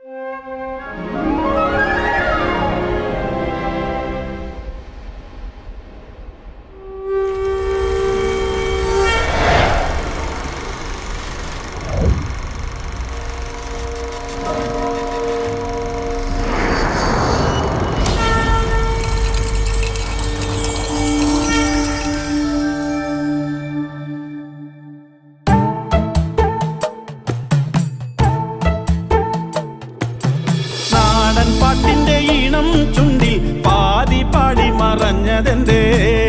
നാടൻ പാട്ടിന്റെ ഈണം ചുണ്ടിൽ പാതി പാടി മറഞ്ഞതെന്തേ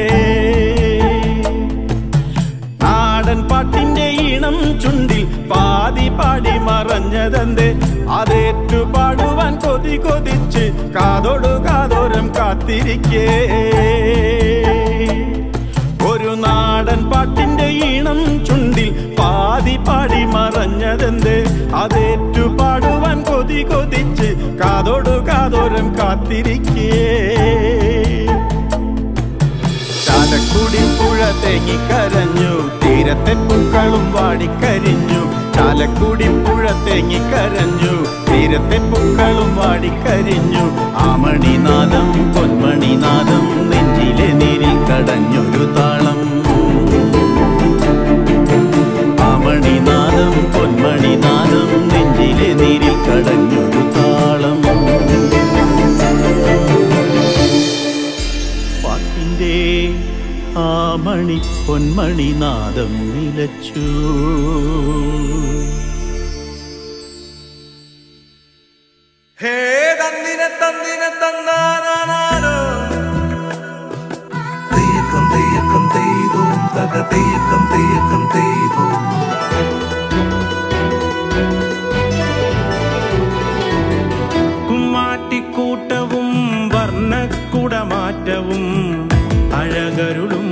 നാടൻ പാട്ടിന്റെ ഈണം ചുണ്ടിൽ പാതി പാടി മറഞ്ഞതെന്തേ അതേറ്റു പാടുവാൻ കൊതി കൊതിച്ച് കാതോടു കാതോരം കാത്തിരിക്കേ ഒരു നാടൻ പാട്ടിന്റെ ഈണം ചുണ്ടിൽ പാതി പാടി മറഞ്ഞതെന്ത് അതേറ്റു പാടുവാൻ കൊതി കൊതിച്ച് കാതോടു കാതോരം കാത്തിരിക്കേ ചാലക്കുടി പുഴ തേങ്ങിക്കരഞ്ഞു തീരത്തെ പൂക്കളും വാടിക്കരിഞ്ഞു ചാലക്കുടി പുഴ തേങ്ങിക്കരഞ്ഞു തീരത്തെ പൂക്കളും വാടിക്കരിഞ്ഞു ആമണിനാദം പൊന്മണിനാദം നെഞ്ചിലെ നീരിൽ കടഞ്ഞൊരു താളം ആമണിനാദം പൊന്മണിനാദം നെഞ്ചിലെ നീരിൽ കടഞ്ഞൊരു താളം പാട്ടിൻ്റെ ആ മണി പൊന്മണിനാദം നിലച്ചു ഹേ തന്നിനെ തന്നിനെ തന്നാനാനോ തെയ്യക്കം തെയ്യക്കം തെയ്തു തക തെയ്യക്കം തെയ്യക്കം തെയ്തു കുമ്മാട്ടിക്കൂട്ടവും വർണ്ണക്കുടമാറ്റവും അഴകരുളും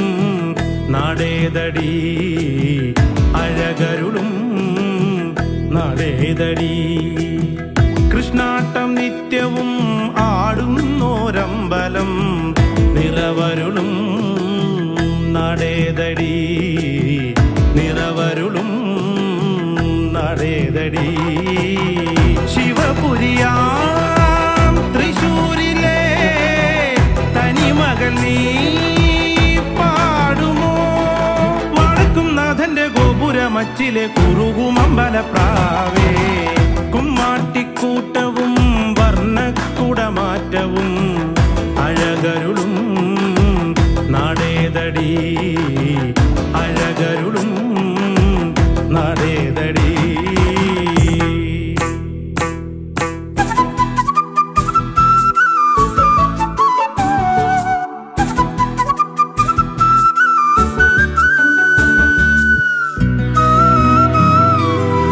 നടേതടി അഴകരുളും നടേതടി കൃഷ്ണാട്ടം നിത്യവും ആടുന്നോരമ്പലം നിറവരുളും നടേതടി നിറവരുളും നടേതടി ശിവപുരിയാം തൃശൂരിലെ തനിമകൾ നീ പാടുമോ വടക്കും നാഥന്റെ ഗോപുരമച്ചിലെ കുറുകുമമ്പലപ്രാവേ കുമ്മാട്ടിക്കൂട്ടവും വർണ്ണക്കുടമാറ്റവും അഴകരുളും നടേതടി അഴകരുളും നടേതടി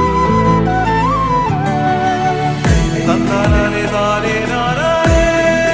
തന്നാനാനേ താനേ നാനാനേ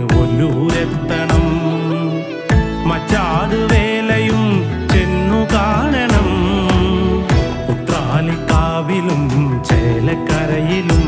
ഒല്ലൂരെത്തണം മച്ചാട് വേലയും ചെന്നു കാണണം ഉത്രാലിക്കാവിലും ചേലക്കരയിലും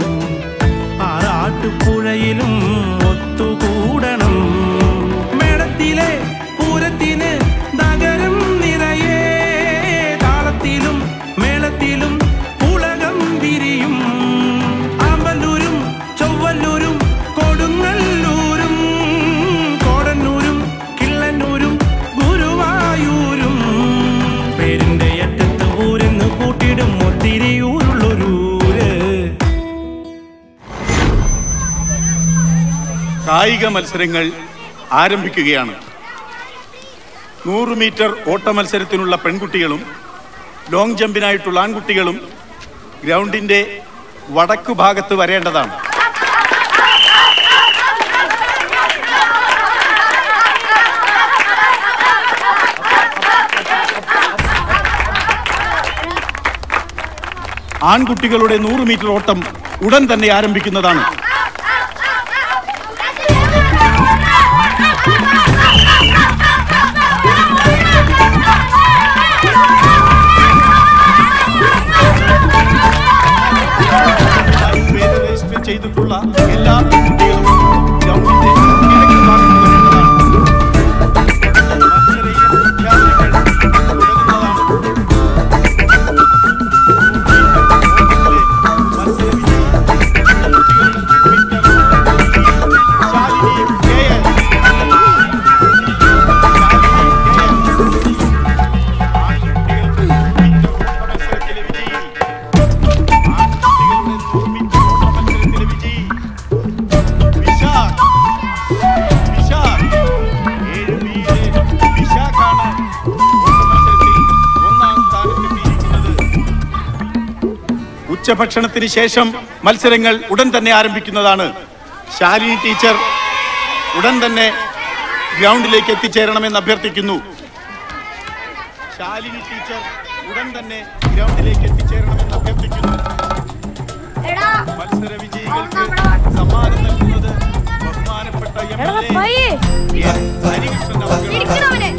ആറാട്ടുപുഴയിലും ഒത്തുകൂടണം മേടത്തിലെ പൂരത്തിന് നഗരം നിറയെ താളത്തിലും മേളത്തിലും ഉലകം വിരിയും ആമ്പല്ലൂരും ചൊവ്വല്ലൂരും കൊടുങ്ങല്ലൂരും കോടന്നൂരും കിള്ളന്നൂരും ഗുരുവായൂരും പേരിന്റെ അറ്റത്ത് ഊരെന്ന് കൂട്ടിടും ഒത്തിരി ഊരുള്ളൊരൂര് കായിക മത്സരങ്ങൾ ആരംഭിക്കുകയാണ് നൂറ് മീറ്റർ ഓട്ട മത്സരത്തിനുള്ള പെൺകുട്ടികളും ലോങ് ജമ്പിനായിട്ടുള്ള ആൺകുട്ടികളും ഗ്രൗണ്ടിന്റെ വടക്കു ഭാഗത്ത് വരേണ്ടതാണ് ആൺകുട്ടികളുടെ നൂറ് മീറ്റർ ഓട്ടം ഉടൻ തന്നെ ആരംഭിക്കുന്നതാണ് പേര് രജിസ്റ്റർ ചെയ്തിട്ടുള്ള എല്ലാ കുട്ടികളും ഗ്രൗണ്ടിന്റെ കിഴക്ക് ഭാഗത്ത് വരേണ്ടതാണ്. മത്സര ഇന വിദ്യാർത്ഥികൾ തുടരുന്നതാണ്. മത്സര വിജയി Shalini K N. Shalini K N. ആൺകുട്ടികൾ മത്സരത്തിലെ വിജയി മത്സരത്തിലെ വിജയി വിശാഖ് വിശാഖ് ഏഴ് ബിയിലെ വിശാഖാണ് മത്സരത്തിൽ ഒന്നാം സ്ഥാനത്തെത്തിയിരിക്കുന്നത് ഉച്ചഭക്ഷണത്തിന് ശേഷം മത്സരങ്ങൾ ഉടൻ തന്നെ ആരംഭിക്കുന്നതാണ് ശാലിനി ടീച്ചർ ഉടൻ തന്നെ ഗ്രൗണ്ടിലേക്ക് എത്തിച്ചേരണമെന്ന് അഭ്യർത്ഥിക്കുന്നു ശാലിനി ടീച്ചർ ഉടൻ തന്നെ ഗ്രൗണ്ടിലേക്ക് എത്തിച്ചേരണമെന്ന് അഭ്യർത്ഥിക്കുന്നു മത്സര വിജയികൾക്ക് സമ്മാനം നൽകുന്നത് ബഹുമാനപ്പെട്ട എം എടാ എൽ എ പയ്യേ എൻ. ഹരികൃഷ്ണൻ അവർകളാണ്. ഇരിക്കണവനെ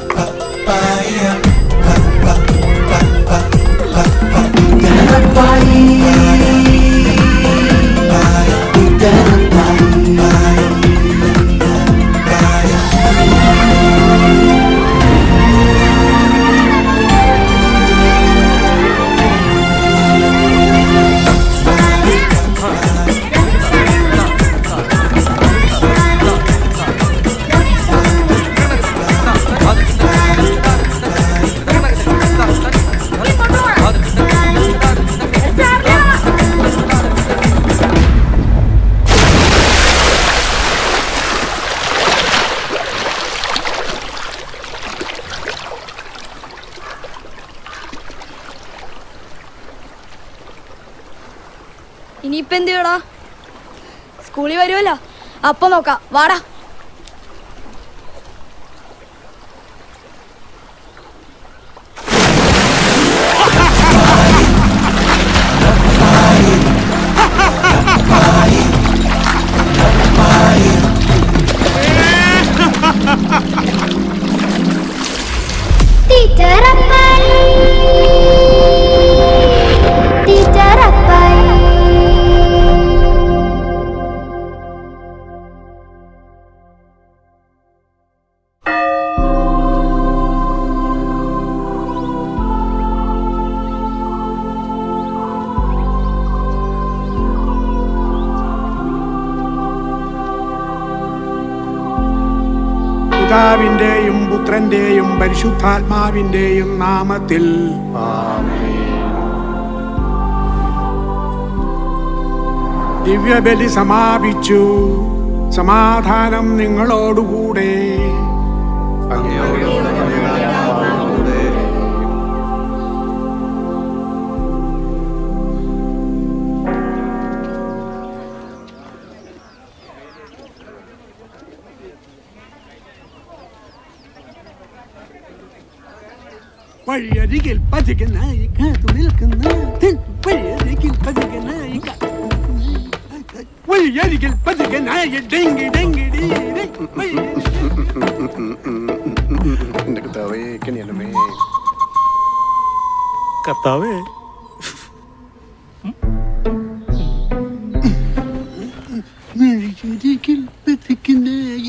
ഇനിയിപ്പോ എന്ത് ചെയ്യടാ സ്കൂളിൽ വരുമല്ലോ അപ്പൊ നോക്കാം വാടാ ടീച്ചർ അപ്പായി ടീച്ചർ അപ്പായി പിതാവിന്റെയും പുത്രന്റെയും പരിശുദ്ധാത്മാവിന്റെയും നാമത്തിൽ ദിവ്യബലി സമാപിച്ചു സമാധാനം നിങ്ങളോടുകൂടെ വഴിയരികിൽ പതികനായി കാത്തു നിൽക്കുന്ന തെൻ വഴിയരികിൽ പതികനായി കാത്തു നിൽക്കുന്ന വഴിയരികിൽ പതുകനായ ഡെങ്കി ഡെങ്കി ഡീ ഡേ. വഴി- എന്റെ കർത്താവേ, കനിയണമേ. കർത്താവേ വഴിയരികിൽ പതുകനായ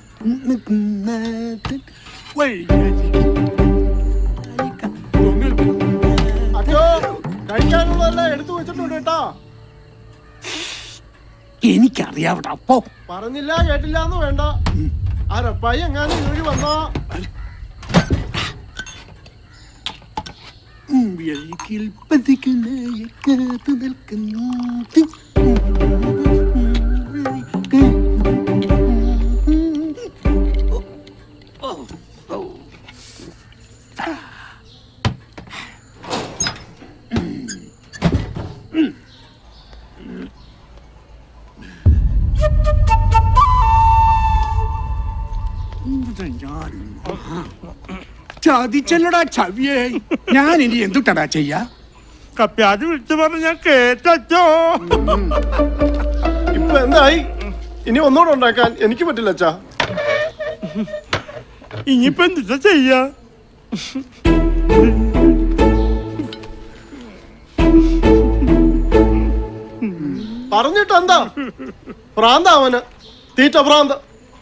നാഥൻ. വഴിയരികിൽ അച്ഛോ കഴിക്കാനുള്ളതെല്ലാം എടുത്തു വെച്ചിട്ടുണ്ട് കേട്ടോ എനിക്കറിയാവട്ടെ അപ്പോ പറഞ്ഞില്ല കേട്ടില്ല എന്ന് വേണ്ട ആ റപ്പായി എങ്ങാനും ഇഴി വന്നോ വഴിയിൽ പതുകനായ കാത്തു നിൽക്കുന്നു ചതിച്ചല്ലടാ ചവിയേ ഞാൻ ഇനി എന്തുട്ടടാ ചെയ്യാ കപ്പ്യാതി വിളിച്ചു പറഞ്ഞ ഞാൻ കേട്ടോ ഇപ്പൊ എന്തായി ഇനി ഒന്നുകൂടെ ഉണ്ടാക്കാൻ എനിക്ക് പറ്റില്ല അച്ഛാ ഇനിയിപ്പോ എന്താ ചെയ്യാ പറഞ്ഞിട്ട് എന്താ ഭ്രാന്ത അവന് തീറ്റ ഭ്രാന്ത്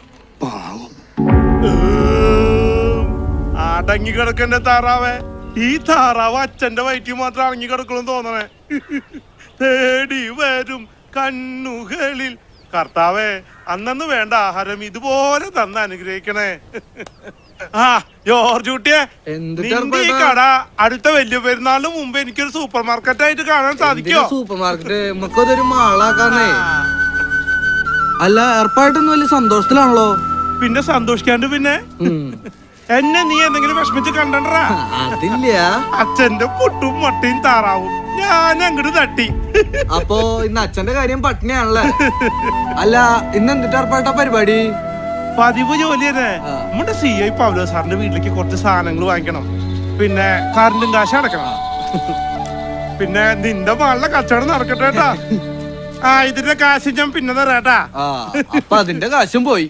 അടങ്ങി കിടക്കണ്ട താറാവേ ഈ താറാവ് അച്ഛന്റെ വയറ്റിൽ മാത്രം അടങ്ങി കിടക്കണം തോന്നണേ തേടി വരും കണ്ണുകളിൽ കർത്താവേ അന്നു വേണ്ട ആഹാരം ഇതുപോലെ തന്ന് അനുഗ്രഹിക്കണേ ആ ജോർജ് കുട്ടിയെ നിന്റെ ഈ കട അടുത്ത വലിയ പെരുന്നാളിന് മുമ്പ് എനിക്കൊരു സൂപ്പർ മാർക്കറ്റ് ആയിട്ട് കാണാൻ സാധിക്കോ സൂപ്പർ മാർക്കറ്റ് നമുക്കതൊരു മാളാക്കാന്നേ അല്ല ഏർപ്പായിട്ടൊന്നും വലിയ സന്തോഷത്തിലാണല്ലോ പിന്നെ സന്തോഷിക്കാണ്ട് പിന്നെ എന്നെ നീ എന്തെങ്കിലും വിഷമിച്ച് കണ്ടണ്ടാ അതില്ല അച്ഛന്റെ പുട്ടും മട്ടയും താറാവും ഞാൻ അങ്ങോട്ട് തട്ടി അപ്പോ ഇന്ന് അച്ഛന്റെ കാര്യം പട്ടിണിയാണല്ലേ അല്ല ഇന്ന് എന്തിട്ട് ഏർപ്പാട്ട പരിപാടി പതിവ് ജോലി തന്നെ നമ്മുടെ സി ഐ പൗലോ സാറിന്റെ വീട്ടിലേക്ക് കുറച്ച് സാധനങ്ങൾ വാങ്ങിക്കണം പിന്നെ കറണ്ടും കാശ് അടക്കണം പിന്നെ നിന്റെ മകളുടെ കച്ചവടം നടക്കട്ടെ കേട്ടാ ആ ഇതിന്റെ കാശ് ഞാൻ പിന്നെ തരാട്ടാ ആ അപ്പൊ അതിന്റെ കാശും പോയി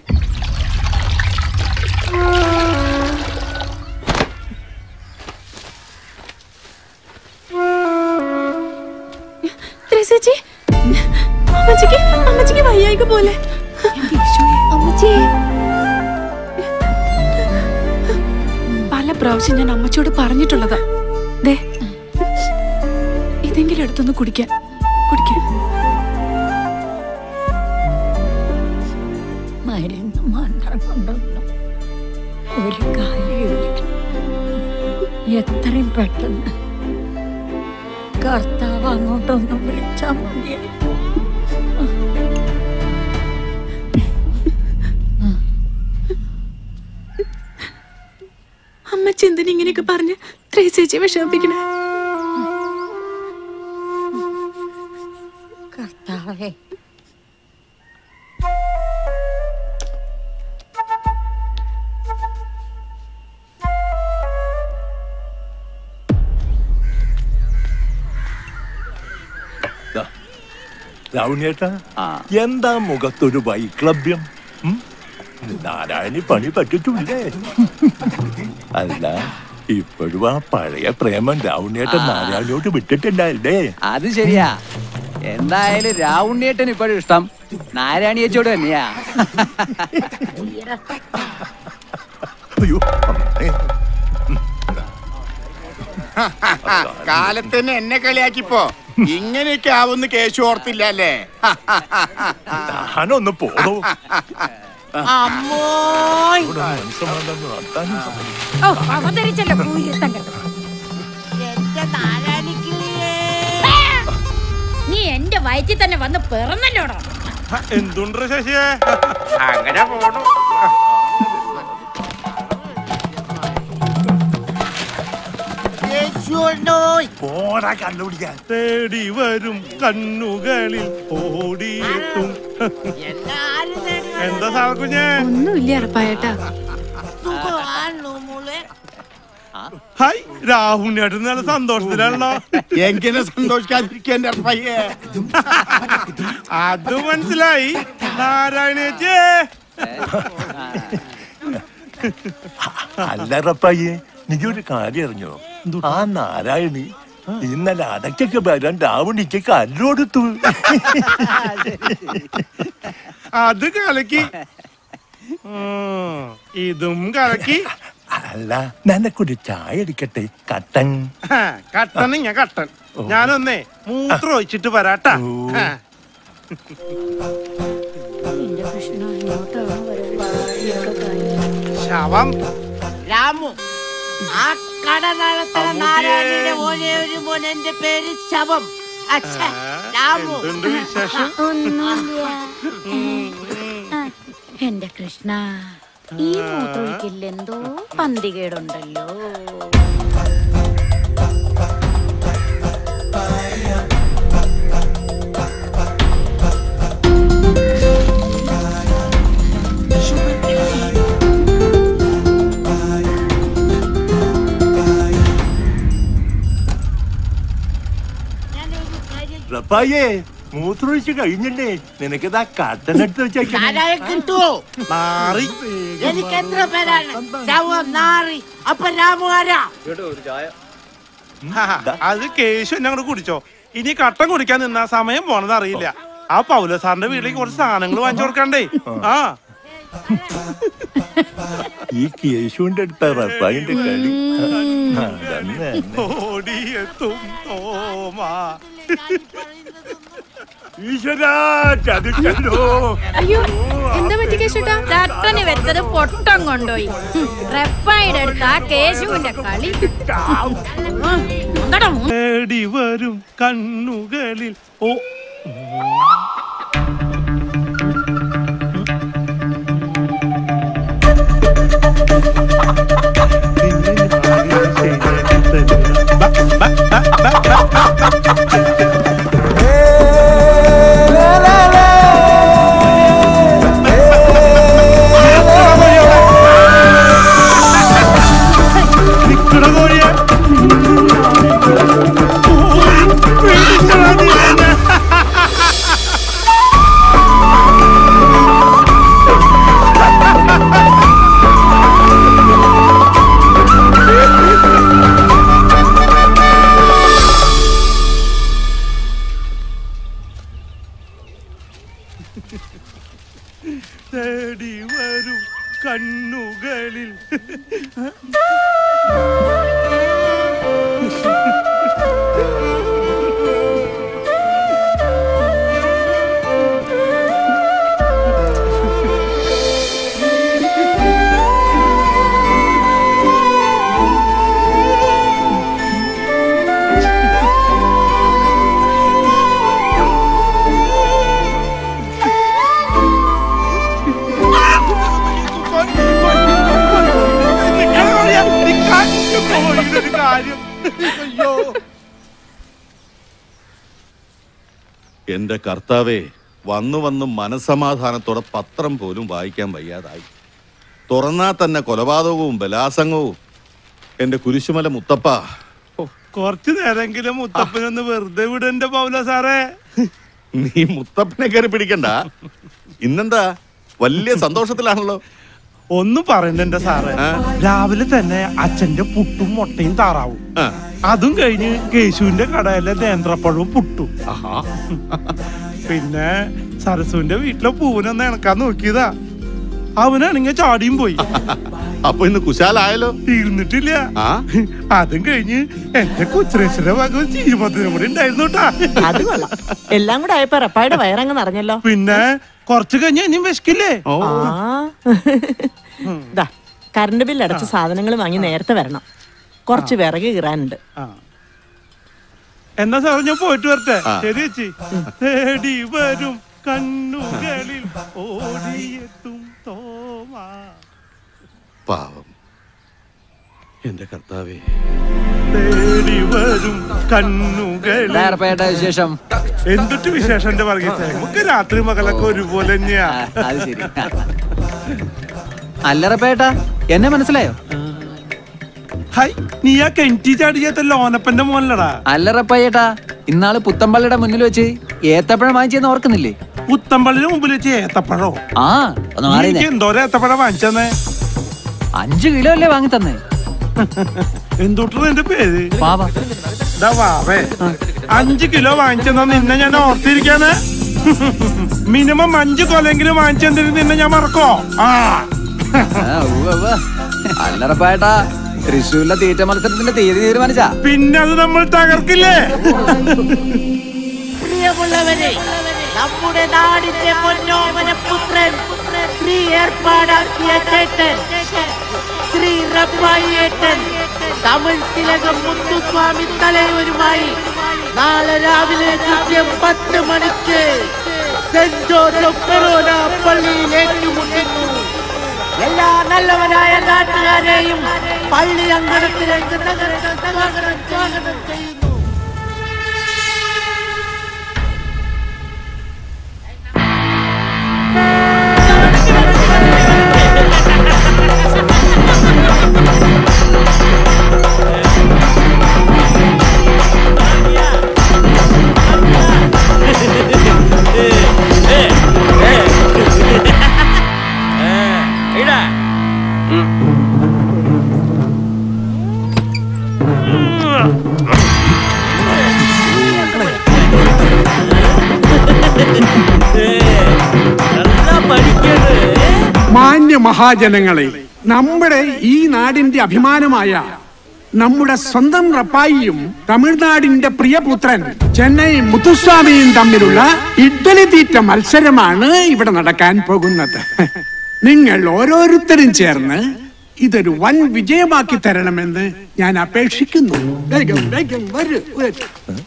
ത്രേസ്യച്ചി, അമ്മച്ചിക്ക് അമ്മച്ചിക്ക് വയ്യായിക പോലെ അമ്മച്ചി പല പ്രാവശ്യം ഞാൻ അമ്മച്ചിയോട് പറഞ്ഞിട്ടുള്ളതാ ദേ ഇതെങ്കിലും എടുത്തൊന്ന് കുടിക്കാൻ കുടിക്കാൻ മരുന്ന് മാത്രം കൊണ്ടൊന്നും ഒരു കാര്യമില്ല എത്രയും പെട്ടെന്ന് കർത്താവ് അങ്ങോട്ടൊന്ന് വിളിച്ചാൽ മതിയായിരുന്നു അമ്മച്ചി എന്തിനാ ഇങ്ങനെയൊക്കെ പറഞ്ഞ് ത്രേസ്യച്ചി വിഷമിപ്പിക്കണേ കർത്താവേ രാവുണ്ണേട്ടാ എന്താ മുഖത്തൊരു വൈക്ലഭ്യം ഉം? നാരായണി പണി പറ്റിട്ടില്ലേ അല്ല ഇപ്പോഴും ആ പഴയ പ്രേമം രാവുണ്ണേട്ടൻ നാരായണിയോട് വിട്ടിട്ടുണ്ടായില്ലേ അത് ശരിയാ എന്തായാലും രാവുണ്ണിയേട്ടൻ ഇപ്പോഴും ഇഷ്ടം നാരായണിയച്ചോട് തന്നെയാ അയ്യോ അമ്മേ. കാലത്തിന് എന്നെ കളിയാക്കിപ്പോ ഇങ്ങനെയൊക്കെ ആവുന്ന കേശു ഓർത്തില്ല അല്ലേ ഞാനൊന്ന് പോണു അമ്മോ ഇവിടെ മനസ്സമാധാനം നടത്താനും സമ്മതിക്കും. ഓ അവതരിച്ചല്ലോ പൂയത്തം കണ്ടു നീ എന്റെ വയറ്റിൽ തന്നെ വന്ന് പിറന്നല്ലോടോ എന്തുണ്ട് ശശിയെ അങ്ങനെ പോണു പോടാ കണ്ടുപിടിക്കാൻ തേടി വരും കണ്ണുകളിൽ ഓടിയെത്തും എന്താ സാർ കുഞ്ഞേ ഒന്നുമില്ല അറപ്പായേട്ടാ ഹായ് രാഹുലിനായിട്ട് നല്ല സന്തോഷത്തിലാണല്ലോ എങ്ങനെ സന്തോഷിക്കാതിരിക്കാൻ എന്റെ പയ്യേ അത് മനസ്സിലായി നാരായണേച്ചേ അല്ലറപ്പയ്യേ നീ ഒരു കാര്യം അറിഞ്ഞോ ആ നാരായണി ഇന്നലെ അടക്കൊക്കെ വരാൻ രാവണിക്ക് കല്ലോടുത്തു അത് കലക്കി ഉം, ഇതും കലക്കി അല്ല നനക്കൊരു ചായ എടുക്കട്ടെ കട്ടൻ ഹാ, കട്ടൻ ഞാൻ കട്ടൻ ഞാനൊന്നേ മൂത്രം ഒഴിച്ചിട്ട് വരാട്ടാ ഹാ. ശവം രാമു ആ കട നടത്തുന്ന നാരായണന്റെ ഒരേ ഒരു മോൻ എന്റെ പേര് ശവം അച്ഛാ രാമു എന്തുണ്ട് വിശേഷം എന്റെ കൃഷ്ണ ഈ മൂത്രൊഴിക്കലിൽ എന്തോ പന്തികേടുണ്ടല്ലോ റപ്പായേ മൂത്രമൊഴിച്ച് കഴിഞ്ഞല്ലേ നിനക്കിതാ കട്ടനെടുത്ത് വെച്ചേക്കാം നാരായണൻ കിട്ടുവോ മാറി എനിക്ക് എത്ര പേരാണ് ശവം നാറി അപ്പൊ രാമു ആരാ ഹാ, അത് കേശു എന്നെ അങ്ങോട്ട് കുടിച്ചോ ഇനി കട്ടൻ കുടിക്കാൻ നിന്നാ സമയം പോണത് അറിയില്ല ആ പൗല സാറിന്റെ വീട്ടിലേക്ക് കുറച്ച് സാധനങ്ങൾ വാങ്ങിച്ചു കൊടുക്കണ്ടേ ആ ഈ കേശുവിന്റെ അടുത്ത റപ്പായിന്റെ കളി അതന്നെ ഓടിയെത്തും തോമാ ഈശ്വരാ ചതിച്ചല്ലോ അയ്യോ എന്താ പറ്റി കേശുട്ടാ തട്ടന് വെച്ചത് പൊട്ടം കൊണ്ടുപോയി റെപ്പായുടെ അടുത്ത് ആ കേശുവിന്റെ കളി എന്തടാ മൂ- തേടി വരും കണ്ണുകളിൽ ഓ നിക്കട കോഴിയെ തേടി വരും കണ്ണുകളിൽ കോഴിയുടെ കാര്യം അയ്യോ എന്റെ കർത്താവേ വന്നു വന്ന് മനസമാധാനത്തോടെ പത്രം പോലും വായിക്കാൻ വയ്യാതായി തുറന്നാ തന്നെ കൊലപാതകവും ബലാസംഗവും എന്റെ കുരിശുമല മുത്തപ്പ കുറച്ചു നേരെങ്കിലും മുത്തപ്പനൊന്ന് വെറുതെ വിടന്റെ പൗല സാറേ നീ മുത്തപ്പനെ കയറി പിടിക്കണ്ട ഇന്നെന്താ വലിയ സന്തോഷത്തിലാണല്ലോ ഒന്നും പറയണ്ട എന്റെ സാറേ രാവിലെ തന്നെ അച്ഛന്റെ പുട്ടും മുട്ടയും താറാവും അതും കഴിഞ്ഞ് കേശുവിന്റെ കടയിലെ നേന്ത്രപ്പഴവും പുട്ടും പിന്നെ സരസുവിന്റെ വീട്ടിലെ പൂവിനൊന്ന് ഇണക്കാൻ നോക്കിയതാ അവനാണെങ്കിൽ ചാടിയും പോയി അപ്പൊ ഇന്ന് കുശാലായല്ലോ തീർന്നിട്ടില്ല അതും കഴിഞ്ഞ് എന്റെ കൊച്ചുരേശ്വര ഭാഗം ചീരുമത്തിനും കൂടി ഉണ്ടായിരുന്നു കേട്ടാ അത് കൊള്ളാം എല്ലാം കൂടെ ആയപ്പോ റപ്പായുടെ വയറങ്ങ് നിറഞ്ഞല്ലോ പിന്നെ കുറച്ച് കഴിഞ്ഞ് ഇനിയും വിശക്കില്ലേ ദാ കറണ്ട് ബില്ല് അടച്ച സാധനങ്ങൾ വാങ്ങി നേരത്തെ വരണം കുറച്ച് വിറക് കീറാനുണ്ട് എന്നാ സാറേ ഞാൻ പോയിട്ട് വരട്ടെ ആ. ശരി ചേച്ചി തേടി വരും കണ്ണുകളിൽ ഓടിയെത്തും തോമാ പാവം എന്റെ കർത്താവേ തേടി വരും കണ്ണുകളിൽ വേറെ വിശേഷം എന്തിട്ട് വിശേഷം എന്റെ വർഗീസേ നമുക്ക് രാത്രി മകളൊക്കെ ഒരുപോലെ തന്നെയാ അത് ശരി അല്ലറ പേട്ട എന്നെ മനസ്സിലായോ ഹൈ നീ ആ കെൻറ്റി ചാടിയാത്ത ലോനപ്പന്റെ മോനല്ലടാ അല്ല റപ്പായേട്ടാ ഇന്നാള് പുത്തമ്പള്ളിയുടെ മുന്നിൽ വെച്ച് ഏത്തപ്പഴം വാങ്ങിച്ചെന്ന് ഓർക്കുന്നില്ലേ പുത്തമ്പള്ളിന് മുമ്പിൽ വെച്ച് ഏത്തപ്പഴോ ആ ഒന്ന് നീ മാറി എനിക്ക് എന്തോരം ഏത്തപ്പഴം വാങ്ങിച്ചെന്നേ അഞ്ചു കിലോ അല്ലേ വാങ്ങി തന്നെ എന്തോട്ടാ എന്റെ പേര് വാവ ദാ വാവേ അഞ്ച് കിലോ വാങ്ങിച്ചെന്നാ നിന്നെ ഞാൻ ഓർത്തിരിക്കാന് മിനിമം അഞ്ച് കൊലെങ്കിലും വാങ്ങിച്ചെന്തിന് നിന്നെ ഞാൻ മറക്കോ ആ ആ, ഉവ്വ് ഉവ്വ്. അല്ല റപ്പായേട്ടാ തൃശ്ശൂരിലെ തീറ്റ മത്സരത്തിന്റെ തീയതി തീരുമാനിച്ചാ പിന്നെ അത് നമ്മൾ തകർക്കില്ലേ പ്രിയമുള്ളവരെ നമ്മുടെ നാടിന്റെ പൊന്നോമന പുത്രൻ ശ്രീ ഏർപ്പാടാക്കിയ ചേട്ടൻ ശ്രീ റബ്ബായിയേട്ടൻ തമിഴ് തിലകം മുത്തുസ്വാമി തലവരുമായി നാളെ രാവിലെ കൃത്യം പത്ത് മണിക്ക് സെന്റ് ജോസഫ് ഫെറോന പള്ളിയിൽ ഏറ്റുമുട്ടുന്നു എല്ലാ നല്ലവരായ നാട്ടുകാരെയും പള്ളി അങ്കണത്തിലേക്ക് നഗരം സ്വാഗതം സ്വാഗതം ചെയ്യുന്നു മാന്യ മഹാജനങ്ങളെ നമ്മുടെ ഈ നാടിന്റെ അഭിമാനമായ നമ്മുടെ സ്വന്തം റപ്പായിയും തമിഴ്നാടിന്റെ പ്രിയപുത്രൻ ചെന്നൈ മുത്തുസ്വാമിയും തമ്മിലുള്ള ഇഡ്ഡലി തീറ്റ മത്സരമാണ് ഇവിടെ നടക്കാൻ പോകുന്നത് നിങ്ങൾ ഓരോരുത്തരും ചേർന്ന് ഇതൊരു വൻ വിജയമാക്കി തരണമെന്ന് ഞാൻ അപേക്ഷിക്കുന്നു വേഗം വേഗം വരൂ വരൂ.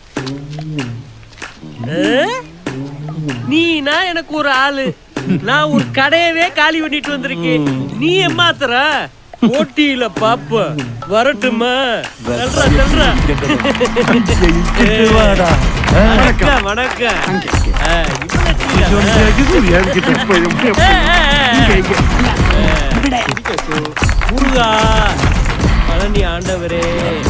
நீனா எனக்கு ஒரு ஆளு நான் ஒரு கடையவே காலி பண்ணிட்டு வந்திருக்கேன் நீ ஏமாத்துற போட்டியில பாப்ப வரட்டுமா சொல்றா சொல்றா வாடா. வணக்கம் வணக்கம் ஆ, இவ்வளவு சீக்கிரமா? ஏ, ஏ, ஏ. முருகா பழனி ஆண்டவரே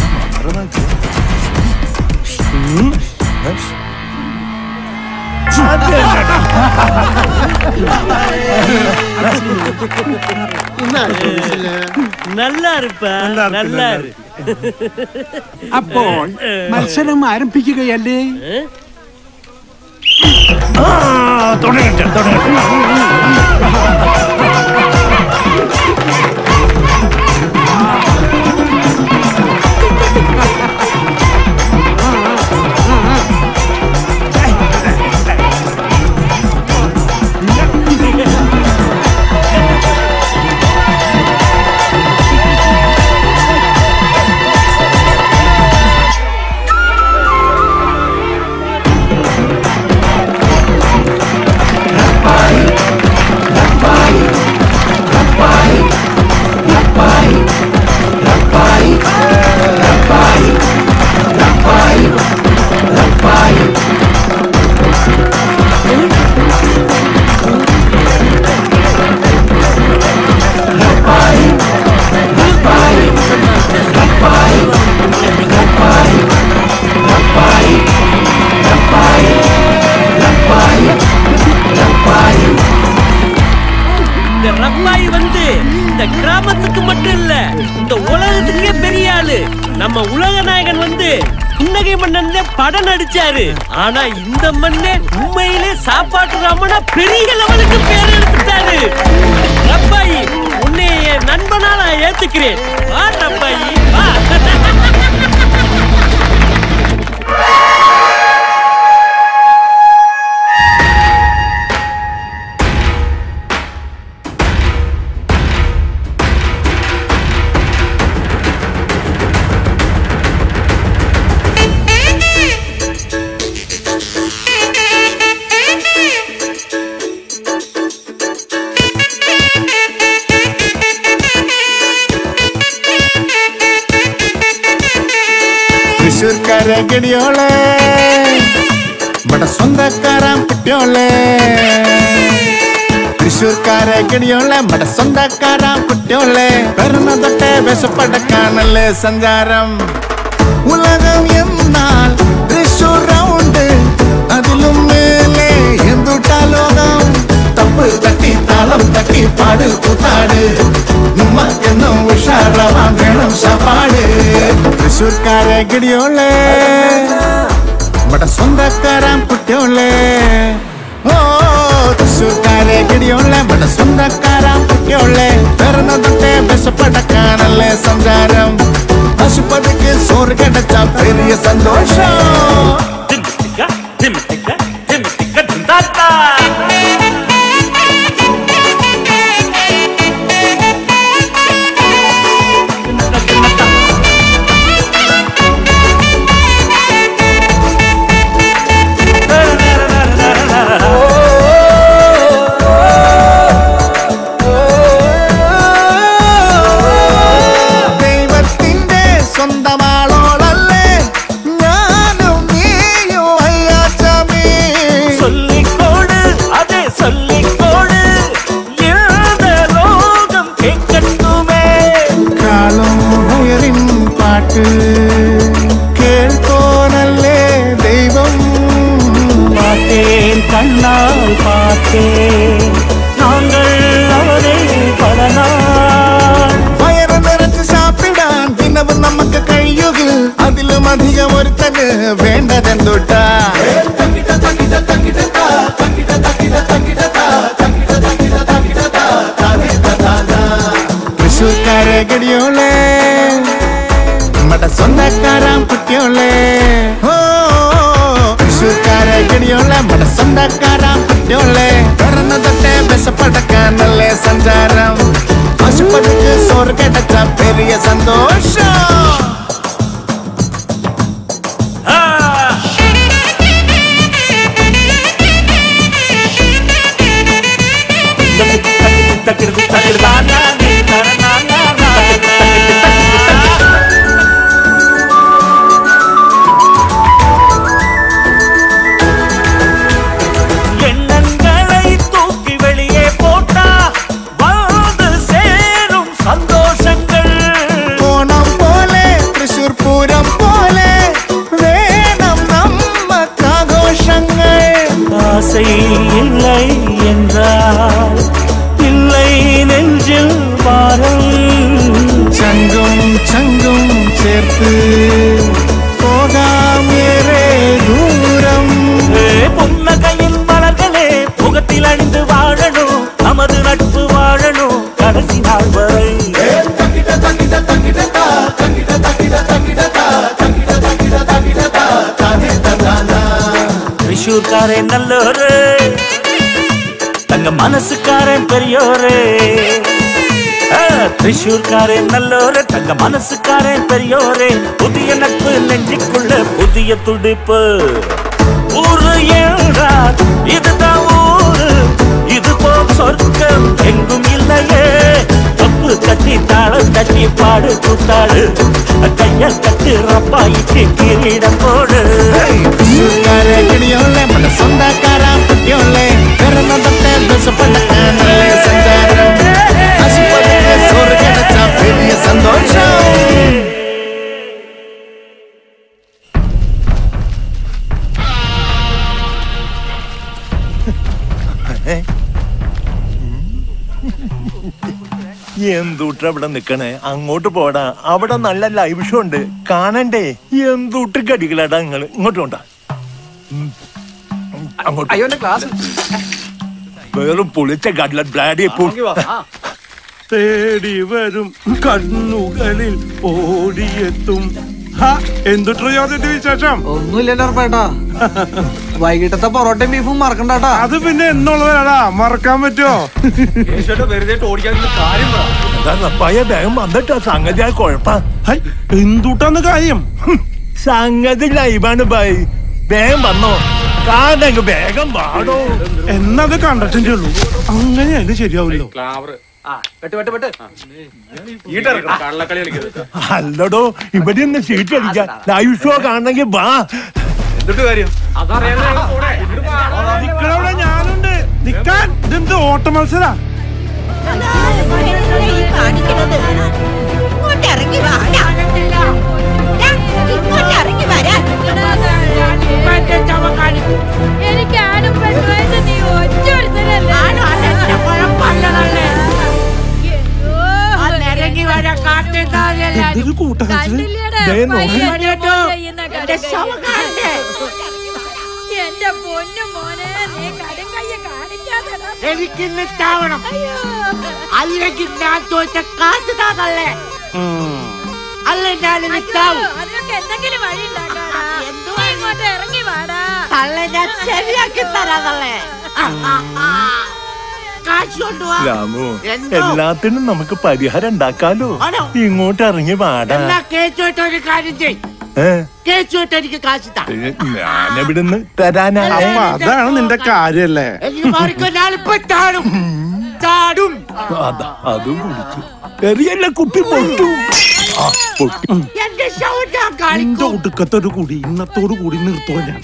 நல்லா இருப்ப நல்லா இரு അപ്പോൾ മത്സരം ആരംഭിക്കുകയല്ലേ തുടങ്ങട്ടെ തുടങ്ങട്ടെ இந்த ரப்பாய் வந்து இந்த கிராமத்துக்கு மட்டும் இல்ல இந்த உலகத்துக்கே பெரிய ஆளு நம்ம உலக நாயகன் வந்து புன்னகை மன்னன் படம் நடிச்சாரு ஆனா இந்த மண்ணே உண்மையிலே சாப்பாட்டு ராமனா பெரிய லெவலுக்கு பேர் எடுத்துட்டாரு ரப்பாயி உன்னை என் நண்பனா நான் ஏத்துக்கிறேன் வா ரப்பாயி வா തൃശ്ശൂർക്കാര ഗണിയോളെ ഇവിടെ സ്വന്തക്കാരാൻ കുട്ടിയോളെ തൃശ്ശൂർക്കാരെ ഗടിയോളെ മട സ്വന്തക്കാരാ കുട്ടിയോളെ വരുന്ന തൊട്ടേ വിശപ്പടക്കാണല്ലേ സഞ്ചാരം ഉലകം എന്നാൽ തൃശ്ശൂർ റൗണ്ട് അതിലും മേലെ എന്തുട്ടാ ലോകം തപ്പ് തട്ടി താളം തട്ടി പാട് കൂത്താട് നമ്മക്കെന്നും ഉഷാറാവാൻ വേണം ശപാട് തൃശ്ശൂർക്കാരെ ഗടിയോളെ മട സ്വന്തക്കാരാം കുട്ടിയോളെ ഓ തൃശ്ശൂർക്കാരെ ഗടിയോളെ മട സ്വന്തക്കാരാം കുട്ടിയോളെ പിറന്ന തൊട്ടേ വിശപ്പടക്കാനല്ലേ സഞ്ചാരം പശുപതിക്ക് സോറ് കിടച്ച പെരിയ സന്തോഷം ദൈവത്തിന്റെ സ്വന്തമാളോളല്ലേ ഞാനും നീയും അയ്യാച്ചമേ சொல்லிக்கோடு அதே சொல்லிக்கோடு இந்த ரோகம் கேட்கட்டுமே കാളും ഉയരിൻ പാട്ട് കേൾക്കോനല്ലേ ദൈവം பார்த்தேன் கண்ணால் பார்த்தேன் நாங்கள் அவரை பல நாள் വയറ് നിറച്ച് സാപ്പിടാൻ ദിനവും നമുക്ക് കഴിയുകിൽ അതിലും അധികം ഒരുത്തന് വേണ്ടതെന്തുട്ടാ തൃശ്ശൂർക്കാരെ ഗടിയോളെ മട സ്വന്തക്കാരാം കുട്ടിയോളെ ഓ തൃശ്ശൂർക്കാരെ ഗടിയോളെ മട സ്വന്തക്കാരാം കുട്ടിയോളെ പിറന്ന തൊട്ടേ വിശപ്പടക്കാനല്ലേ സഞ്ചാരം പശുപതിക്ക് സോറ് കിടച്ച പെരിയ സന്തോഷം எண்ணங்களை தூக்கி வெளியே போட்டா வந்து சேரும் சந்தோஷங்கள் ഓണം പോലെ തൃശൂർ പൂരം പോലെ വേണം നമ്മക്കാഘോഷങ്ങൾ ஆசை இல்லை என்றால் இல்லை நெஞ்சில் பாரம் ചങ്കും ചങ്കും ചേർത്ത് പോകാം ഏറെ ദൂരം ஏ, புன்னகையின் மலர்களே முகத்தில் அணிந்து வாழணும் நமது நட்பு வாழணும் கடைசி நாள் வரை திரிஷூர்காரன் நல்லோரு தங்க மனசுக்காரன் பெரியோரு ஆ, திரிஷூர்காரன் நல்லோரு தங்க மனசுக்காரன் பெரியோரே புதிய நட்பு நெஞ்சுக்குள்ள புதிய துடிப்பு ஊரு என்றால் இதுதான் ஊரு இது போல் சொர்க்கம் எங்கும் இல்லையே தப்பு தட்டி தாளம் தட்டி பாடு கூத்தாடு கைய கட்டு ரப்பாய்க்கு கிரீடம் போடு തൃശ്ശൂർക്കാരെ ഗടിയോളെ മട സ്വന്തക്കാരാം കുട്ടിയോളെ പിറന്ന തൊട്ടേ വിശപ്പടക്കാനല്ലേ സഞ്ചാരം പശുപതിക്ക് സോറ് കിടച്ച പെരിയ സന്തോഷം എന്തൂട്ട് അവിടെ നിക്കണേ അങ്ങോട്ട് പോടാ അവിടെ നല്ല ലൈവ് ഷോ ഉണ്ട് കാണണ്ടേ എന്തൂട്ട് കടികളാടാ നിങ്ങള് ഇങ്ങോട്ട് കൊണ്ടാ ഉം. അങ്ങോട്ട് അയ്യോ എന്റെ ക്ലാസ് വെറും പൊളിച്ച കടല ബ്ലാഡി തേടി വരും കണ്ണുകളിൽ ഓടിയെത്തും ഹ, എന്തുട്ര യോധന്റെ വിശേഷം ഒന്നുമില്ലല്ലോ ഉറപ്പായിട്ടാ വൈകിട്ടത്തെ പൊറോട്ടയും ബീഫും മറക്കണ്ടാട്ടാ അത് പിന്നെ എന്നുള്ളതാടാ മറക്കാൻ പറ്റുമോ വെറുതെ ഓടിക്കാൻ കാര്യം പയ വേഗം വന്നിട്ടാ സംഗതി ആ കുഴപ്പ എന്തുട്ടാന്ന് കാര്യം സംഗതി ലൈവാണ് ബൈ വേഗം വന്നോ കാതങ്ങ് വേഗം പാടോ എന്നത് കണ്ടിട്ടേ ഉള്ളൂ അങ്ങനെയായാലും ശരിയാവില്ലോ അല്ലടോ ഇവിടെ നിന്ന് സീറ്റ് അടിക്കാം ലൈവ് ഷോ കാണണമെങ്കിൽ വാ നിക്കണവിടെ ഞാനുണ്ട് നിക്കാൻ ഇതെന്ത് ഓട്ട മത്സര ഇറങ്ങി വാടാ ഇങ്ങോട്ട് ഇറങ്ങി വരാൻ എനിക്ക് ആരും പെണ്ണുമായിട്ട് നീ ഒറ്റ ഇറങ്ങി വരാൻ കാത്തിരുന്നാലെല്ലാരും ദേ നോക്ക്. എന്റെ ശവം കാണണ്ടേ എന്റെ പൊന്നു മോനെ നീ കടും കയ്യെ കാണിക്കാതെടാ എനിക്കിന്ന് ചാവണം അല്ലെങ്കിൽ ഞാൻ തോറ്റ കാശ് താതല്ലേ അല്ല ഞാനിന്ന് ചാവും അതിനൊക്കെ എന്തെങ്കിലും വഴി ഉണ്ടാക്കാടാ നീ ഇങ്ങോട്ട് ഇറങ്ങി വാടാ തള്ളെ ഞാൻ ശരിയാക്കി തരാതല്ലേ കാശ് കൊണ്ടുപോവാ രാമു എന്തോ? എല്ലാത്തിനും നമുക്ക് പരിഹാരം ഉണ്ടാക്കാലോ ആണോ? ഇങ്ങോട്ട് ഇറങ്ങി വാടാ എന്നാ കേസുമായിട്ട് ഒരു കാര്യം ചെയ് ഏ കേസുമായിട്ട് എനിക്ക് കാശ് താ ഞാനെവിടുന്ന് തരാനാ അപ്പൊ അതാണ് നിന്റെ കാര്യല്ലേ എനിക്ക് മാറിക്കോ ഞാനിപ്പോ ചാടും ചാടും അതാ അതും കുടിച്ചു എറിയല്ല കുപ്പി പൊട്ടു ആ, പൊട്ടി എന്റെ ശവം ഞാൻ നിന്റെ കാണിക്കും ഒടുക്കത്തൊരു കൂടി ഇന്നത്തോടു കൂടി നിർത്തോ ഞാൻ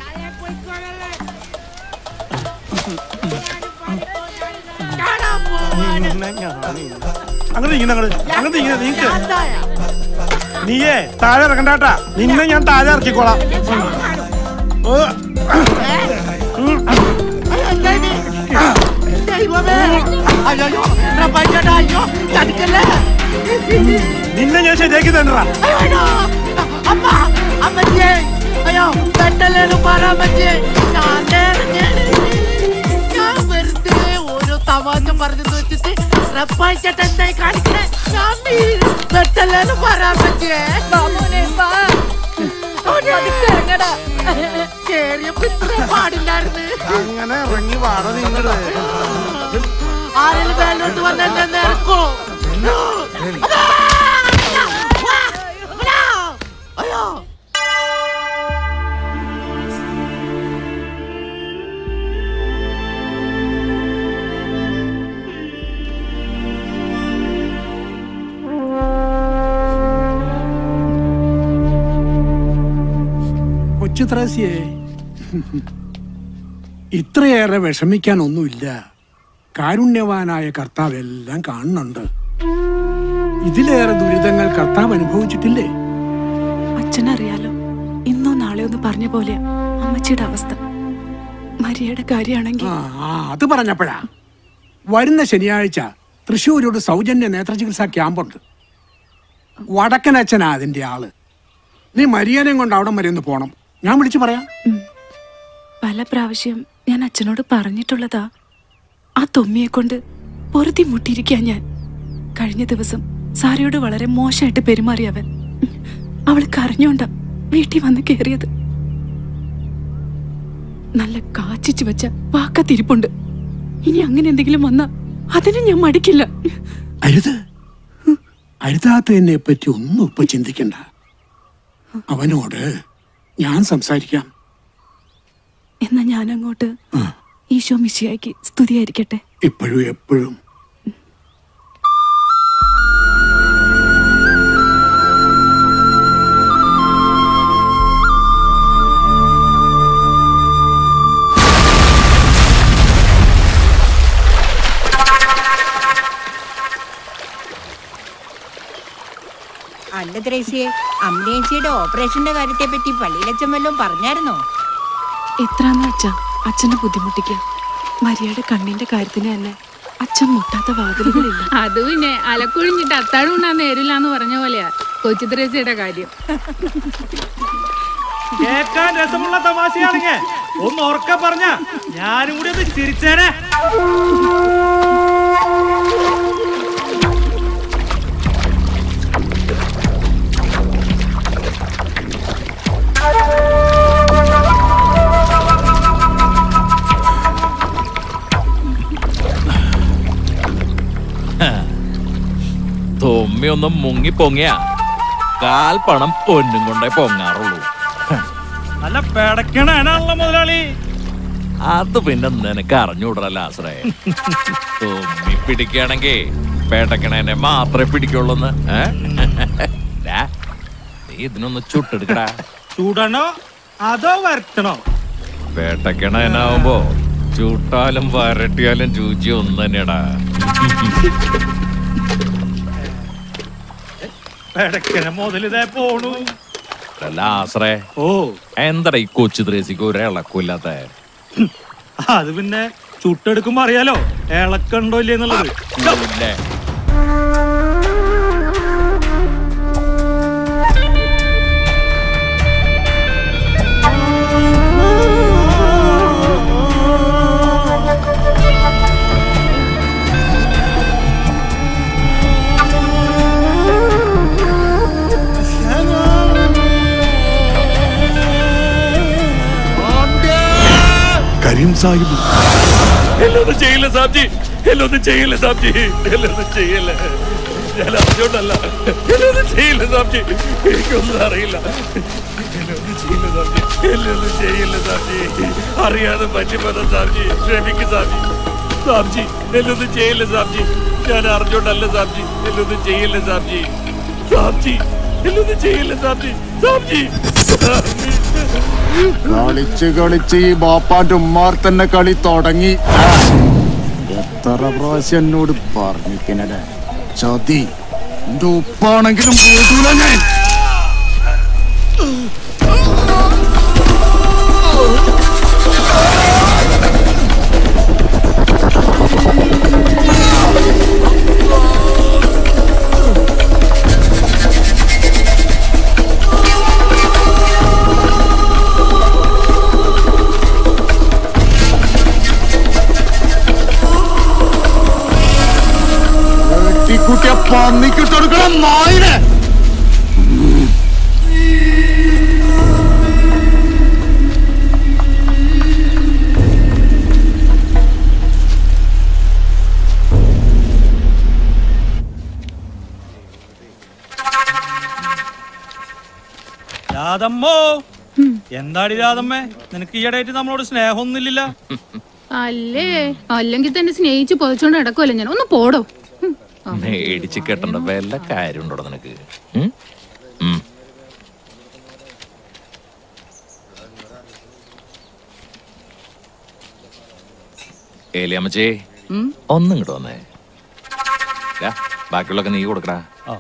നിന്നെ ഞാനേ. അങ്ങോട്ട് ഇങ്ങനെ അങ്ങോട്ട് അങ്ങോട്ട് ഇങ്ങനെ നീക്ക് നീയേ താഴെ ഇറക്കണ്ടാട്ടാ നിന്നെ ഞാൻ താഴെ ഇറക്കിക്കോളാം ഓ. ദൈവമേ അയ്യോ പ്രപഞ്ചടാ അയ്യോ ചതിക്കല്ലേ നിന്നെ ഞാൻ ശരിയാക്കി തന്നടാ അയ്യോ അമ്മ അമ്മച്ചേ അയ്യോ പെട്ടല്ലേന്ന് പറ അമ്മച്ചേ ഞാൻ നേരെ- ഞാൻ വെറുതെ ഓരോ തമാശ പറഞ്ഞു വെച്ചിട്ട് റപ്പായിച്ചിട്ട് എന്തായി കാണിക്കണേ ഞാൻ വീഴും. പെട്ടല്ലേന്ന് പറ അമ്മച്ചേ മോനെ വാ പതുക്കെ ഇറങ്ങടാ കേറിയപ്പോ ഇത്ര പാടില്ലായിരുന്നു അങ്ങനെ ഇറങ്ങി വാട നിങ്ങട് ആരെങ്കിലും മേലോട്ട് വന്ന് എന്നെ ഇറക്കോ അയ്യോ കൊച്ചു ത്രേസ്യേ ഇത്രയേറെ വിഷമിക്കാനൊന്നുമില്ല കാരുണ്യവാനായ കർത്താവ് എല്ലാം കാണുന്നുണ്ട് ഇതിലേറെ ദുരിതങ്ങൾ കർത്താവ് അനുഭവിച്ചിട്ടില്ലേ അച്ഛനറിയാലോ ഇന്നോ നാളെയോ ഒന്ന് പറഞ്ഞ പോലെ അമ്മച്ചിയുടെ അവസ്ഥ മരിയയുടെ കാര്യമാണെങ്കിൽ ആ ആ, അത് പറഞ്ഞപ്പോഴാ വരുന്ന ശനിയാഴ്ച തൃശ്ശൂരോട് സൗജന്യ നേത്രചികിത്സാ ക്യാമ്പുണ്ട് വടക്കനച്ഛനാ അതിന്റെ ആള് നീ മരിയനെയും കൊണ്ട് അവിടം വരെ ഒന്ന് പോണം ഞാൻ വിളിച്ചു പറയാം പല പ്രാവശ്യം ഞാൻ അച്ഛനോട് പറഞ്ഞിട്ടുള്ളതാ ആ തൊമ്മിയെ കൊണ്ട് പൊറുതി മുട്ടിയിരിക്കാൻ ഞാൻ കഴിഞ്ഞ ദിവസം സാരയോട് വളരെ മോശമായിട്ട് പെരുമാറിയവൻ അവൾ കരഞ്ഞോണ്ട വീട്ടിൽ വന്ന് കേറിയത് നല്ല കാച്ചിച്ചു വെച്ച വാക്കത്തിരിപ്പുണ്ട് ഇനി അങ്ങനെ എന്തെങ്കിലും വന്നാ അതിന് ഞാൻ മടിക്കില്ല അരുത് അരുതാത്തതിനെ പറ്റി ഒന്നും ഇപ്പൊ ചിന്തിക്കണ്ട അവനോട് ഞാൻ സംസാരിക്കാം എന്നാ ഞാൻ അങ്ങോട്ട് ഈശോ മിശിയായിക്ക് സ്തുതിയായിരിക്കട്ടെ ഇപ്പോഴും എപ്പോഴും അല്ല ത്രേസ്യേ അമ്മേച്ചിയുടെ ഓപ്പറേഷന്റെ കാര്യത്തെ പറ്റി പള്ളിയിലച്ചൻ വല്ലതും പറഞ്ഞായിരുന്നോ എത്രാന്ന് വെച്ചാ അച്ഛനെ ബുദ്ധിമുട്ടിക്കാം മരിയയുടെ കണ്ണിന്റെ കാര്യത്തിന് തന്നെ അച്ഛൻ മുട്ടാത്ത വാതിലുകളില്ല അത് പിന്നെ അലക്കുഴിഞ്ഞിട്ട് അത്താഴം ഉണ്ണാൻ നേരില്ല എന്ന് പറഞ്ഞ പോലെയാ കൊച്ചു ത്രേസ്യയുടെ കാര്യം കേൾക്കാൻ രസമുള്ള തമാശയാണെങ്കിൽ ഒന്ന് ഉറക്ക പറഞ്ഞ ഞാനും കൂടി ഒന്ന് ചിരിച്ചേനെ തൊമ്മി ഒന്ന് മുങ്ങി പൊങ്ങിയ കാൽ പണം പൊന്നും കൊണ്ടേ പൊങ്ങാറുള്ളൂ നല്ല പെടക്കണാണല്ലോ മുതലാളി അത് പിന്നെ നിനക്ക് അറിഞ്ഞൂടല്ല ആശ്രയ തൊമ്മി പിടിക്കുകയാണെങ്കി പേട്ടക്കണേനെ മാത്രമേ പിടിക്കുള്ളൂന്ന് ഏ? ദാ, നീ ഇതിനൊന്ന് ചുട്ടെടുക്കടാ ചൂടണോ അതോ വരട്ടണോ പേട്ടക്കണേനാവുമ്പോ ചൂട്ടാലും വരട്ടിയാലും രുചി ഒന്ന് തന്നെയാടാ പെടക്കന മുതലിതേ പോണു അല്ല ആശ്രേ ഓ എന്താടാ ഈ കൊച്ചു ത്രേസിക്ക് ഒരു ഇളക്കില്ലാത്ത അത് പിന്നെ ചുട്ടെടുക്കുമ്പോ അറിയാലോ ഇളക്കണ്ടോ ഇല്ലേ എന്നുള്ളത് കരീം സാഹിബ് എന്നൊന്നും ചെയ്യില്ല സാബ്ജി എന്നൊന്നും ചെയ്യില്ല സാബ്ജി എന്നൊന്നും ചെയ്യില്ല ഞാൻ അറിഞ്ഞോണ്ടല്ല എന്നൊന്നും ചെയ്യില്ല സാബ്ജി എനിക്കൊന്നും അറിയില്ല എന്നൊന്നും ചെയ്യില്ല സാബ്ജി എന്നൊന്നും ചെയ്യില്ല സാബ്ജി അറിയാതെ പറ്റിപ്പോന്ന സാബ്ജി ക്ഷമിക്ക് സാബ്ജി സാബ്ജി എന്നൊന്നും ചെയ്യില്ല സാബ്ജി ഞാൻ അറിഞ്ഞോണ്ടല്ല സാബ്ജി എന്നൊന്നും ചെയ്യില്ല സാബ്ജി സാബ്ജി എന്നൊന്നും ചെയ്യില്ല സാബ്ജി സാബ്ജി സാബ്ജി കളിച്ച് കളിച്ച് ഈ ബാപ്പാന്റെ ഉമ്മാർ തന്നെ കളി തുടങ്ങി എത്ര പ്രാവശ്യം എന്നോട് പറഞ്ഞിക്കണേ ചതി എന്റെ ഉപ്പാണെങ്കിലും പോകൂല ഞാൻ വെട്ടിക്കുട്ടിയെ പന്നിക്കിട്ട് കൊടുക്കണം നായിനെ രാധമ്മോ എന്താടി രാധമ്മേ നിനക്ക് ഈയിടെയായിട്ട് നമ്മളോട് സ്നേഹമൊന്നുമില്ല അല്ലേ അല്ലെങ്കിൽ തന്നെ സ്നേഹിച്ച് പൊതിച്ചോണ്ട് നടക്കുമല്ലോ ഞാൻ ഒന്ന് പോടോ ഉം. മേടിച്ച് കെട്ടണ്ട വല്ല കാര്യമുണ്ടോ നിനക്ക് ഉം? ഉം. ഏലിയമ്മച്ചേ ഒന്നും ഇങ്ങോട്ട് വന്നേ ദാ, ബാക്കിയുള്ളൊക്കെ നീ കൊടുക്കടാ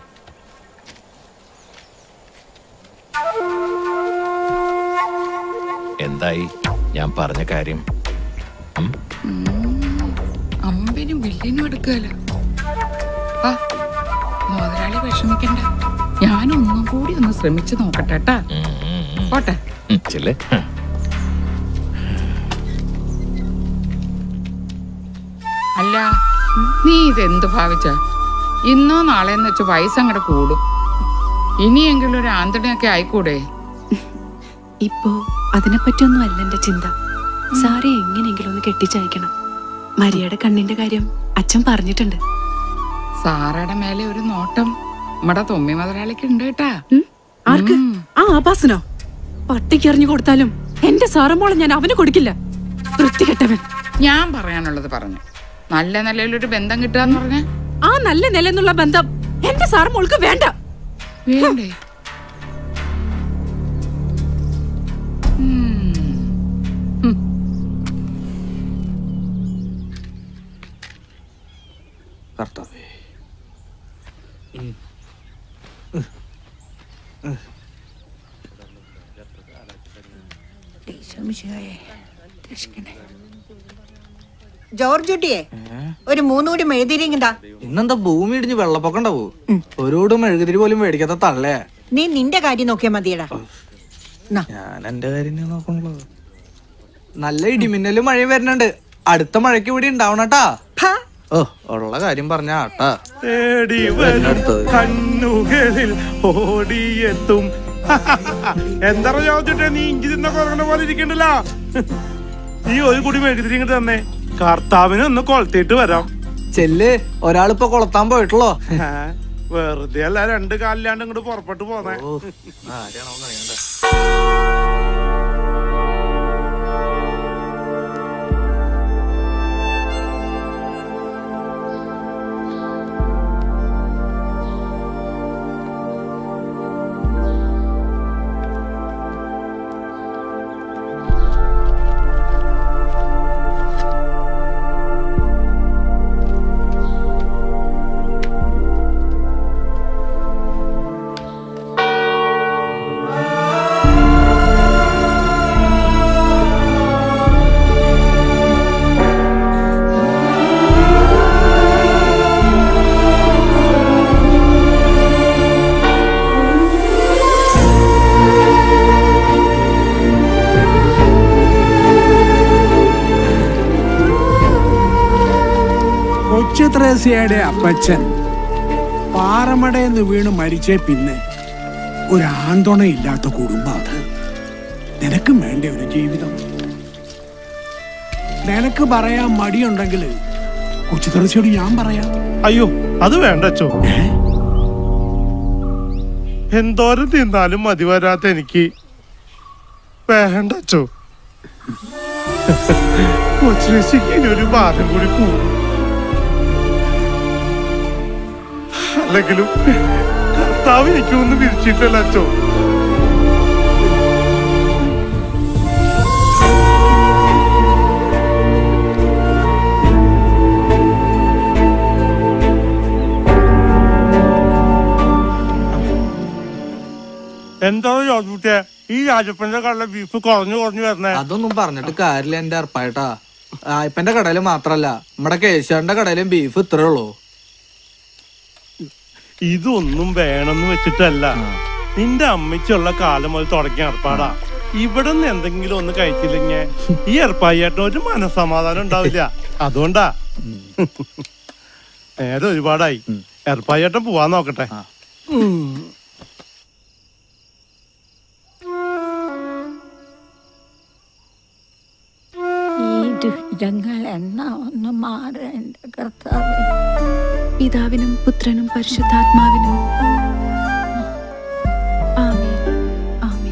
എന്തായി ഞാൻ പറഞ്ഞ കാര്യം അമ്പനും ബില്ലിനും എടുക്കാലോ ആ മുതലാളി വിഷമിക്കണ്ട ഞാനൊന്നും കൂടി ഒന്ന് ശ്രമിച്ചു നോക്കട്ടെ ട്ടാ. പോട്ടെ ഉം, ചെല്ല് ഹ്. അല്ല നീ ഇതെന്ത് ഭാവിച്ച ഇന്നോ നാളെന്ന് വെച്ച് വയസ്സ് അങ്ങോട്ട് കൂടും ഇനിയെങ്കിലും ഒരു ആന്തണിയൊക്കെ ആയിക്കൂടെ ഇപ്പോ അതിനെപ്പറ്റിയൊന്നും അല്ല എന്റെ ചിന്ത സാറെ എങ്ങനെയെങ്കിലും ഒന്ന് കെട്ടിച്ചയക്കണം മരിയയുടെ കണ്ണിന്റെ കാര്യം അച്ഛൻ പറഞ്ഞിട്ടുണ്ട് സാറയുടെ മേലെ ഒരു നോട്ടം നമ്മടെ തൊമ്മി മുതലാളിക്ക് ഉണ്ട് കേട്ടാ ആർക്ക് ആ ആഭാസനോ പട്ടിക്ക് എറിഞ്ഞു കൊടുത്താലും എന്റെ സാറമോളെ ഞാൻ അവന് കൊടുക്കില്ല വൃത്തികെട്ടവൻ ഞാൻ പറയാനുള്ളത് പറഞ്ഞു നല്ല നിലയിലൊരു ബന്ധം കിട്ടുക പറഞ്ഞ ആ നല്ല നിലന്നുള്ള ബന്ധം എന്റെ സാറമോൾക്ക് വേണ്ട വേണ്ടേ കർത്താവേ ജോർജ് കുട്ടിയെ ഒരു മൂന്നുകൂടി മെഴുതിരിങ്ങതാ ഇന്നെന്താ ഭൂമി ഇടിഞ്ഞ് വെള്ളപ്പൊക്കം ഉണ്ടാവൂ ഒരുപാട് മെഴുകുതിരി പോലും മേടിക്കാത്ത തള്ളേ നീ നിന്റെ കാര്യം നോക്കിയാ മതിയടാ ഞാൻ എന്റെ കാര്യം ഞാൻ നോക്കണുള്ളത് നല്ല ഇടിമിന്നലും മഴയും വരുന്നുണ്ട് അടുത്ത മഴയ്ക്ക് ഇവിടെ ഉണ്ടാവണട്ടാ ഓ ഉള്ള കാര്യം പറഞ്ഞ ആട്ടാ തേടി വരും കണ്ണുകളിൽ ഓടിയെത്തും എന്താ ചോദിച്ചിട്ടേ നീ ഇഞ്ചി തിന്ന കുറങ്ങണ പോലെ ഇരിക്കണ്ടല്ല നീ ഒരു കുടി മെഴുകുതിരി ഇങ്ങോട്ട് തന്നെ കർത്താവിനെ ഒന്ന് കൊളത്തിയിട്ട് വരാം ചെല്ല് ഒരാളിപ്പോ കൊളത്താൻ പോയിട്ടുള്ളോ ഏ, വെറുതെ അല്ല രണ്ട് കാലിലാണ്ട് ഇങ്ങോട്ട് പുറപ്പെട്ടു പോന്നെ തെരേസയുടെ അപ്പച്ചൻ പാറമടയെന്ന് വീണ് മരിച്ചേ പിന്നെ ഒരു ആന്തോണയില്ലാത്ത കുടുംബം അത് നിനക്കും വേണ്ട ഒരു ജീവിതം നിനക്ക് പറയാൻ മടിയുണ്ടെങ്കിൽ കൊച്ചു തെറച്ചിയോട് ഞാൻ പറയാം അയ്യോ അത് വേണ്ട അച്ചോ എന്തോരം തിന്നാലും മതി വരാത്ത എനിക്ക് വേണ്ട അച്ചോ കൊച്ചിലേക്ക് ഇനി ഒരു ഭാരം കൂടി കൂടും അല്ലെങ്കിലും കർത്താവ് എനിക്കൊന്നും വിരിച്ചിട്ടില്ല അച്ചോ എന്താ ജോർജുട്ടിയെ ഈ രാജപ്പന്റെ കടല ബീഫ് കുറഞ്ഞു കുറഞ്ഞു വരണേ അതൊന്നും പറഞ്ഞിട്ട് കാര്യമില്ല എന്റെ അർപ്പായിട്ടാ ആയിപ്പന്റെ കടയില് മാത്രല്ല നമ്മുടെ കേശവന്റെ കടയിലും ബീഫ് ഇത്രേ ഉള്ളൂ ഇതൊന്നും വേണമെന്ന് വെച്ചിട്ടല്ല നിന്റെ അമ്മയ്ക്കുള്ള കാലം മുതൽ തുടങ്ങിയ ഏർപ്പാടാ ഇവിടെ നിന്ന് എന്തെങ്കിലും ഒന്ന് കഴിച്ചില്ലെങ്കിൽ ഈ ഏർപ്പായിയേട്ടന് ഒരു മനസമാധാനം ഉണ്ടാവില്ല അതുകൊണ്ടാ നേരെ ഒരുപാടായി ഏർപ്പായിയേട്ടൻ പോവാൻ നോക്കട്ടെ ഉം. ഈ ദുരിതങ്ങൾ എന്നാ ഒന്ന് മാറേണ്ട കർത്താവേ പിതാവിനും പുത്രനും പരിശുദ്ധാത്മാവിനും ആമേൻ ആമേൻ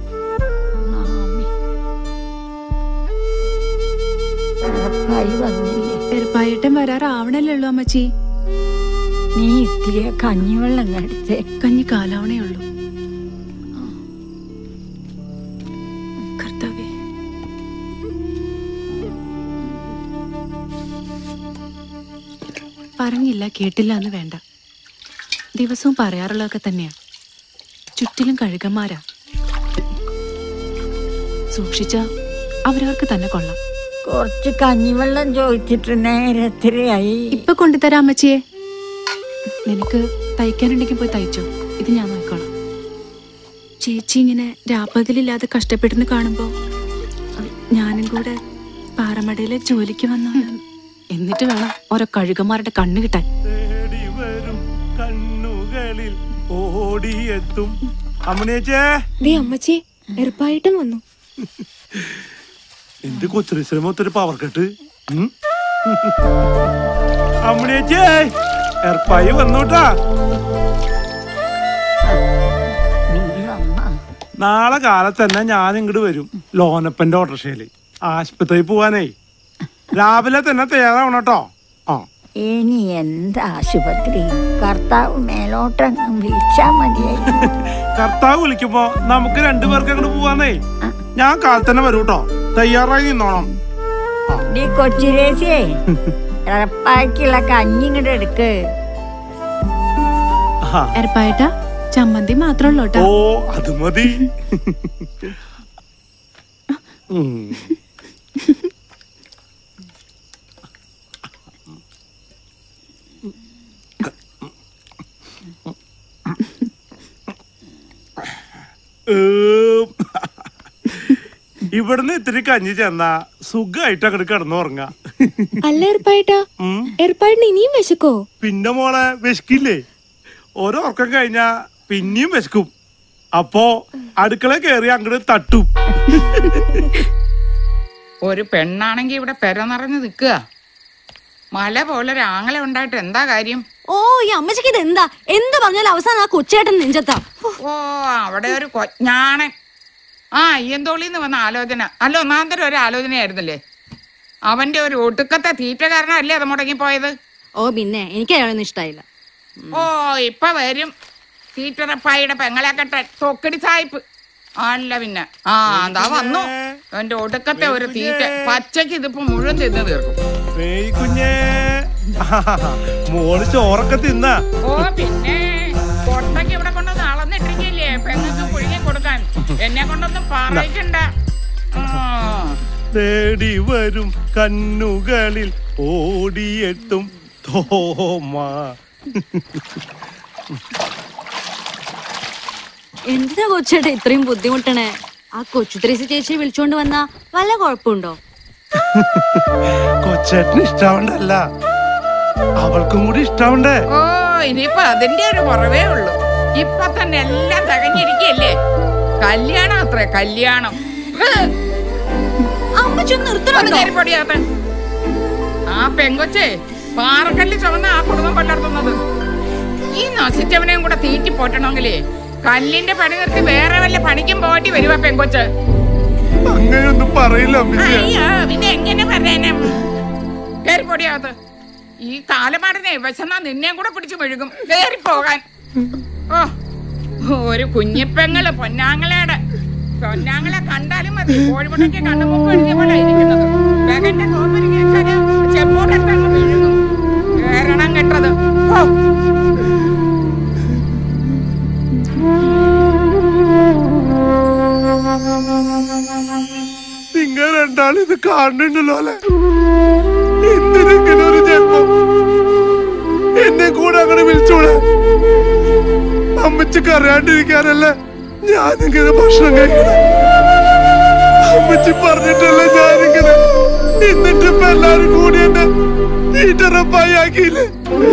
ഉറപ്പായി വന്നില്ലേ എരുപ്പായേട്ടൻ വരാറാവണല്ലേ ഉള്ളൂ അമ്മച്ചി നീ ഇത്തിരി കഞ്ഞിവെള്ളം കടിച്ചേ കഞ്ഞി കാലാവണേ ഉള്ളൂ കർത്താവേ പറഞ്ഞില്ല കേട്ടില്ല എന്ന് വേണ്ട ദിവസവും പറയാറുള്ളതൊക്കെ തന്നെയാ ചുറ്റിലും കഴുകന്മാരാ സൂക്ഷിച്ച അവരവർക്ക് തന്നെ കൊള്ളാം കുറച്ച് കഞ്ഞിവെള്ളം ചോദിച്ചിട്ട് നേരത്തിരിയായി ഇപ്പൊ കൊണ്ടുതരാം അമ്മച്ചിയെ നിനക്ക് തയ്ക്കാനുണ്ടെങ്കിൽ പോയി തയ്ച്ചോ ഇത് ഞാൻ നോക്കിക്കോളാം ചേച്ചി ഇങ്ങനെ രാപ്പകലില്ലാതെ കഷ്ടപ്പെടുന്ന കാണുമ്പോ അഹ് ഞാനും കൂടെ പാറമടയിലെ ജോലിക്ക് വന്നു എന്നിട്ട് വേണം ഓരോ കഴുകന്മാരുടെ കണ്ണ് കിട്ടാൻ തേടി വരും കണ്ണുകളിൽ ഓടിയെത്തും അമ്മനേച്ചേ ദേ അമ്മച്ചി എറുപ്പായിട്ടും വന്നു എന്റെ കൊച്ചുശ്രമത്തൊരു പവർ കെട്ട് ഉം. അമ്മനേച്ചേ ഏർപ്പായി വന്നോട്ടാ നാളെ കാലത്ത് തന്നെ ഞാൻ ഇങ്ങോട്ട് വരും ലോനപ്പന്റെ ഓട്ടോറിക്ഷയില് ആശുപത്രിയിൽ പോവാനേ രാവിലെ തന്നെ തയ്യാറാവണം കേട്ടോ ആ ഇനി എന്താ ആശുപത്രി കർത്താവ് മേലോട്ടങ്ങ് വിളിച്ചാ മതിയായി കർത്താവ് വിളിക്കുമ്പോ നമുക്ക് രണ്ടുപേർക്ക് അങ്ങോട്ട് പോവാന്നേ ഞാൻ കാലത്ത് തന്നെ വരൂ കേട്ടോ തയ്യാറായി നിന്നോണം നീ കൊച്ചിരേശിയേ ഉറപ്പാക്കിയുള്ള കഞ്ഞി ഇങ്ങോട്ട് എടുക്ക് എരപ്പായേട്ടാ ചമ്മന്തി മാത്രമല്ലോ ഓ അത് മതി ഉം. ഏം. ഇവിടുന്ന് ഇത്തിരി കഞ്ഞി ചെന്നാ സുഖമായിട്ട് അങ്ങോട്ട് കിടന്നുറങ്ങ അല്ല എറുപ്പായിട്ടാ എറുപ്പായിട്ടിന് ഇനിയും വിശക്കോ പിന്നെ മോളെ വിശക്കില്ലേ ഓരോ ഉറക്കം കഴിഞ്ഞാ പിന്നെയും വിശക്കും അപ്പോ അടുക്കള കയറി അങ്ങോട്ട് തട്ടും ഒരു പെണ്ണാണെങ്കി ഇവിടെ പെര നിറഞ്ഞു നിൽക്കുക മല പോലെ ഒരു ആങ്ങളെ ഉണ്ടായിട്ട് എന്താ കാര്യം ഓ ഈ അമ്മച്ചിക്ക് ഇത് എന്താ എന്ത് പറഞ്ഞാലും അവസാനം ആ കൊച്ചേട്ടൻ നെഞ്ചത്താ ഓ അവിടെ ഒരു കൊഞ്ഞാണൻ ആ അയ്യന്തോളിന്ന് വന്ന ആലോചന അല്ല ഒന്നാന്തരം ഒരു ആലോചനയായിരുന്നില്ലേ അവന്റെ ഒരു ഒടുക്കത്തെ തീറ്റ കാരണമല്ലേ അത് മുടങ്ങിപ്പോയത് ഓ പിന്നെ എനിക്ക് അയാളൊന്നും ഇഷ്ടായില്ല ഓ ഇപ്പൊ വരും തീറ്ററപ്പായുടെ പെങ്ങളെ കെട്ടൻ തൊക്കടി സായിപ്പ് അല്ല പിന്നെ ആ എന്താ വന്നു അവന്റെ ഒടുക്കത്തെ ഒരു തീറ്റ പച്ചക്ക് ഇതിപ്പോ മുഴുവൻ തിന്ന് തീർക്കും ഏയ് കുഞ്ഞേ മോള് ചോറൊക്കെ തിന്ന ഓ പിന്നെ കൊട്ടയ്ക്ക് ഇവിടെ കൊണ്ടൊന്ന് അളന്നിട്ടിരിക്കില്ലേ പെങ്ങൾക്ക് പുഴുങ്ങി കൊടുക്കാൻ എന്നെ കൊണ്ടൊന്നും പറയിക്കണ്ട ആ. തേടി വരും കണ്ണുകളിൽ ഓടിയെത്തും തോമ എന്തിനാ കൊച്ചേട്ടാ ഇത്രയും ബുദ്ധിമുട്ടണേ ആ കൊച്ചു ത്രേസി ചേച്ചിയെ വിളിച്ചോണ്ട് വന്നാ വല്ല കുഴപ്പമുണ്ടോ കൊച്ചേട്ടന് ഇഷ്ടാവണ്ടല്ല അവൾക്കും കൂടി ഇഷ്ടാവണ്ടേ ഓ ഇനിയിപ്പൊ അതിന്റെ ഒരു കുറവേ ഉള്ളൂ ഇപ്പൊ തന്നെ എല്ലാം തികഞ്ഞിരിക്കല്ലേ കല്യാണം അത്രേ കല്യാണം ഒന്ന് കയറിപ്പൊടിയാത്ത ആ പെങ്കൊച്ചേ പാറക്കല്ല് ചുമന്ന ആ കുടുംബം പലർത്തുന്നത് ഈ നശിച്ചവനെയും കൂടെ തീറ്റി പോറ്റണമെങ്കിലേ കല്ലിന്റെ പണി നിർത്തി വേറെ വല്ല പണിക്കും പോറ്റി വരുവാ പെങ്കൊച്ച് അങ്ങനെയൊന്നും പറയില്ല അമ്മച്ചിയെ. അയ്യോ പിന്നെ എങ്ങനെ പറയാനാ കയറിപ്പൊടിയാത്ത ഈ കാലമാടനെ വിശന്നാ നിന്നെയും കൂടെ പിടിച്ചു മെഴുകും കേറി പോകാൻ ഓ ഒരു കുഞ്ഞിപ്പെങ്ങള് പൊന്നാങ്ങളയുടെ പൊന്നാങ്ങളെ കണ്ടാലും മതി കോഴിമുട്ടയ്ക്ക് കണ്ണുമുക്ക് എഴുതിയ പോലെ ഇരിക്കുന്നത് വേഗന്റെ നോമ്പരിക്ക് വെച്ചാല് ചെമ്പോട്ടെടുത്ത് അങ്ങ് വീഴുന്നു കേരണം കെട്ടത് ഓ നിങ്ങൾ രണ്ടാളും ഇത് കാണുന്നുണ്ടല്ലോ അല്ലെ എന്തിനെങ്ങനെ ഒരു ജന്മം എന്നെ കൂടെ അങ്ങനെ വിളിച്ചോളെ അമ്മച്ചിക്ക് അറിയാണ്ടിരിക്കാനല്ലേ ഞാനിങ്ങനെ ഭക്ഷണം കഴിക്കണം അമ്മച്ചി പറഞ്ഞിട്ടല്ലേ ഞാനിങ്ങനെ എന്നിട്ട് ഇപ്പൊ എല്ലാരും കൂടി എന്നെ തീറ്ററപ്പായി ആക്കിയില്ലേ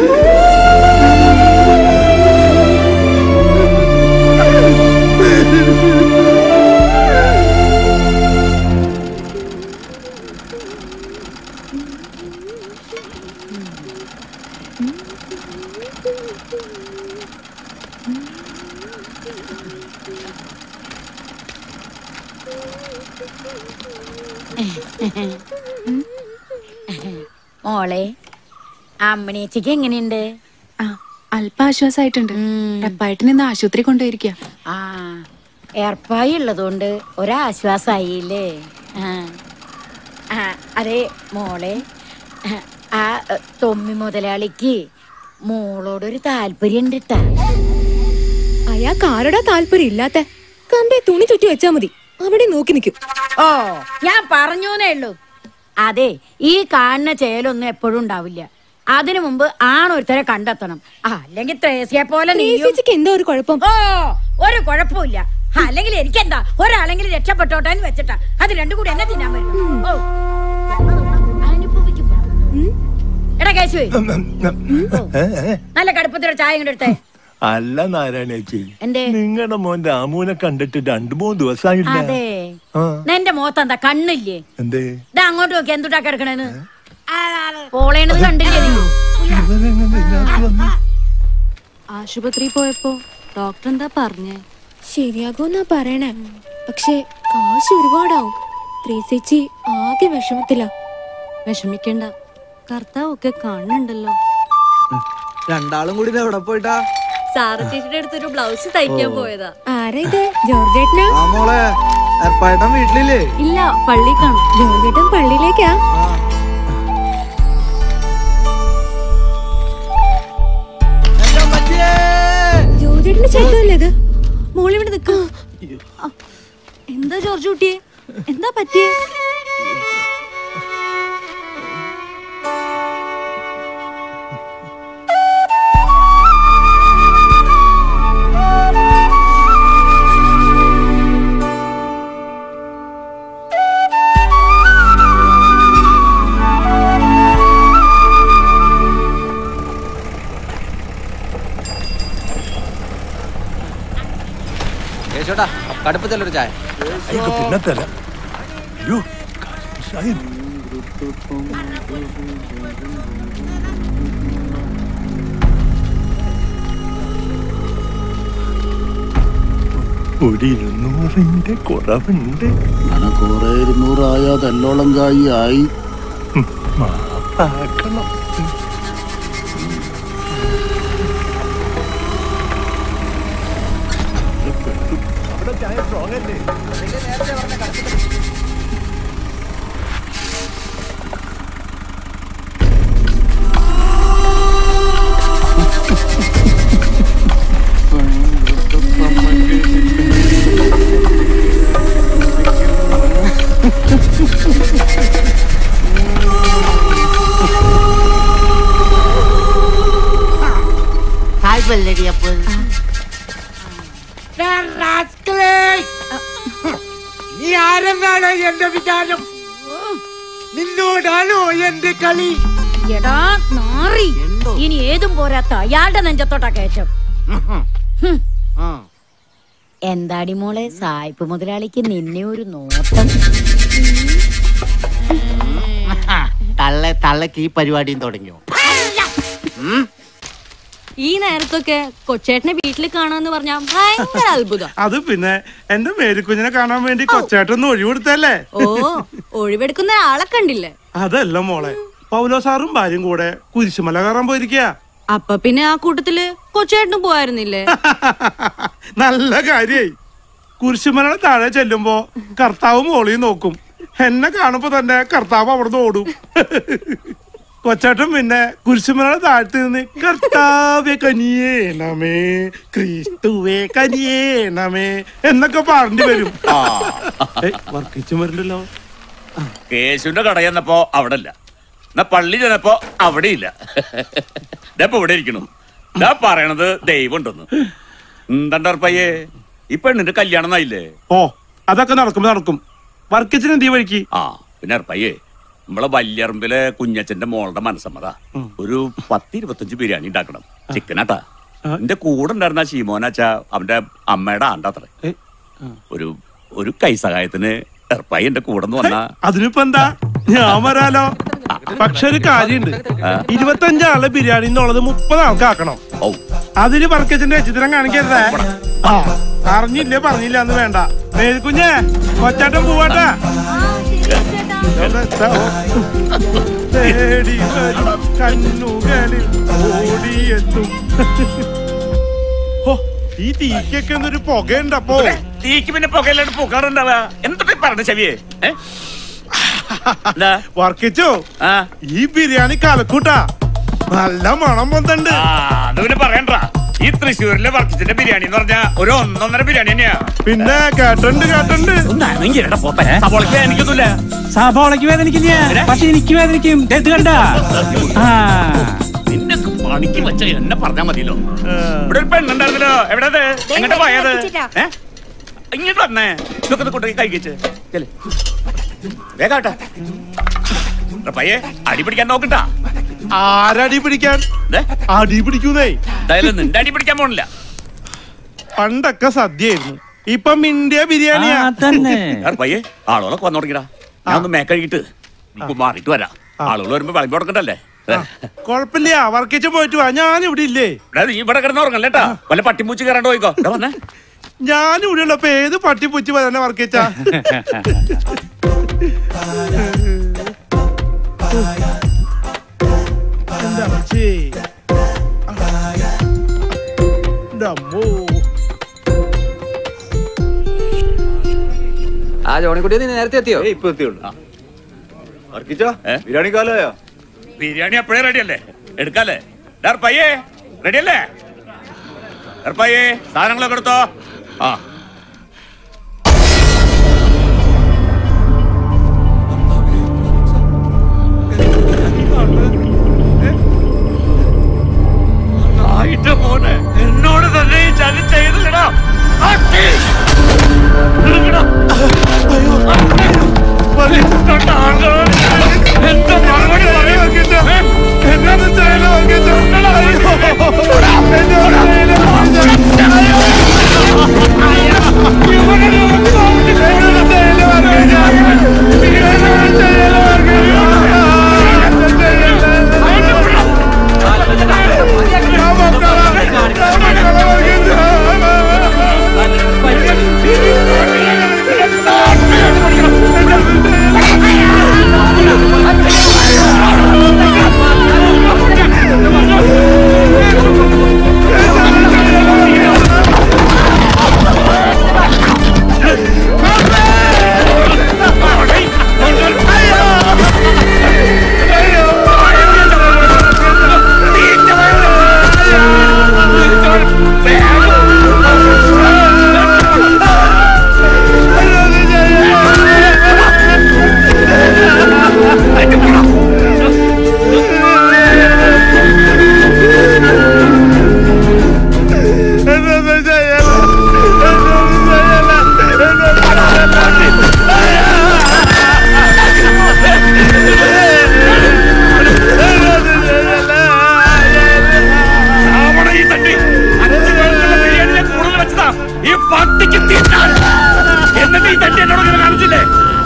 മോളെ അമ്മണിയച്ചിക്ക് എങ്ങനെയുണ്ട് ആ അല്പം ആശ്വാസമായിട്ടുണ്ട് റപ്പായിട്ടിന് ഇന്ന് ആശുപത്രി കൊണ്ടുപോയിരിക്കുക ആ ഏർപ്പായി ഉള്ളതുകൊണ്ട് ഒരാശ്വാസായില്ലേ ആ. ആ, അതെ മോളെ ആ എ, തൊമ്മി മുതലാളിക്ക് മോളോടൊരു താല്പര്യം ഉണ്ട് ട്ടാ. അയാൾക്ക് ആരോടാ താല്പര്യം ഇല്ലാത്ത കണ്ടേ തുണി ചുറ്റി വെച്ചാ മതി അവിടെ നോക്കി നിൽക്കും ഓ ഞാൻ പറഞ്ഞൂന്നേ ഉള്ളൂ അതെ ഈ കാണുന്ന ചേലൊന്നും എപ്പോഴും ഉണ്ടാവില്ല അതിനു മുമ്പ് ആണൊരുത്തരെ കണ്ടെത്തണം ആ, അല്ലെങ്കിൽ ത്രേസ്യെ പോലെ നീയും- ത്രേസ്യക്ക് എന്താ ഒരു കുഴപ്പം ഓ ഒരു കുഴപ്പമില്ല അല്ലെങ്കിൽ എനിക്കെന്താ ഒരാളെങ്കിലും രക്ഷപ്പെട്ടോട്ടെ എന്ന് വെച്ചിട്ടാ അത് രണ്ടും കൂടി എന്നെ തിന്നാൻ പറ്റും ഓ അനുഭവിക്കും എടാ കേശുവേ നല്ല കടുപ്പത്തിലൊരു ചായ ഇങ്ങോട്ട് എടുത്തേ അല്ല നാരായണേച്ചി എന്തേ? നിങ്ങളുടെ മോൻ രാമുവിനെ കണ്ടിട്ട് രണ്ടു മൂന്ന് ദിവസമായില്ല അതെ ആ, നിന്റെ മുഖത്ത് എന്താ കണ്ണില്ലേ എന്തേ ഇതാ അങ്ങോട്ട് നോക്കി എന്തുട്ടാ കിടക്കണേന്ന് പോളേണത് കണ്ടില്ലേ നീ ആശുപത്രി പോയപ്പോ ഡോക്ടർ എന്താ പറഞ്ഞേ ശരിയാകുമെന്നാ പറയണേ പക്ഷേ കാശ് ഒരുപാടാവും ത്രേസ്യച്ചി ആകെ വിഷമത്തിലാ വിഷമിക്കണ്ട കർത്താവൊക്കെ കാണുന്നുണ്ടല്ലോ രണ്ടാളും കൂടി ഇത് എവിടെ പോയിട്ടാ സാറ ചേച്ചിയുടെ അടുത്തൊരു ബ്ലൗസ് തയ്ക്കാൻ ഓ. പോയതാ ആരാ ഇത് ജോർജേട്ടനാ ആ മോളെ ഏർപ്പാട്ടം വീട്ടിലില്ലേ ഇല്ല പള്ളി കാണും ജോർജേട്ടൻ പള്ളിയിലേക്കാ ജോർജേട്ടന്റെ ചേട്ടല്ലേ ഇത് മോളിവിടെ നിൽക്ക എന്താ ജോർജ് കുട്ടിയെ എന്താ പറ്റിയേ യേശോട്ടാ കടുപ്പത്തിലൊരു ചായ അയ്യോ, പിന്നെ തരാം അയ്യോ ഷാഹിദ്. ഒരു ഇരുന്നൂറിന്റെ കുറവുണ്ട് അങ്ങനെ കുറെ ഇരുന്നൂറായ തെല്ലോളം കായി ആയി മാപ്പാക്കണം അവിടെ ചായ സ്ട്രോങ് അല്ലേ ഹായ് പല്ലടി അപ്പോൾ നീ ആരെന്നാണ് എന്റെ വിചാരം നിന്നോടാണോ എന്റെ കളി എടാ നാ നാറി ഇനി ഏതും പോരാത്ത അയാളുടെ നെഞ്ചത്തോട്ടാ കയറ്റം ഹും. എന്താടി മോളെ സായിപ്പ് മുതലാളിക്ക് നിന്നെ ഒരു നോട്ടം തള്ള തള്ളക്ക് ഈ പരിപാടിയും തുടങ്ങിയോ ഈ നേരത്തൊക്കെ കൊച്ചേട്ടനെ വീട്ടിൽ കാണാന്ന് പറഞ്ഞാ ഭയങ്കര അത്ഭുതം അത് പിന്നെ എന്റെ മേരിക്കുഞ്ഞിനെ കാണാൻ വേണ്ടി കൊച്ചേട്ടൊന്ന് ഒഴിവെടുത്തല്ലേ ഓ ഒഴിവെടുക്കുന്ന ആളെ കണ്ടില്ലേ അതല്ല മോളെ പൗലോ സാറും ഭാര്യയും കൂടെ കുരിശുമല കയറാൻ പോയിരിക്കുക അപ്പൊ പിന്നെ ആ കൂട്ടത്തില് കൊച്ചേട്ടനും പോയായിരുന്നില്ലേ നല്ല കാര്യായി കുരിശുമല താഴെ ചെല്ലുമ്പോ കർത്താവ് മോളിൽ നോക്കും എന്നെ കാണുമ്പോ തന്നെ കർത്താവ് അവിടുന്ന് ഓടും കൊച്ചേട്ടൻ പിന്നെ കുരിശുമല താഴ്ത്തി നിന്ന് കർത്താവെ കനിയേണമേ ക്രിസ്തുവേ കനിയേണമേ എന്നൊക്കെ പറഞ്ഞു വരും വർക്കിച്ചു വരണ്ടല്ലോ കേശുവിന്റെ കട ചെന്നപ്പോ അവിടെ ഇല്ല എന്നാ പള്ളി ചെന്നപ്പോ അവിടെ ഇല്ല ഇപ്പൊ ഇവിടെ ഇരിക്കണു ഇതാ പറയണത് ദൈവം ഉണ്ടെന്ന് എന്താണ്ടർപ്പയ്യേ ഈ പെണ്ണിന്റെ കല്യാണം എന്നായില്ലേ ഓ അതൊക്കെ നടക്കും നടക്കും വർക്കിച്ചിന് എന്ത് വഴിക്ക് ആ പിന്നെ അർപ്പയ്യേ നമ്മളെ വല്യറമ്പിലെ കുഞ്ഞച്ചന്റെ മോളുടെ മനസ്സമ്മത ഒരു പത്ത് ഇരുപത്തഞ്ച് ബിരിയാണി ഉണ്ടാക്കണം ചിക്കനാട്ടാ എന്റെ കൂടെ ഉണ്ടായിരുന്ന ശീമോനാച്ച അവന്റെ അമ്മയുടെ ആണ്ടാത്രേ ഒരു ഒരു കൈസഹായത്തിന് എർപ്പായി എന്റെ കൂടെ നിന്ന് വന്ന അതിനിപ്പോ എന്താ ഞാൻ വരാലോ പക്ഷെ ഒരു കാര്യണ്ട് ഇരുപത്തഞ്ചാളെ ബിരിയാണി എന്നുള്ളത് മുപ്പത് ആൾക്ക് ആക്കണം അതിന് വർക്കച്ചന്റെ ചിത്രം കാണിക്കരുതേ ആ അറിഞ്ഞില്ലേ പറഞ്ഞില്ല എന്ന് വേണ്ട മേൽക്കുഞ്ഞേ കൊച്ചാട്ടം പോവാട്ടാ തേടി വരും കണ്ണുകളിൽ ഓടിയെത്തും ഹോ, ഈ തീക്കൊക്കെ ഒന്നൊരു പുകയുണ്ടപ്പോ തീക്ക് പിന്നെ പുകയിലോട്ട് പൂക്കാറുണ്ടാവുക എന്തൊക്കെ പറഞ്ഞ ചെവിയെ ഏ? വർക്കിച്ചോ ഈ ബിരിയാണി കലക്കൂട്ടാ നല്ല മണം പൊന്തണ്ട് അത് പിന്നെ പറയണ്ട ഈ തൃശ്ശൂരിലെ വർക്കിച്ചിന്റെ ബിരിയാണി എന്ന് പറഞ്ഞാ ഒരു ഒന്നൊന്നര ബിരിയാണി തന്നെയാ പിന്നെ കേട്ടുണ്ട് കേട്ടുണ്ട് സവോളക്ക് എനിക്കൊന്നുമില്ല സഭോളയ്ക്ക് വേദനിക്കില്ല പക്ഷെ എനിക്ക് വേദനിക്കും ദേ ഇത് കണ്ട ആ നിന്നെ പണിക്ക് വെച്ച എന്നെ പറഞ്ഞാ മതിയല്ലോ ഇവിടെ ഒരു പെണ്ണുണ്ടായിരുന്നല്ലോ എവിടെ അത് എങ്ങോട്ട് പോയത് ഏ? ഇങ്ങോട്ട് വന്നേ ഇതൊക്കെ കൊണ്ടുപോയി കഴിക്കിച്ച് വേഗാട്ടെ പയ്യെ അടി പിടിക്കാൻ നോക്കണ്ട ആരടി പിടിക്കാൻ അടി പിടിക്കുന്നേ എന്തായാലും നിന്റെ അടി പിടിക്കാൻ പോണില്ല പണ്ടൊക്കെ സദ്യയായിരുന്നു ഇപ്പൊ മിണ്ടിയ ബിരിയാണിയാ ഞാൻ പയ്യെ ആളുകളൊക്കെ വന്നു തുടങ്ങിടാ ഞാൻ ഒന്ന് മേക്കഴിയിട്ട് നമുക്ക് മാറിയിട്ട് വരാം ആളുകൾ വരുമ്പോ വിളമ്പി കൊടുക്കണ്ടല്ലേ കൊഴപ്പില്ല വർക്കിച്ച് പോയിട്ട് വാ ഞാൻ ഇവിടെ ഇല്ലേ എടാ, നീ ഇവിടെ കിടന്ന് ഉറങ്ങല്ലേട്ടാ വല്ല പട്ടിമൂച്ച് കയറാണ്ട് പോയിക്കോ ഇവിടെ വന്നേ ഞാൻ ഇവിടെ ഉള്ളപ്പോ ഏത് പട്ടി പൂച്ചി വരാനെ വർക്കിച്ചാ എന്താ അമ്മച്ചി? എൻ്റെ അമ്മോ. ആ ജോണിക്കുട്ടി നീ നേരത്തെ എത്തിയോ ഇപ്പൊ എത്തിയുള്ളൂ ബിരിയാണി കാലയോ ബിരിയാണി അപ്പോഴേ റെഡി അല്ലേ എടുക്കാല്ലേ ഡാർ പയ്യേ റെഡി അല്ലേ ഡാർ പയ്യേ സാധനങ്ങളൊക്കെ എടുത്തോ ആ ആയിട്ട് മോനെ എന്നോട് തന്നെ ഈ ചതി ചെയ്തില്ലടാ അട്ടി! നിൽക്കടാ. വലിച്ചിട്ടോണ്ട് ആളുകൾ എന്താ മറുപടി പറയും? ഏ? എന്നാന്ന് ചെയ്യല് വർക്കിച്ചാ? അയ്യോ. എന്നോട് ചെയ്യല് വർക്കിച്ചാ? പട്ടിക്ക് തിന്നാൻ എന്നിട്ട് ഈ തന്റെ എന്നോട് ഇങ്ങനെ കാണിച്ചില്ലേ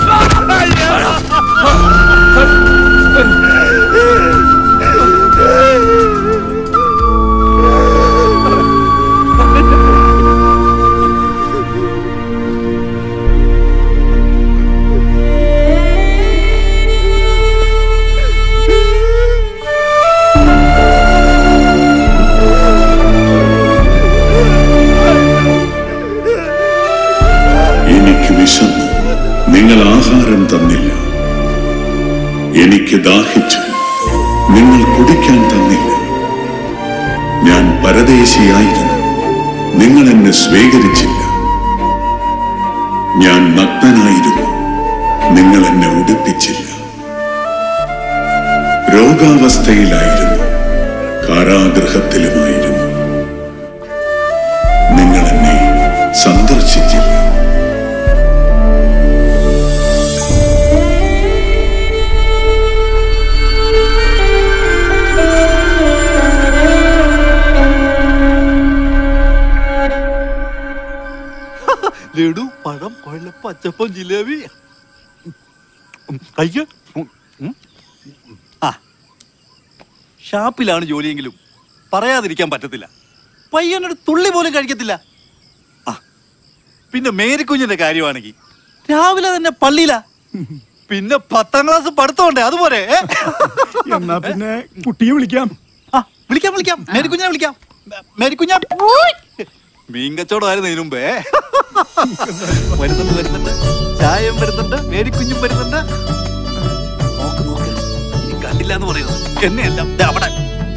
എനിക്ക് വിശന്നു നിങ്ങൾ ആഹാരം തന്നില്ല എനിക്ക് ദാഹിച്ചു നിങ്ങൾ കുടിക്കാൻ തന്നില്ല ഞാൻ പരദേശിയായിരുന്നു നിങ്ങൾ എന്നെ സ്വീകരിച്ചില്ല ഞാൻ നഗ്നനായിരുന്നു നിങ്ങൾ എന്നെ ഉടുപ്പിച്ചില്ല രോഗാവസ്ഥയിലായിരുന്നു കാരാഗൃഹത്തിലുമായിരുന്നു നിങ്ങൾ എന്നെ സന്ദർശിച്ചില്ല ലഡു പഴം കൊഴല പച്ചപ്പം ജിലേബി കഴിക്ക ആ ഷാപ്പിലാണ് ജോലിയെങ്കിലും പറയാതിരിക്കാൻ പറ്റത്തില്ല പയ്യനൊരു തുള്ളി പോലും കഴിക്കത്തില്ല ആ പിന്നെ മേരിക്കുഞ്ഞിന്റെ കാര്യമാണെങ്കിൽ രാവിലെ തന്നെ പള്ളിയിലാ പിന്നെ പത്താം ക്ലാസ് പഠിത്തമുണ്ടേ അതുപോലെ ഏ? എന്നാ പിന്നെ കുട്ടിയെ വിളിക്കാം ആ വിളിക്കാം വിളിക്കാം മേരിക്കുഞ്ഞിനെ വിളിക്കാം മേ- മേരിക്കുഞ്ഞ മീൻ കച്ചവടമായിരുന്നു ഇതിനു മുമ്പേ വരുന്നുണ്ട് വരുന്നുണ്ട് ചായം വരുന്നുണ്ട് മേരിക്കുഞ്ഞും വരുന്നുണ്ട് നോക്ക് നോക്ക് ഇനി കണ്ടില്ല എന്ന് പറയുന്നത് എന്നെയല്ല ദേ അവിടെ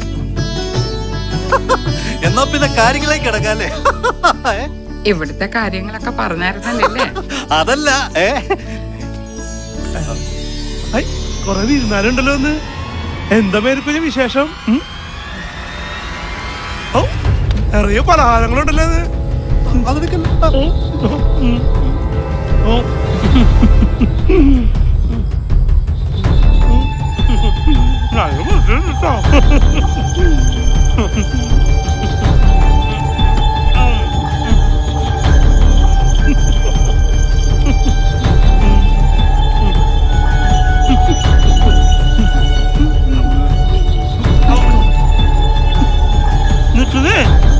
എന്നാ പിന്നെ കാര്യങ്ങളിലേക്ക് കിടക്കാല്ലേ ഏ? ഇവിടുത്തെ കാര്യങ്ങളൊക്കെ പറഞ്ഞായിരുന്നല്ലേ അതല്ല ഏ കൊറേ ഇരുന്നാലുണ്ടല്ലോ ഒന്ന് എന്താ മേരിപ്പിന് വിശേഷം ഉം? ഔ, നിറയെ പലഹാരങ്ങളുണ്ടല്ലോ അത് ഉം. ഓ. നല്ല രസമുണ്ട് ട്ടോ. നിൽക്കുന്നേ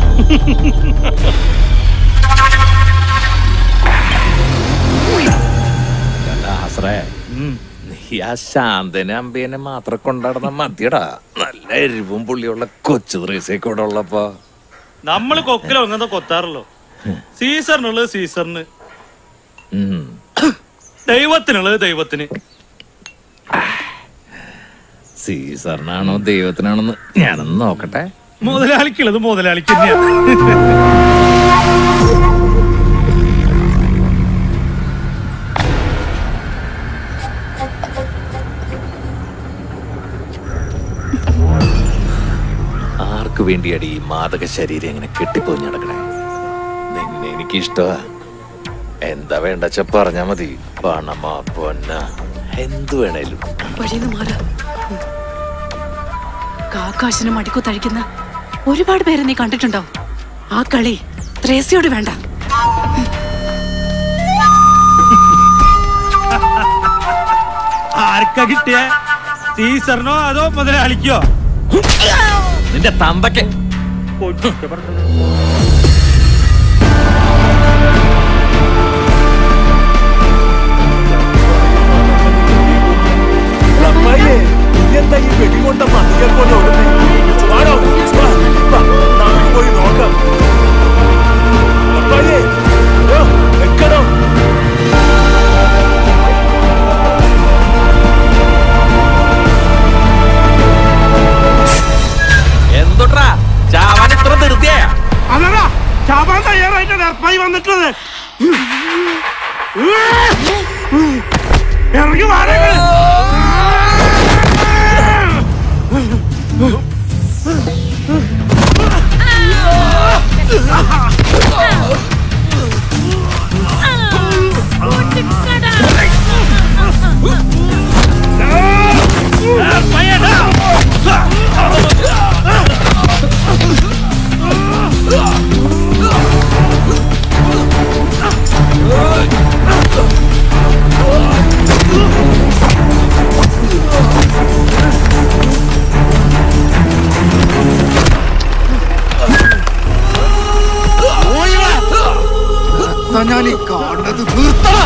ദാസറേ നീ ആ ശാന്തനെ അമ്പേനെ മാത്രം കൊണ്ടാടുന്ന മതിയടാ നല്ല എരിവും പുള്ളിയുള്ള കൊച്ചു ത്രേസേ കൂടെ ഉള്ളപ്പോ നമ്മള് കൊക്കിലോ അങ്ങനത്തെ കൊത്താറല്ലോ സീസറിനുള്ളത് സീസറിന് ഉം. ദൈവത്തിനുള്ളത് ദൈവത്തിന് സീസറിനാണോ ദൈവത്തിനാണോന്ന് ഞാനൊന്ന് നോക്കട്ടെ മുതലാളിക്കുള്ളത് മുതലാളിക്ക് തന്നെയാണ് ആർക്ക് വേണ്ടിയാടി ഈ മാതക ശരീരം ഇങ്ങനെ കെട്ടിപ്പോഞ്ഞ് നടക്കണേ നിന്നെ എനിക്ക് ഇഷ്ടമാ എന്താ വേണ്ടച്ച പറഞ്ഞാ മതി പണമാ പൊന്ന എന്തു വേണേലും വഴിന്ന് മാറാ കാക്കാശിനും മടിക്കുത്തഴിക്കുന്ന ഒരുപാട് പേരെ നീ കണ്ടിട്ടുണ്ടാവും ആ കളി ത്രേസിയോട് വേണ്ട ആർക്കാ കിട്ടിയ സീസറിനോ അതോ മുതലാളിക്കോ നിന്റെ തമ്പയ്ക്ക് എന്താ ഈ വെടികൊണ്ട മതിയെ പോലെ ഓടുന്നേ വാടോ വാ, വാ, നമുക്ക് പോയി നോക്കാം അപ്പായേ ഓ, നിക്കണോ എന്തുട്രാ ചാവാൻ ഇത്ര ധൃതിയാ അതടാ ചാപാൻ തയ്യാറായിട്ടാണ് എർപ്പായി വന്നിട്ടുള്ളത് ഇറങ്ങി മാറങ്ങൾ ആ എന്താ ഞാൻ ഈ കാണുന്നത് നിർത്തണം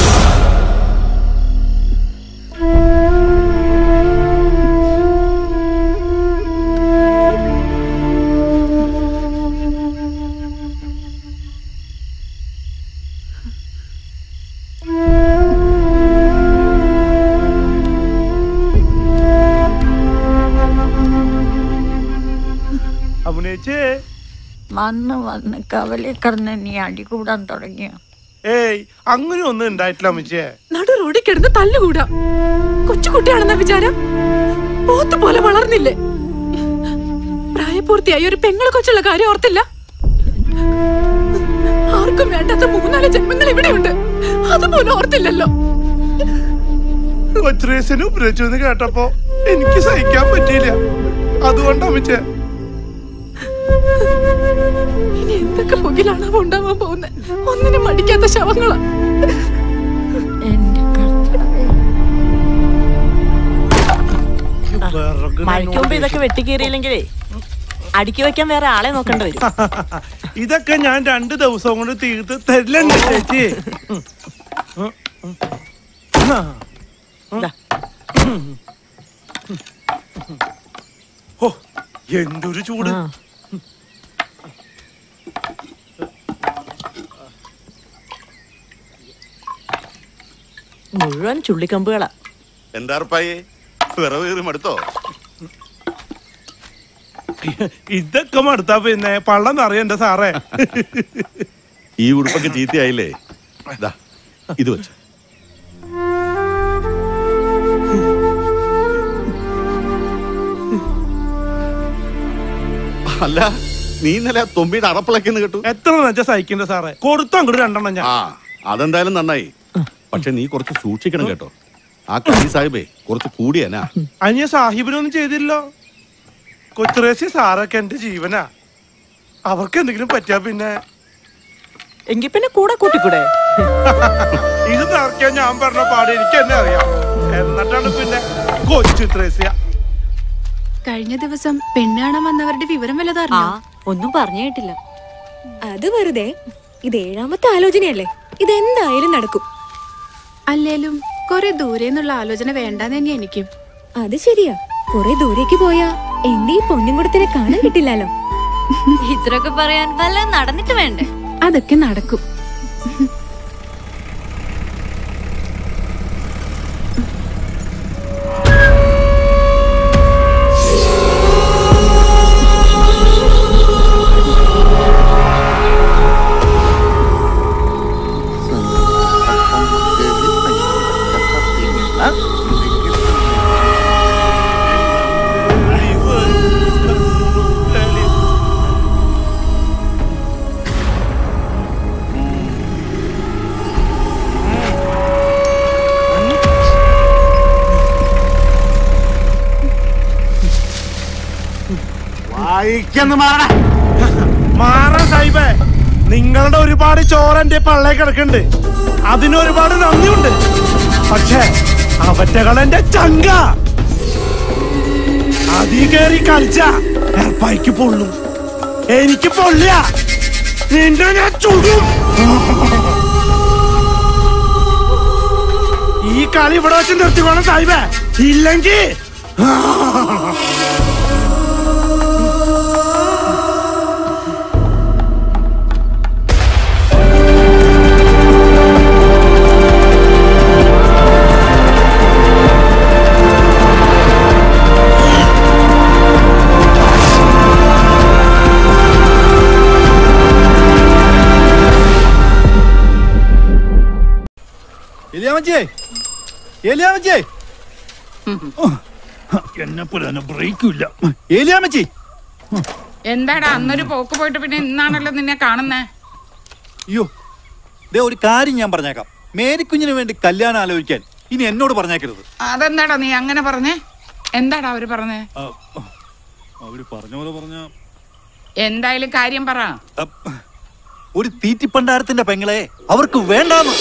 അഭിനയിച്ചേ വന്ന് വന്ന് കവലി കിടന്ന് നീ അടി കൂടാൻ തുടങ്ങിയ ഏയ് അങ്ങനെ ഒന്നും ഉണ്ടായിട്ടില്ല അമ്മച്ചേ നടു റോഡിൽ കിടന്ന് തല്ലുകൂടാ കൊച്ചുകുട്ടിയാണെന്ന വിചാരം പോത്ത് പോലെ വളർന്നില്ലേ പ്രായപൂർത്തിയായി ഒരു പെങ്ങളെ കൊച്ചുള്ള കാര്യം ഓർത്തില്ല ആർക്കും വേണ്ടാത്ത മൂന്നാല് ജന്മങ്ങൾ ഇവിടെയുണ്ട് അതുപോലും ഓർത്തില്ലല്ലോ കൊച്ചുറേസിന് ഉപയോഗിച്ചു എന്ന് കേട്ടപ്പോ എനിക്ക് സഹിക്കാൻ പറ്റിയില്ല അതുകൊണ്ടാ അമ്മച്ചേ ഇനി എന്തൊക്കെ പുകിലാണ് അവ ഉണ്ടാവാൻ പോകുന്നത് ഒന്നിനും മടിക്കാത്ത ശവങ്ങളാ മഴയ്ക്ക് മുമ്പ് ഇതൊക്കെ വെട്ടിക്കേറിയില്ലെങ്കിലേ അടുക്കി വെക്കാൻ വേറെ ആളെ നോക്കേണ്ടി വരും ഇതൊക്കെ ഞാൻ രണ്ട് ദിവസം കൊണ്ട് തീർത്ത് തരില്ലണ്ട് ചേച്ചി ഓ എന്തൊരു ചൂട് മുഴുവൻ ചുള്ളിക്കമ്പുകളാ എന്താ ഉറപ്പായി വിറവ് കയറി മടുത്തോ ഇതൊക്കെ മടുത്താ പിന്നെ പള്ളം നിറയണ്ട സാറേ ഈ ഉടുപ്പൊക്കെ ചീത്തയായില്ലേ ദാ, ഇത് വെച്ചു അല്ല നീ ഇന്നലെ ആ തൊമ്പിയുടെ അറപ്പിളക്കെന്ന് കേട്ടു എത്ര വെച്ചാ സഹിക്കണ്ട സാറേ കൊടുത്തു അങ്ങോട്ട് രണ്ടെണ്ണം ഞാൻ ആ അതെന്തായാലും നന്നായി പക്ഷെ നീ കുറച്ച് സൂക്ഷിക്കണം കേട്ടോ ആ കലി സാഹിബേ കുറച്ച് കൂടിയനാ അനിയ സാഹിബിനൊന്നും ചെയ്തില്ലോ കൊച്ചുറേസി സാറൊക്കെ എന്റെ ജീവനാ അവർക്ക് എന്തെങ്കിലും പറ്റിയാ പിന്നെ എങ്കി പിന്നെ കൂടെ കൂട്ടിക്കൂടെ ഇത് നിറയ്ക്കാൻ ഞാൻ പറഞ്ഞ പാട് എനിക്ക് എന്നെ അറിയാം എന്നിട്ടാണ് പിന്നെ കൊച്ചു ത്രേസ്യ കഴിഞ്ഞ ദിവസം പെണ്ണ് കാണാൻ വന്നവരുടെ വിവരം വല്ലതറിഞ്ഞോ ഒന്നും പറഞ്ഞു കേട്ടില്ല അത് വെറുതെ ഇത് ഏഴാമത്തെ ആലോചനയല്ലേ ഇതെന്തായാലും നടക്കും അല്ലേലും കുറെ ദൂരെ നിന്നുള്ള ആലോചന വേണ്ടാന്ന് തന്നെ എനിക്കും അത് ശരിയാ കുറെ ദൂരേക്ക് പോയാ എന്റെ ഈ പൊന്നുംകുടത്തിനെ കാണാൻ കിട്ടില്ലല്ലോ ഇത്രയൊക്കെ പറയാൻ വല്ല നടന്നിട്ട് വേണ്ടേ അതൊക്കെ നടക്കും വായിക്കുന്നു മാറ മാറ സാഹിബേ നിങ്ങളുടെ ഒരുപാട് ചോര എന്റെ പള്ളേ കിടക്കുന്നുണ്ട് അതിന് ഒരുപാട് നന്ദിയുണ്ട് പക്ഷേ അവറ്റകളെന്റെ ചങ്ക അതീ കയറി കളിച്ച എർപ്പായിക്ക് പൊള്ളും എനിക്ക് പൊള്ളിയ നിന്റെ ഞാൻ ചുടും ഈ കളി ഇവിടെ വെച്ച് നിർത്തിക്കോണം സാഹിബേ ഇല്ലെങ്കിൽ എലിയാമച്ചേ എലിയാമച്ചേ എന്നെ പോലെ തന്നെ ബ്രേക്കില്ല ഏലിയാമച്ചി എന്താടാ അന്നൊരു പോക്ക് പോയിട്ട് പിന്നെ ഇന്നാണല്ലോ നിന്നെ കാണുന്നേ അയ്യോ ദേ ഒരു കാര്യം ഞാൻ പറഞ്ഞേക്കാം മേരിക്കുഞ്ഞിന് വേണ്ടി കല്യാണം ആലോചിക്കാൻ ഇനി എന്നോട് പറഞ്ഞേക്കരുത് അതെന്താടാ നീ അങ്ങനെ പറഞ്ഞേ എന്താടാ അവര് പറഞ്ഞേ അവര് പറഞ്ഞ പോലെ പറഞ്ഞ എന്തായാലും കാര്യം പറ ഒരു തീറ്റിപ്പണ്ടാരത്തിന്റെ പെങ്ങളെ അവർക്ക് വേണ്ടാന്ന്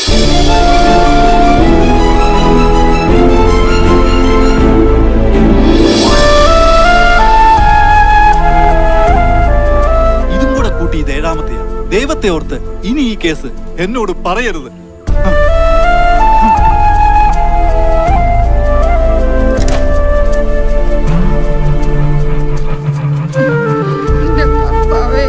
ഇതും കൂടെ കൂട്ടി ഇത് ഏഴാമത്തെയാ ദൈവത്തെ ഓർത്ത് ഇനി ഈ കേസ് എന്നോട് പറയരുത് എന്റെ കർത്താവേ.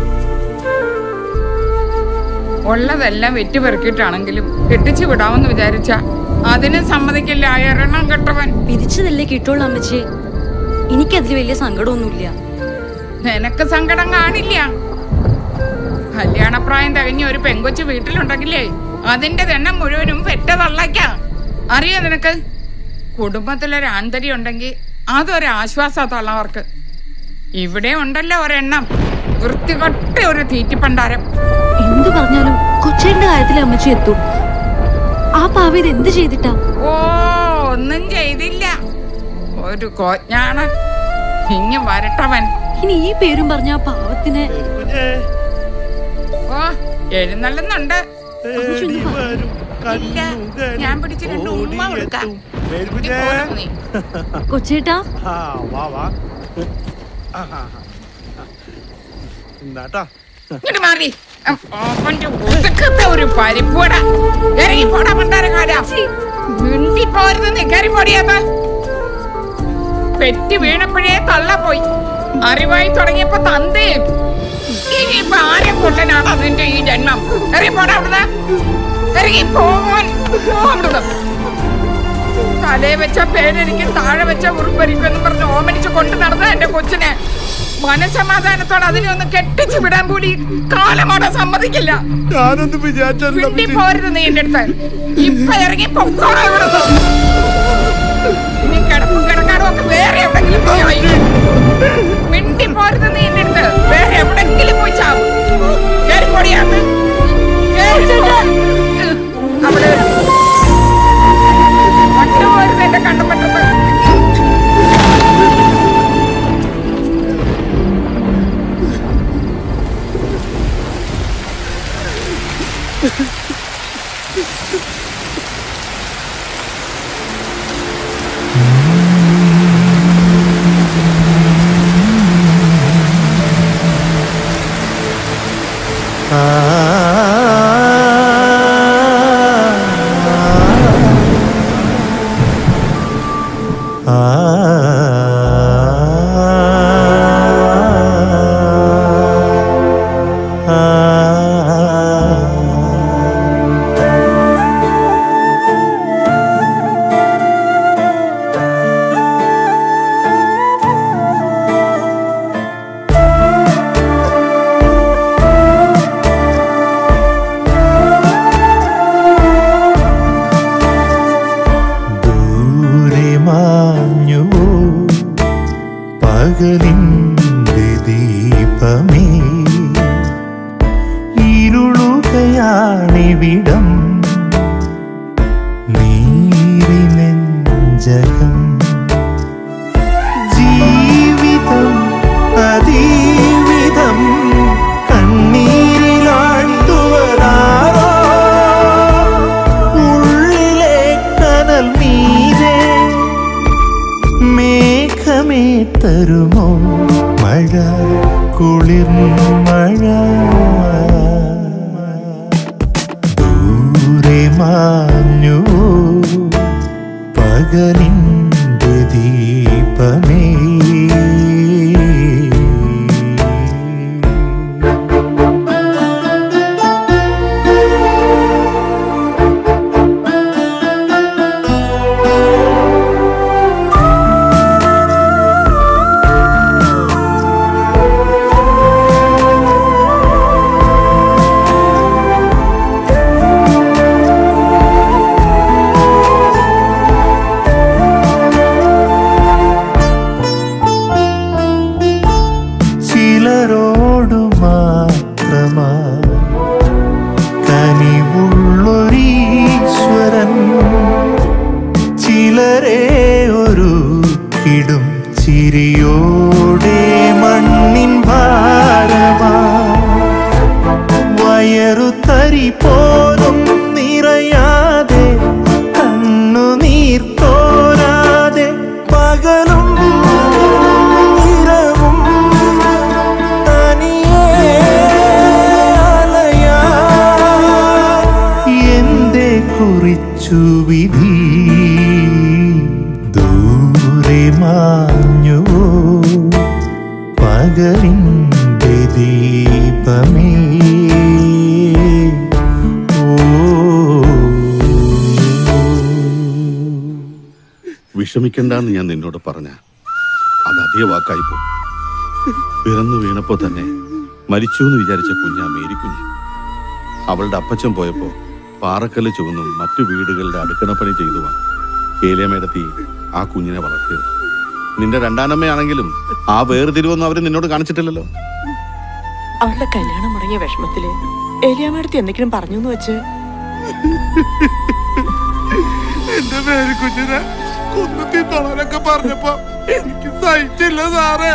ഉള്ളതെല്ലാം വെറ്റുപെറുക്കിയിട്ടാണെങ്കിലും കെട്ടിച്ചു വിടാമെന്ന് വിചാരിച്ച അതിന് സമ്മതിക്കില്ല ആ എണ്ണം കെട്ടവൻ പിരിച്ചതല്ലേ കിട്ടുള്ളൂ അമ്മച്ചി എനിക്കതിൽ വലിയ സങ്കടമൊന്നുമില്ല നിനക്ക് സങ്കടം കാണില്ല കല്യാണപ്രായം തികഞ്ഞ ഒരു പെങ്കൊച്ചു വീട്ടിലുണ്ടെങ്കിലേ അതിന്റെ തെണ്ണം മുഴുവനും പെറ്റ തള്ളയ്ക്ക അറിയോ നിനക്ക് കുടുംബത്തിലൊരു ആന്തരി ഉണ്ടെങ്കിൽ അതൊരു ആശ്വാസ തള്ളവർക്ക് ഇവിടെ ഉണ്ടല്ലോ ഒരെണ്ണം വൃത്തികെട്ട ഒരു തീറ്റിപ്പണ്ടാരം എന്ത് പറഞ്ഞാലും കൊച്ചേന്റെ കാര്യത്തിൽ അമ്മച്ചി എത്തും ആ പാവ ഇത് എന്ത് ചെയ്തിട്ടാ ഓ ഒന്നും ചെയ്തില്ല ഒരു കോജ്ഞാണ് ഇങ്ങ് വരട്ടവൻ ഇനി ഈ പേരും പറഞ്ഞ ആ പാവത്തിനെ ഓ എഴുന്നള്ളുന്നുണ്ട് തേടി വരും ഇല്ല ഞാൻ പിടിച്ച് രണ്ട് ഉമ്മ കൊടുക്കാം മേരിക്കുഞ്ഞേ. നീ. കൊച്ചേട്ടാ ആ, വാ, വാ. ആഹാ. ഇന്നാട്ടാ. ഇങ്ങോട്ട് മാറി അം, അവന്റെ ഒതുക്കത്തെ ഒരു പരിപ്പൂട ഇറങ്ങി പോടാ പണ്ടാരക്കാരാ മിണ്ടി പോരുന്ന് കയറി പോടിയാത്ത പെറ്റി വീണപ്പോഴേ തള്ള പോയി അറിവായി തുടങ്ങിയപ്പോ തന്തയും ഇനിയിപ്പൊ ആരെ കൊള്ളനാണ് അതിന്റെ ഈ ജന്മം ഇറങ്ങി പോടാ അവിടുന്ന് ഇറങ്ങി പോവാൻ പോ അവിടുന്ന് തലേ വെച്ച പേരെനിക്കും താഴെ വെച്ച ഉറുപ്പരിക്കും എന്ന് പറഞ്ഞ് ഓമനിച്ച് കൊണ്ടു നടന്ന എന്റെ കൊച്ചിനെ മനസമാധാനത്തോടെ അതിനെ ഒന്ന് കെട്ടിച്ചു വിടാൻ കൂടി കാലമോടെ സമ്മതിക്കില്ല ഞാനൊന്നും വിചാരിച്ചല്ല മിണ്ടി പോരുത് നീ എന്റെ അടുത്ത് ഇപ്പൊ ഇറങ്ങി പൊക്കോളാം ഇവിടുന്ന് ഇനി കിടപ്പും കിടക്കാടും ഒക്കെ വേറെ എവിടെങ്കിലും പോയി ഒളിക്ക്. മിണ്ടി പോരുത് നീ എന്റെ അടുത്ത് വേറെ എവിടെങ്കിലും പോയി ചാവും കേറി പൊടിയാന്ന് അവിടെ ഒട്ടുപോരുത് എന്റെ കണ്ടുപറ്റത് ദൂരെ മാഞ്ഞുവോ പകലിൻ്റെ ദീപമേ ഇരുളുകയാണിവിടം നീരിനെഞ്ചകം ജീവിതം അതീവിധം കണ്ണീരിലാഴ്ത്തുവതാരോ ഉള്ളിലെ കനൽ നീരേ മേഘമേ തരുമോ മഴ കുളിർ മഴ ദൂരെ മാഞ്ഞു പകലിൻ്റെ ദീപമേ ചിലരോടു മാത്രമാ കനിവുള്ളൊരീശ്വരൻ ചിലരെ ഒരു കിടും ചിരിയോടെ മണ്ണിൻ ഭാരമാ വയറു തരി പോലും നിറയാതെ കണ്ണുനീർ തോരാതെ പകലും ഇരവും തനിയേ വിധിച്ചു വിധി ദൂരെ മാഞ്ഞുവോ പകലിൻ്റെ ദീപമേ വിഷമിക്കണ്ടെന്ന് ഞാൻ നിന്നോട് പറഞ്ഞ അത് അതേ വാക്കായിപ്പോ പിറന്നു വീണപ്പോ തന്നെ മരിച്ചു എന്ന് വിചാരിച്ച കുഞ്ഞാ മേരിക്കുഞ്ഞ് അവളുടെ അപ്പച്ചൻ പോയപ്പോ പാറക്കല്ല് ചുവന്നും മറ്റു വീടുകളുടെ അടുക്കളപ്പണി ചെയ്തുവാ ഏലിയമേടത്തി ആ കുഞ്ഞിനെ വളർത്തിയത് നിന്റെ രണ്ടാനമ്മയാണെങ്കിലും ആ വേർതിരിവൊന്നും അവര് നിന്നോട് കാണിച്ചിട്ടില്ലല്ലോ അവളുടെ കല്യാണം മുടങ്ങിയ വിഷമത്തില് ഏലിയാമ്മടുത്ത് എന്തെങ്കിലും പറഞ്ഞു എന്ന് വെച്ച് എന്റെ പേര് കുഞ്ഞിനെ കുന്നത്തി തൊളനൊക്കെ പറഞ്ഞപ്പോ എനിക്ക് സഹിച്ചില്ല സാറേ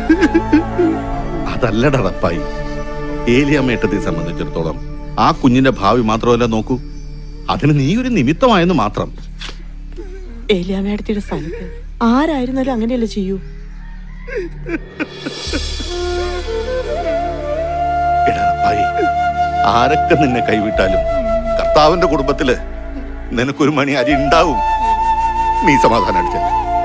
അതല്ലട റപ്പായി ഏലിയമ്മേട്ടത്തെ സംബന്ധിച്ചിടത്തോളം ആ കുഞ്ഞിന്റെ ഭാവി മാത്രമല്ല നോക്കൂ അതിന് നീ ഒരു നിമിത്തമായെന്ന് മാത്രം ഏലിയാമ്മയുടെ സ്ഥാനത്ത് ആരായിരുന്നാലും അങ്ങനെയല്ലേ ചെയ്യൂ എടാ റപ്പായി ആരൊക്കെ നിന്നെ കൈവിട്ടാലും കർത്താവിന്റെ കുടുംബത്തില് നിനക്കൊരു മണി അരി ഉണ്ടാവും നീ സമാധാനം അടിച്ചല്ല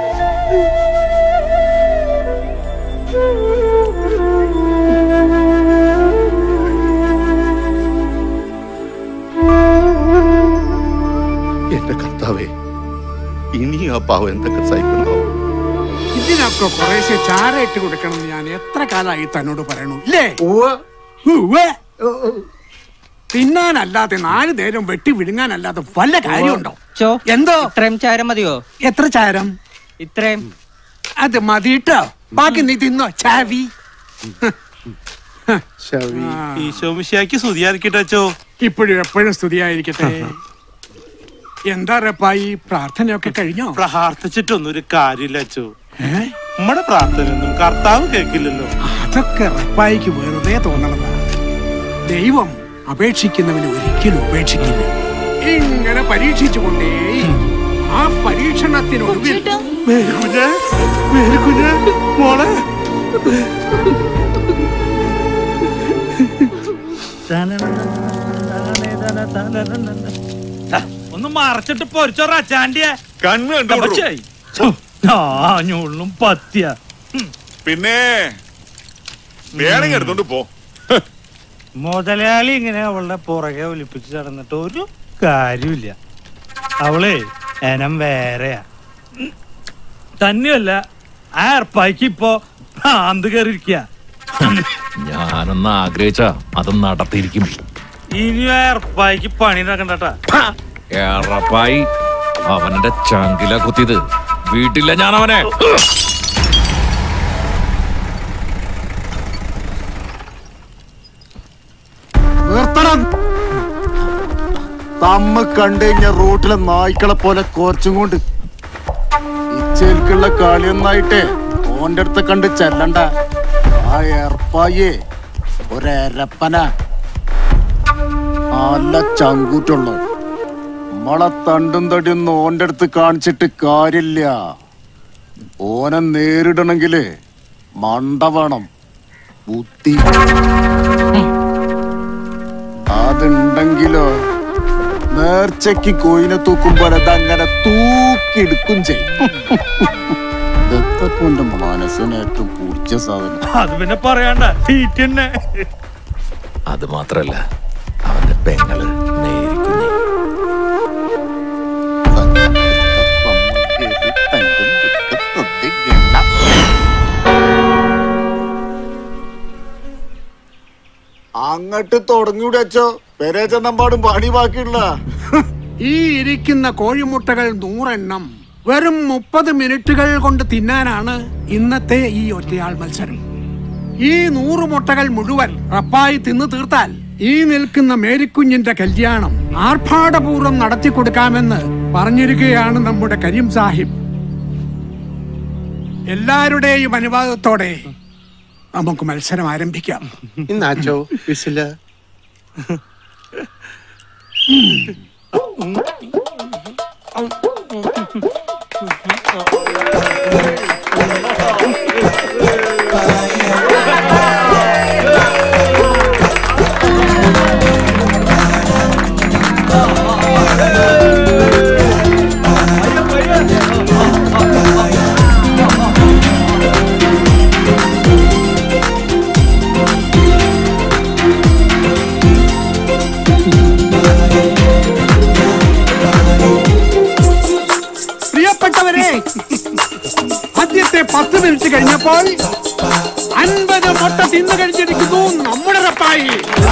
എന്റെ കർത്താവേ ഇനി ആ പാവം എന്തൊക്കെ സഹിക്കണോ ഇതിനൊക്കെ കുറേശ്ശെ ചാര ഇട്ട് കൊടുക്കണം എന്ന് ഞാൻ എത്ര കാലമായി തന്നോട് പറയണു ഇല്ലേ ഉവ്വ്. തിന്നാനല്ലാതെ നാല് നേരം വെട്ടി വിഴുങ്ങാനല്ലാതെ വല്ല കാര്യമുണ്ടോ ചോ എന്തോ ഇത്രയും ചാരം മതിയോ എത്ര ചാരം ഇത്രയും അത് മതിട്ടോ ബാക്കി നീ തിന്നോ ചാവി ഈശോമിശിയാക്കി സ്തുതിയായിരിക്കട്ടോ ഇപ്പോഴും എപ്പോഴും സ്തുതിയായിരിക്കട്ടെ എന്താ റപ്പായി പ്രാർത്ഥനയൊക്കെ കഴിഞ്ഞോ പ്രാർത്ഥിച്ചിട്ടൊന്നും ഒരു കാര്യമില്ല അച്ചോ നമ്മുടെ പ്രാർത്ഥനയൊന്നും കർത്താവ് കേൾക്കില്ലല്ലോ അതൊക്കെ റപ്പായിക്ക് വെറുതെ തോന്നണതാ ദൈവം അപേക്ഷിക്കുന്നവന് ഒരിക്കലും ഉപേക്ഷിക്കില്ല ഇങ്ങനെ പരീക്ഷിച്ചുകൊണ്ടേ ആ പരീക്ഷണത്തിനൊടുവിൽ മേരിക്കുഞ്ഞ് മേരിക്കുഞ്ഞ് മോളെ ഒന്ന് മറച്ചിട്ട് പൊരിച്ചോറ അച്ചാണ്ടിയെ കണ്ണ് കണ്ടു ഞാഞ്ഞുള്ളും പത്തിയ പിന്നെ വേണമെങ്കിൽ എടുത്തോണ്ട് പോ മുതലാളി ഇങ്ങനെ അവളുടെ പുറകെ ഒലിപ്പിച്ച് നടന്നിട്ട് ഒരു കാര്യമില്ല അവളെ എനം വേറെയാ ഉം. തന്നെയല്ല ആ ഏർപ്പായ്ക്ക് ഇപ്പോ ഭ്രാന്ത് കയറിയിരിക്കുക ഞാനൊന്ന് ആഗ്രഹിച്ച അത് നടത്തിയിരിക്കും ഇനി ആ ഏർപ്പായ്ക്ക് പണി നടക്കണ്ടട്ടാ ഏറപ്പായി അവന്റെ ചങ്കില കുത്തിയത് വീട്ടില്ല ഞാൻ അവനെ നിർത്തണം തമ്മ കണ്ടു കഴിഞ്ഞ റോട്ടിലെ നായ്ക്കളെ പോലെ കോർച്ചും കൊണ്ട് ഇച്ചേൽക്കുള്ള കളിയൊന്നായിട്ടേ ഓന്റെ അടുത്ത് കണ്ട് ചെല്ലണ്ട ആ ഏർപ്പായേ ഒരപ്പന നല്ല ചങ്കൂറ്റുള്ള നമ്മളെ തണ്ടും തടിയൊന്നും ഓന്റെ അടുത്ത് കാണിച്ചിട്ട് കാര്യമില്ല ഓനെ നേരിടണെങ്കില് മണ്ട വേണം ബുദ്ധി അതുണ്ടെങ്കിലോ നേർച്ചയ്ക്ക് കോയിനെ തൂക്കുമ്പോൾ അതങ്ങനെ തൂക്കിയെടുക്കും ചെയ്യും ദത്തപ്പന്റെ മനസ്സിന് ഏറ്റവും പൂച്ച സാധനം അത് പിന്നെ പറയണ്ട സീറ്റ് തന്നെ അത് മാത്രല്ല അവന്റെ പെങ്ങള് നേരിക്കുഞ്ഞി അങ്ങട്ട് തുടങ്ങിയൂടെ അച്ചോ പെരേ ചെന്നമ്പാടും പണി ബാക്കിയുള്ള ഈ ഇരിക്കുന്ന കോഴിമുട്ടകൾ നൂറെണ്ണം വെറും മുപ്പത് മിനിറ്റുകൾ കൊണ്ട് തിന്നാനാണ് ഇന്നത്തെ ഈ ഒറ്റയാൾ മത്സരം ഈ നൂറ് മുട്ടകൾ മുഴുവൻ റപ്പായി തിന്നു തീർത്താൽ ഈ നിൽക്കുന്ന മേരിക്കുഞ്ഞിന്റെ കല്യാണം ആർഭാടപൂർവ്വം നടത്തി കൊടുക്കാമെന്ന് പറഞ്ഞിരിക്കുകയാണ് നമ്മുടെ കരീം സാഹിബ് എല്ലാവരുടെയും അനുവാദത്തോടെ നമുക്ക് മത്സരം ആരംഭിക്കാം ഇന്നാച്ചോ വിസില Oh, പത്ത് മിനിറ്റ് കഴിഞ്ഞപ്പോൾ അൻപത് മുട്ട തിന്നു കഴിഞ്ഞിരിക്കുന്നു നമ്മുടെ റപ്പായി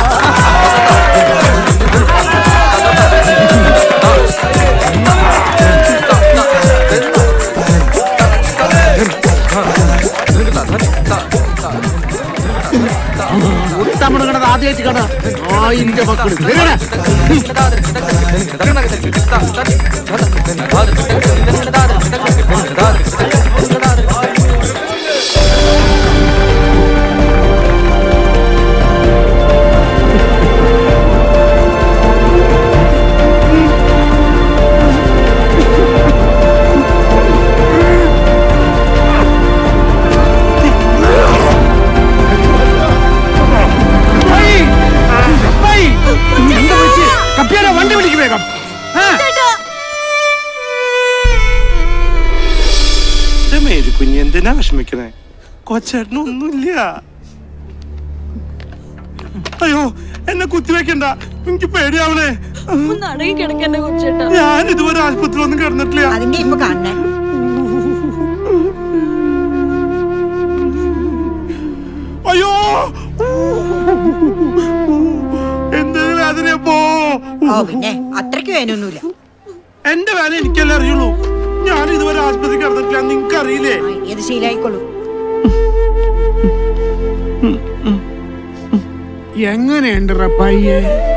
മുട്ടമുടങ്ങണത് ആദ്യമായിട്ട് കണ്ട ആയിന്റെ മക്കള് വരണേ. റപ്പായി! റപ്പായി! എന്താ പറ്റി? കപ്പ്യാരെ വണ്ടി വിളിക്ക് വേഗം ആ. എന്റെ മേരിക്കുഞ്ഞ് എന്തിനാ വിഷമിക്കണേ കൊച്ചേട്ടനൊന്നുമില്ല അയ്യോ എന്നെ കുത്തിവെക്കണ്ട എനിക്ക് പേടിയാവണേ അടങ്ങി കിടക്കണ്ട കൊച്ചേട്ടാ ഞാൻ ഇതുവരെ ആശുപത്രിയിലൊന്നും കിടന്നിട്ടില്ല അതിന്റെ ഇപ്പൊ കാണണേ അയ്യോ എന്തൊരു വേദനയപ്പോ ഓ പിന്നെ അത്രയ്ക്ക് വേനൊന്നുമില്ല എന്റെ വേല എനിക്കല്ലേ അറിയുള്ളൂ ഞാൻ ഇതുവരെ ആശുപത്രി കിടന്നിട്ടില്ല നിങ്ങക്ക് അറിയില്ലേ ഏത് ശീലായിക്കോളൂ എങ്ങനെയുണ്ട് റപ്പായിയെ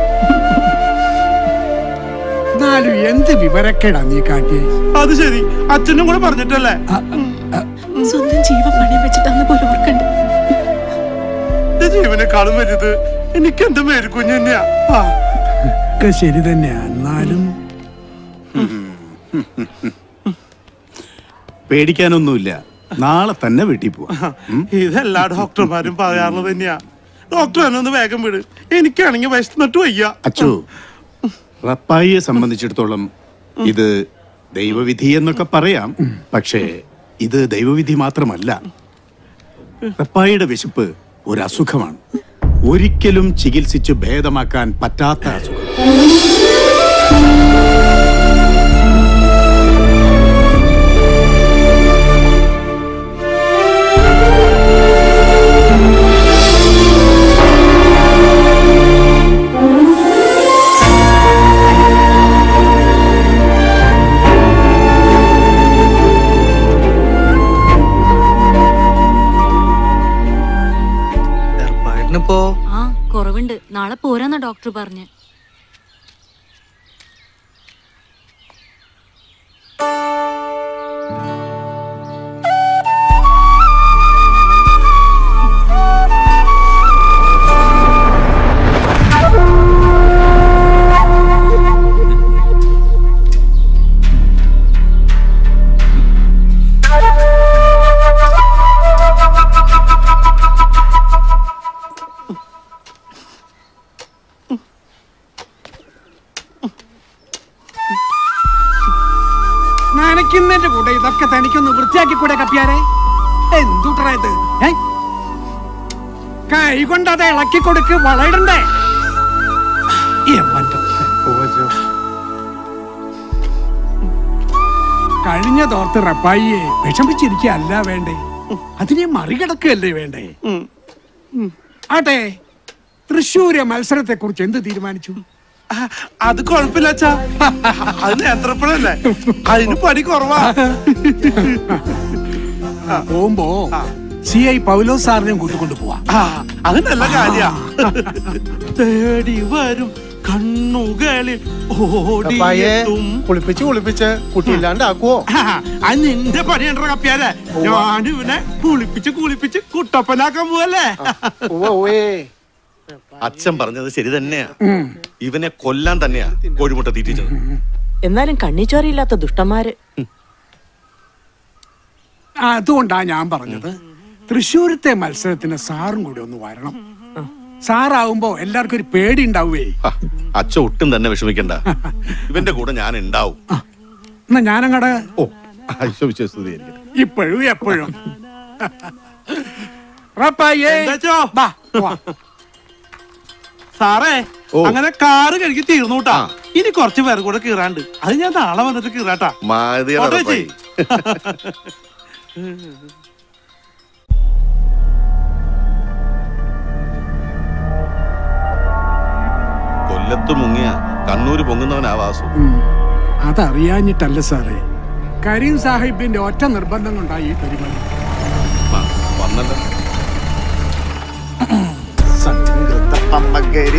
എന്നാലും എന്ത് വിവരക്കേടാ നീ കാട്ടിയേ അത് ശരി അച്ഛനും കൂടെ പറഞ്ഞിട്ടല്ലേ സ്വന്തം ജീവൻ പണയം വെച്ചിട്ടാന്ന് പോലും ഓർക്കണ്ട എന്റെ ജീവനെക്കാളും വലുത് എനിക്ക് എന്റെ മേരിക്കുഞ്ഞ് തന്നെയാ ആ, ഒക്കെ ശരി തന്നെയാ എന്നാലും പേടിക്കാനൊന്നുമില്ല നാളെ തന്നെ വീട്ടിൽ പോവാം ഇതെല്ലാ ഡോക്ടർമാരും പറയാറുള്ളത് തന്നെയാ ഡോക്ടർ എന്നെ ഒന്ന് വേഗം വിട് എനിക്കാണെങ്കിൽ വിശന്നിട്ട് വയ്യ അച്ചു റപ്പായിയെ സംബന്ധിച്ചിടത്തോളം ഇത് ദൈവവിധി എന്നൊക്കെ പറയാം പക്ഷേ ഇത് ദൈവവിധി മാത്രമല്ല റപ്പായിയുടെ വിശപ്പ് ഒരു അസുഖമാണ് ഒരിക്കലും ചികിത്സിച്ച് ഭേദമാക്കാൻ പറ്റാത്ത അസുഖം ഇപ്പോ ആ കുറവുണ്ട് നാളെ പോരാന്നാ ഡോക്ടർ പറഞ്ഞ് നനയ്ക്കുന്നതിന്റെ കൂടെ ഇതൊക്കെ തനിക്കൊന്ന് വൃത്തിയാക്കി കൂടെ കപ്പിയാരെ എന്തുട്രാ ഇത് ഏ? കൈ കൊണ്ട് അത് ഇളക്കി കൊടുക്ക് വളയിടണ്ടേ യവന്റെ ഓജോ. കഴിഞ്ഞ തോർത്ത് റപ്പായിയെ വിഷമിച്ചിരിക്കല്ല വേണ്ടേ അതിനെ മറികടക്കുകയല്ലേ വേണ്ടേ ആട്ടെ തൃശ്ശൂര് മത്സരത്തെ കുറിച്ച് എന്ത് തീരുമാനിച്ചു അത് കുഴപ്പമില്ല അച്ഛാ അത് നേത്രപ്പഴല്ലേ അതിന് പണി കുറവാ പോകുമ്പോ സി ഐ പൗലോസ് സാറിനെയും കൂട്ടിക്കൊണ്ട് പോവാ ആ, അത് നല്ല കാര്യ തേടി വരും കണ്ണുകളിൽ ഓടിയെത്തും കുളിപ്പിച്ച് കുളിപ്പിച്ച് കുട്ടിയില്ലാണ്ടാക്കുവോ അത് നിന്റെ പണിയണ്ട കപ്പിയാലേ ഞാൻ ഇവനെ കുളിപ്പിച്ച് കുളിപ്പിച്ച് കുട്ടപ്പനാക്കാൻ പോവല്ലേ അച്ഛൻ പറഞ്ഞത് ശരി തന്നെയാ ഇവനെ കൊല്ലാൻ തന്നെയാ കോഴിമുട്ട തീറ്റിച്ചത് എന്നാലും കണ്ണിച്ചോരയില്ലാത്ത ദുഷ്ടന്മാര് അതുകൊണ്ടാ ഞാൻ പറഞ്ഞത് തൃശ്ശൂരത്തെ മത്സരത്തിന് സാറും കൂടി ഒന്ന് വരണം സാറാവുമ്പോ എല്ലാവർക്കും ഒരു പേടി ഉണ്ടാവുകേ അച്ഛൻ ഒട്ടും തന്നെ വിഷമിക്കണ്ട ഇവന്റെ കൂടെ ഞാൻ ഉണ്ടാവും എന്നാ ഞാനങ്ങടെ ഓ ഐശ്വവിശ്വസ്തുതിയായിരിക്കട്ടെ ഇപ്പോഴും എപ്പോഴും റപ്പായേ. ബാ, പോവാ. സാറേ അങ്ങനെ കാറ് കഴുകി തീർന്നു കേട്ടാ ഇനി കുറച്ച് പേർ കൂടെ കീറാണ്ട് അത് ഞാൻ നാളെ വന്നിട്ട് കീറാട്ടാ മാതിയടാ ഓട്ടോ റപ്പായി. ചേച്ചി. ഇല്ലത്ത് മുങ്ങിയ കണ്ണൂര് പൊങ്ങുന്നവനാ വാസു ഉം. അതറിയാഞ്ഞിട്ടല്ല സാറേ കരീം സാഹിബിന്റെ ഒറ്റ നിർബന്ധം കൊണ്ടായി ഈ പരിപാടി വന്നല്ലോ പമ്മക്കേരി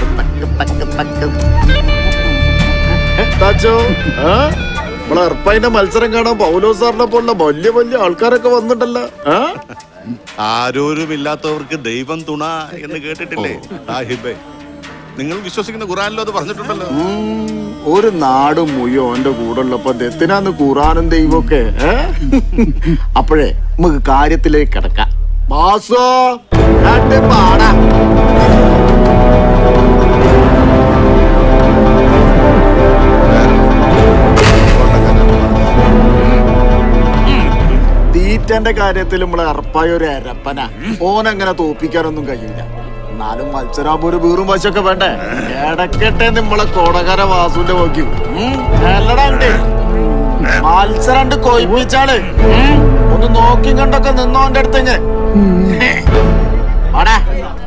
താച്ചോ ആ? നമ്മളെ എർപ്പൈന്റെ മത്സരം കാണാൻ പൗലോ സാറിനെ പോലുള്ള വലിയ വലിയ ആൾക്കാരൊക്കെ വന്നിട്ടല്ലോ ആ? ആരോരുമില്ലാത്തവർക്ക് ദൈവം തുണ എന്ന് കേട്ടിട്ടില്ലേ സാഹിബേ നിങ്ങൾ വിശ്വസിക്കുന്ന ഖുറാനിലോ അത് പറഞ്ഞിട്ടുണ്ടല്ലോ ഉം, ഒരു നാട് മുയോ ഓന്റെ കൂടെ ഉള്ളപ്പോ ദത്തിനാന്ന് ഖുറാനും ദൈവമൊക്കെ ഏ? അപ്പോഴേ നമുക്ക് കാര്യത്തിലേക്ക് കിടക്കാം ബാസോ രണ്ട് പാടാ തീറ്റന്റെ കാര്യത്തിൽ നമ്മളെ അറപ്പായ ഒരു അരപ്പന ഓനങ്ങനെ തോപ്പിക്കാനൊന്നും കഴിയില്ല എന്നാലും മത്സരാകുമ്പോ ഒരു വീറും വശമൊക്കെ വേണ്ടേ ഇടക്കട്ടെ നമ്മളെ കോടകര വാസുവിന്റെ നോക്കി അല്ലടാണ്ട് മത്സരം കൊയ്പ്പിച്ചാള് ഉം. ഒന്ന് നോക്കി കണ്ടൊക്കെ നിന്നോന്റെ അടുത്തേക്ക് ആടാ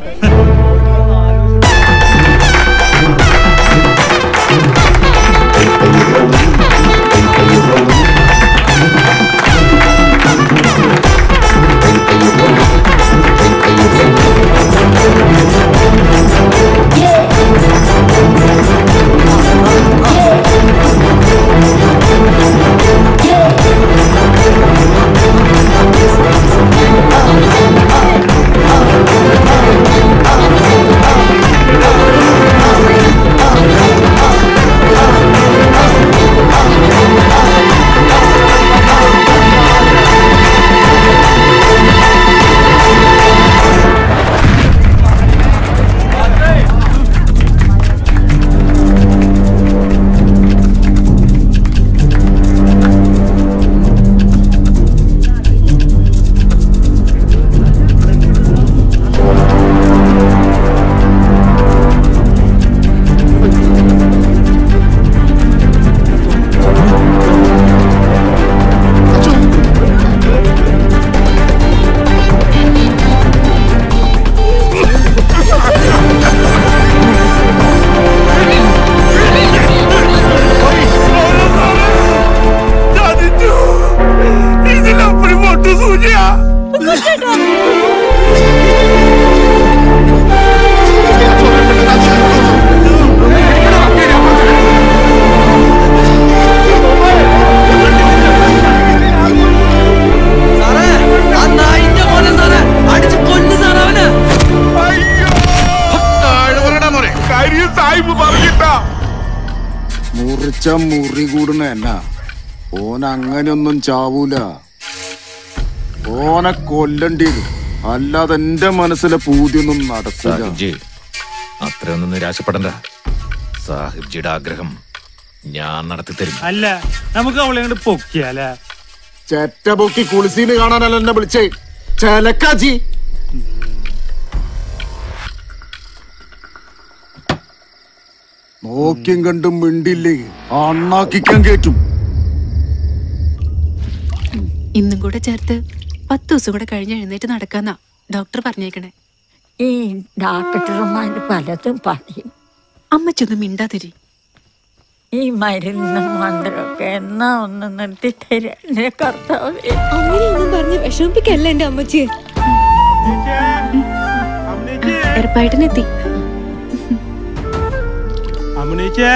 ഇതിലപ്പടി പൊട്ടു സൂചിയാ സാഹിബ് പറഞ്ഞിട്ടാ മുറിച്ച മുറി കൂടുന്ന എന്നാ ഓൻ അങ്ങനെയൊന്നും ചാവൂല ഓനെ കൊല്ലണ്ടി വരും അല്ലാതെ എന്റെ മനസ്സിലെ പൂതിയൊന്നും നടക്കില്ല സാഹിബ്ജി അത്രയൊന്നും നിരാശപ്പെടണ്ട സാഹിബ്ജിയുടെ ആഗ്രഹം ഞാൻ നടത്തി തരും അല്ല നമുക്ക് അവളെ അങ്ങോട്ട് പൊക്കിയാലേ ചെറ്റ പൊക്കി കുളിസീന് കാണാനല്ല എന്നെ വിളിച്ചേ ചെലക്കാച്ചി നോക്കിയും കണ്ടും മിണ്ടില്ലേ അണ്ണാക്കിക്കാൻ കേറ്റും ഇന്നും കൂടെ ചേർത്ത് പത്ത് ദിവസം കൂടെ കഴിഞ്ഞ് എഴുന്നേറ്റ് നടക്കാന്നാ ഡോക്ടർ പറഞ്ഞേക്കണേ ഈ ഡോക്ടർമാർ പലതും പറയും അമ്മച്ചൊന്ന് മിണ്ടാതിരി ഈ മരുന്ന് മന്ത്രമൊക്കെ എന്നാ ഒന്ന് നിർത്തി തരേ കർത്താവേ അങ്ങനെയൊന്നും പറഞ്ഞ് വിഷമിപ്പിക്കല്ല എന്റെ അമ്മച്ചിയെ എറപ്പായിട്ടിനെത്തി അമ്മണീച്ചേ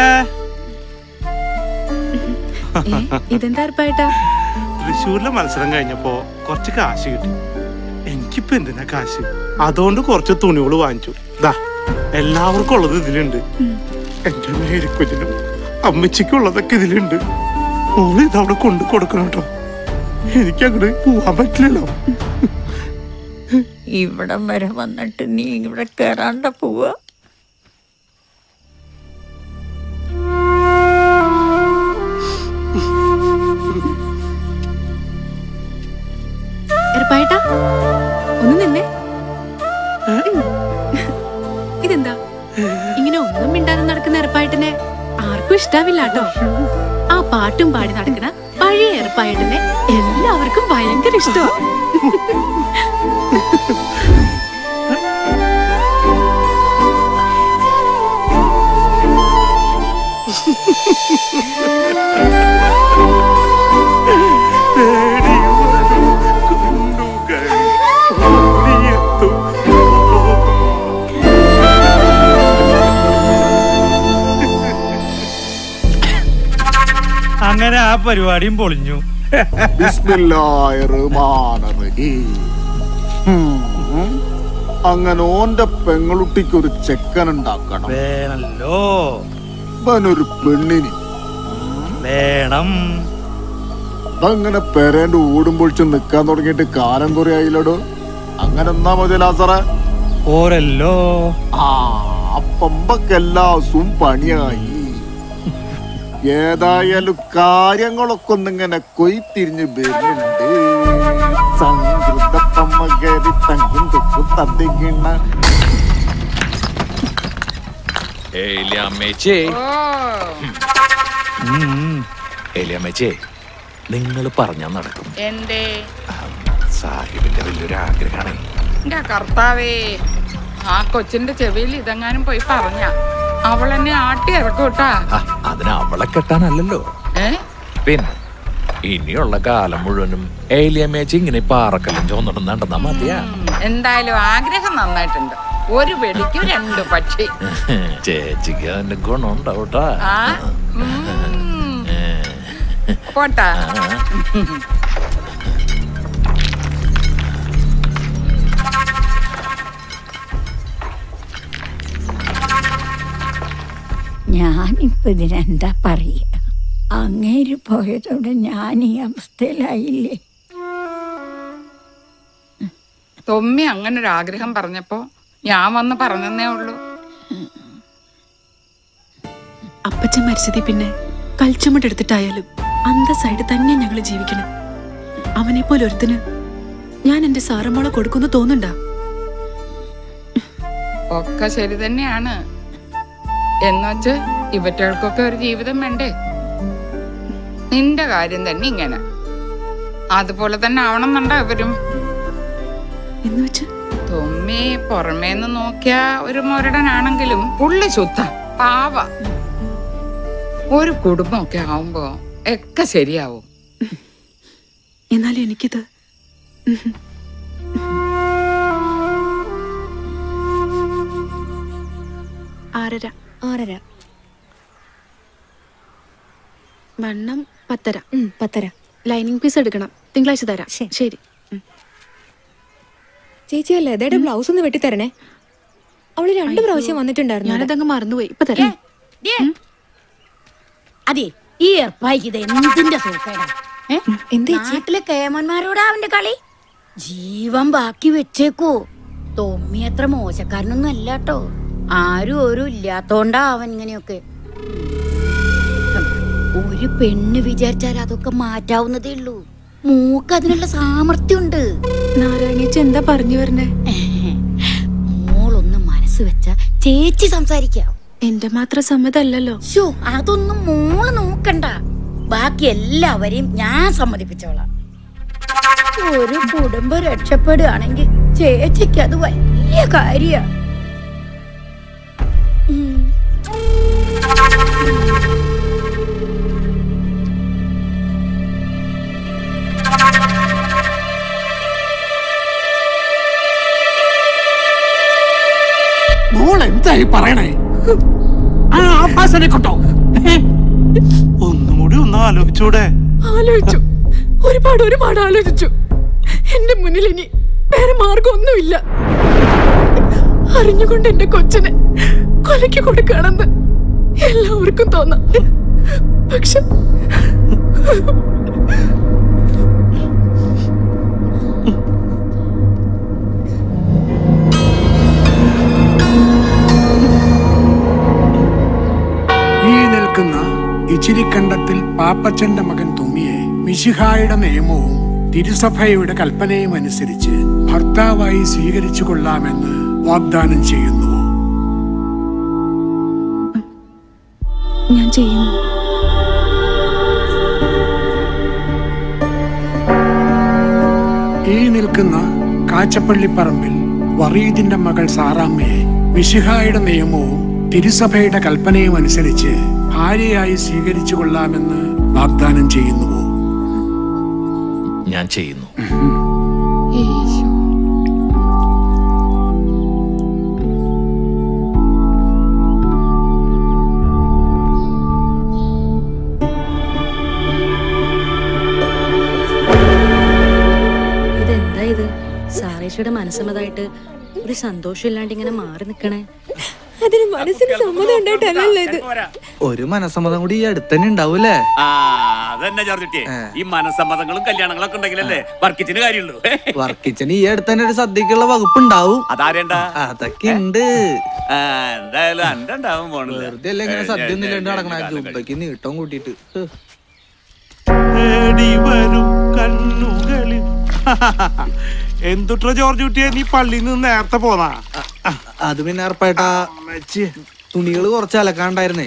ഇതെന്താ എറപ്പായിട്ടാ തൃശ്ശൂരിലെ മത്സരം കഴിഞ്ഞപ്പോ കുറച്ച് കാശ് കിട്ടി എനിക്കിപ്പോ എന്തിനാ കാശ് അതുകൊണ്ട് കുറച്ച് തുണികൾ വാങ്ങിച്ചു ദാ എല്ലാവർക്കും ഉള്ളത് ഇതിലുണ്ട് എന്റെ മേരിക്കുഞ്ഞിനും അമ്മച്ചിക്കുള്ളതൊക്കെ ഇതിലുണ്ട് മോള് ഇതവിടെ കൊണ്ടു കൊടുക്കണം കേട്ടോ എനിക്ക് അങ്ങോട്ട് പോവാൻ പറ്റില്ലല്ലോ ഇവിടം വരെ വന്നിട്ട് നീ ഇവിടെ കയറാണ്ട പോവാ എറപ്പായിട്ടാ ഒന്ന് നിന്നെ ഇതെന്താ ഇങ്ങനെ ഒന്നും മിണ്ടാതെ നടക്കുന്ന എറപ്പായിട്ടിനെ ആർക്കും ഇഷ്ടാവില്ല കേട്ടോ ആ പാട്ടും പാടി നടക്കുന്ന പഴയ എറപ്പായിട്ടിനെ എല്ലാവർക്കും ഭയങ്കര ഇഷ്ടമാണ് അങ്ങനെ ആ പരിപാടിയും പൊളിഞ്ഞു ബിസ്മില്ലാഹിർ റഹ്മാനിർ റഹീം. ഉം. അങ്ങനെ ഓന്റെ പെങ്ങളുട്ടിക്ക് ഒരു ചെക്കൻ ഉണ്ടാക്കണം വേണല്ലോ ഒരു പെണ്ണിന് വേണം അതങ്ങനെ പെരേന്റെ ഊടും പൊളിച്ച് നിക്കാൻ തുടങ്ങിയിട്ട് കാലം കുറെ ആയില്ലടോ അങ്ങനെ എന്നാ മതി ലാസറേ ഓരല്ലോ ആ പമ്പക്കെല്ലാസും പണിയായി ഏതായാലും കാര്യങ്ങളൊക്കെ ഒന്നിങ്ങനെ കൊയ്ത്തിരിഞ്ഞ് വരുന്നുണ്ട് സംകൃത പമ്മകരി തങ്കും തൊക്കും തന്നിങ്ങണ ഏലിയമ്മേച്ചേ ഏലിയമ്മേച്ചേ നിങ്ങൾ പറഞ്ഞാൽ നടക്കും എന്തേ സാഹിബിന്റെ വലിയൊരു ആഗ്രഹമാണ് എന്റെ കർത്താവേ ആ കൊച്ചിന്റെ ചെവിയിൽ ഇതെങ്ങാനും പോയി പറഞ്ഞ അവൾ എന്നെ ആട്ടി ഇറക്കൂട്ടാ അതിന് അവളെ കെട്ടാനല്ലല്ലോ ഏ പിന്നെ ഇനിയുള്ള കാലം മുഴുവനും ഏലിയമ്മേച്ചി ഇങ്ങനെ പാറക്കല്ലും ചോന്നിടും നടന്നാ മതിയാ എന്തായാലും ആഗ്രഹം നന്നായിട്ടുണ്ട് ഒരു വെടിക്ക് രണ്ട് പക്ഷി ചേച്ചിക്ക് അതിന്റെ ഗുണം ഉണ്ടാവട്ടാ ആ പോട്ടാ ഞാനിപ്പോ ഇതിനെന്താ പറയുക അങ്ങേര് പോയതോടെ ഞാൻ ഈ അവസ്ഥയിലായില്ലേ തൊമ്മി അങ്ങനെ ഒരു ആഗ്രഹം പറഞ്ഞപ്പോ ഞാൻ വന്ന് പറഞ്ഞതേ ഉള്ളൂ അപ്പച്ചൻ മരിച്ചതി പിന്നെ കൽച്ചുമട്ടെടുത്തിട്ടായാലും അന്തസ്സായിട്ട് തന്നെ ഞങ്ങൾ ജീവിക്കണം അവനെ പോലെ ഒരുത്തിന് ഞാൻ എന്റെ സാറമ്മളെ കൊടുക്കുന്നു തോന്നുന്നുണ്ടാ ഒക്കെ ശരി തന്നെയാണ് എന്നുവച്ച് ഇവറ്റകൾക്കൊക്കെ ഒരു ജീവിതം വേണ്ടേ നിന്റെ കാര്യം തന്നെ ഇങ്ങനെ അതുപോലെ തന്നെ ആവണമെന്നുണ്ടോ ഇവരും തൊമ്മി പുറമേന്ന് നോക്കിയ ഒരു മുരടനാണെങ്കിലും പുള്ളി ശുദ്ധ പാവ ഒരു കുടുംബമൊക്കെ ആവുമ്പോ ഒക്കെ ശരിയാവും എന്നാലും എനിക്കിത് ആറര ആറര വണ്ണം പത്തര പത്തര ലൈനിങ് പീസ് എടുക്കണം തിങ്കളാഴ്ച തരാം ശരി ചേച്ചി അല്ലേ അതേടെ ബ്ലൗസ് ഒന്ന് വെട്ടിത്തരണേ അവള് രണ്ടു പ്രാവശ്യം വന്നിട്ടുണ്ടായിരുന്നു ഞാനതങ്ങ് മറന്നുപോയി ഇപ്പൊ തരാം അതെ ഈ ഏർപ്പായിക്ക് ഇത് എന്തിന്റെ സൂക്കേടാ ഏ? നാട്ടിലെ കേമന്മാരോടാ അവന്റെ കളി ജീവൻ ബാക്കി വെച്ചേക്കോ തൊമ്മി അത്ര മോശക്കാരനൊന്നും അല്ല കേട്ടോ ആരും ഒരു ഇല്ലാത്തോണ്ടാ അവൻ ഇങ്ങനെയൊക്കെ ഒരു പെണ്ണ് വിചാരിച്ചാൽ അതൊക്കെ മാറ്റാവുന്നതേ ഉള്ളൂ മൂക്ക് അതിനുള്ള സാമർഥ്യമുണ്ട് നാരായണേച്ചി എന്താ പറഞ്ഞു വരണേ മോളൊന്ന് മനസ്സ് വെച്ച ചേച്ചി സംസാരിക്കാം എന്റെ മാത്രം സമ്മതല്ലല്ലോ ശോ അതൊന്നും മോള് നോക്കണ്ട ബാക്കി എല്ലാവരെയും ഞാൻ സമ്മതിപ്പിച്ചോളാം ഒരു കുടുംബം രക്ഷപ്പെടുകയാണെങ്കിൽ ചേച്ചിക്ക് അത് വലിയ കാര്യ മോൾ എന്തായി പറയണേ ആ ആഭാസനെ കൊണ്ടോ ഒന്നും കൂടി ഒന്ന് ആലോചിച്ചൂടെ ആലോചിച്ചു ഒരുപാട് ഒരുപാട് ആലോചിച്ചു എന്റെ മുന്നിൽ ഇനി വേറെ മാർഗമൊന്നുമില്ല അറിഞ്ഞുകൊണ്ട് എന്റെ കൊച്ചിനെ കൊലയ്ക്ക് കൊടുക്കുകയാണെന്ന് എല്ലാവർക്കും തോന്നാം പക്ഷെ ഈ നിൽക്കുന്ന ഇച്ചിരിക്കണ്ടത്തിൽ പാപ്പച്ചന്റെ മകൻ തുമ്മിയെ മിശിഹായുടെ നിയമവും തിരുസഭയുടെ കൽപ്പനയും അനുസരിച്ച് ഭർത്താവായി സ്വീകരിച്ചു കൊള്ളാമെന്ന് വാഗ്ദാനം ചെയ്യുന്നു ഞാൻ ചെയ്യുന്നു ഈ നിൽക്കുന്ന കാച്ചപ്പള്ളിപ്പറമ്പിൽ വറീദിന്റെ മകൾ സാറാമ്മയെ മിശിഹായുടെ നിയമവും തിരുസഭയുടെ കൽപ്പനയും അനുസരിച്ച് ഭാര്യയായി സ്വീകരിച്ചു കൊള്ളാമെന്ന് വാഗ്ദാനം ചെയ്യുന്നുവോ ഞാൻ ചെയ്യുന്നു ഇടയ്ക്കിടെ മനസ്സമ്മതായിട്ട് ഒരു സന്തോഷം ഇല്ലാണ്ട് ഇങ്ങനെ മാറി നിക്കണേ അതിന് മനസ്സിന് സമ്മതം ഉണ്ടായിട്ടല്ലല്ലോ ഇത് ഒരു മനസ്സമ്മതം കൂടി ഈ അടുത്തന്നെ ഉണ്ടാവൂലേ ആ അതന്നെ ജോർജുട്ടി ഈ മനസ്സമ്മതങ്ങളും കല്യാണങ്ങളൊക്കെ ഉണ്ടെങ്കിലല്ലേ വർക്കിച്ചിന് കാര്യമുള്ളൂ വർക്കിച്ചന് ഈ അടുത്തന്നെ ഒരു സദ്യക്കുള്ള വകുപ്പ് ഉണ്ടാവും അതാരേണ്ട അതൊക്കെ ഉണ്ട് ആ, എന്തായാലും അന്റെ ഉണ്ടാവും പോണില്ല വെറുതെ അല്ലേ ഇങ്ങനെ സദ്യ ഒന്നും ഇല്ലാണ്ട് നടക്കണ ജുബയ്ക്ക് നീട്ടം കൂട്ടിയിട്ട് ഹ്. തേടി വരും കണ്ണുകളിൽ എന്തുട്ര ജോർജ് കുട്ടിയെ നീ പള്ളിയിൽ നിന്ന് നേരത്തെ പോന്നാ അത് പിന്നെ ഉറപ്പായിട്ടാ തുണികൾ കുറച്ച് അലക്കാണ്ടായിരുന്നേ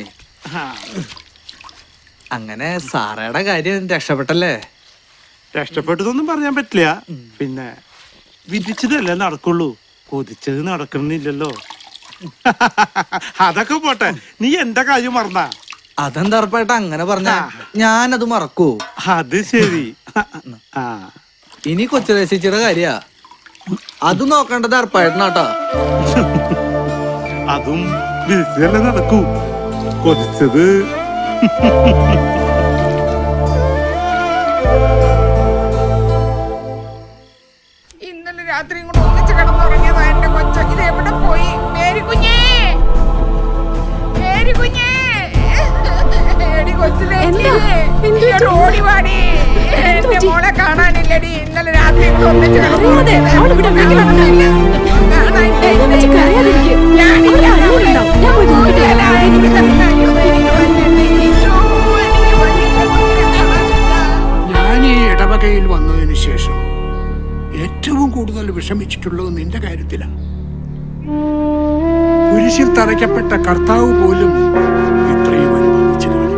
അങ്ങനെ സാറയുടെ കാര്യം രക്ഷപ്പെട്ടല്ലേ രക്ഷപ്പെട്ടതൊന്നും പറയാൻ പറ്റില്ല പിന്നെ വിധിച്ചതല്ലേ നടക്കുള്ളൂ കൊതിച്ചത് നടക്കണില്ലല്ലോ അതൊക്കെ പോട്ടെ നീ എന്റെ കാര്യം മറന്നാ അതെന്താ ഉറപ്പായിട്ട് അങ്ങനെ പറഞ്ഞ ഞാനത് മറക്കൂ അത് ശരി ആ ഇനി കൊച്ചുരസിച്ചിയുടെ കാര്യ അത് നോക്കേണ്ടത് ഉറപ്പായിട്ടാട്ടോ അതും വിധിച്ചതല്ലേ നടക്കൂ കൊതിച്ചത് ഇന്നലെ രാത്രി കൂടെ ഒന്നിച്ച് കിടന്നുറങ്ങിയതാ എന്റെ കൊച്ച ഇത് എവിടെ പോയി മേരി കുഞ്ഞേ മേരി കുഞ്ഞേ എടി കൊച്ചിലേ ഇങ്ങോട്ട് ഓടി വാടി എന്റെ മോളെ കാണാനില്ലടി ഇന്നലെ രാത്രി കൂടെ ഒന്നിച്ച് ഞാൻ ഈ ഇടവകയിൽ വന്നതിന് ശേഷം ഏറ്റവും കൂടുതൽ വിഷമിച്ചിട്ടുള്ളത് നിന്റെ കാര്യത്തിലാണ് കുരിശിൽ തറയ്ക്കപ്പെട്ട കർത്താവ് പോലും ഇത്രയും അനുഭവിച്ചു കാണില്ല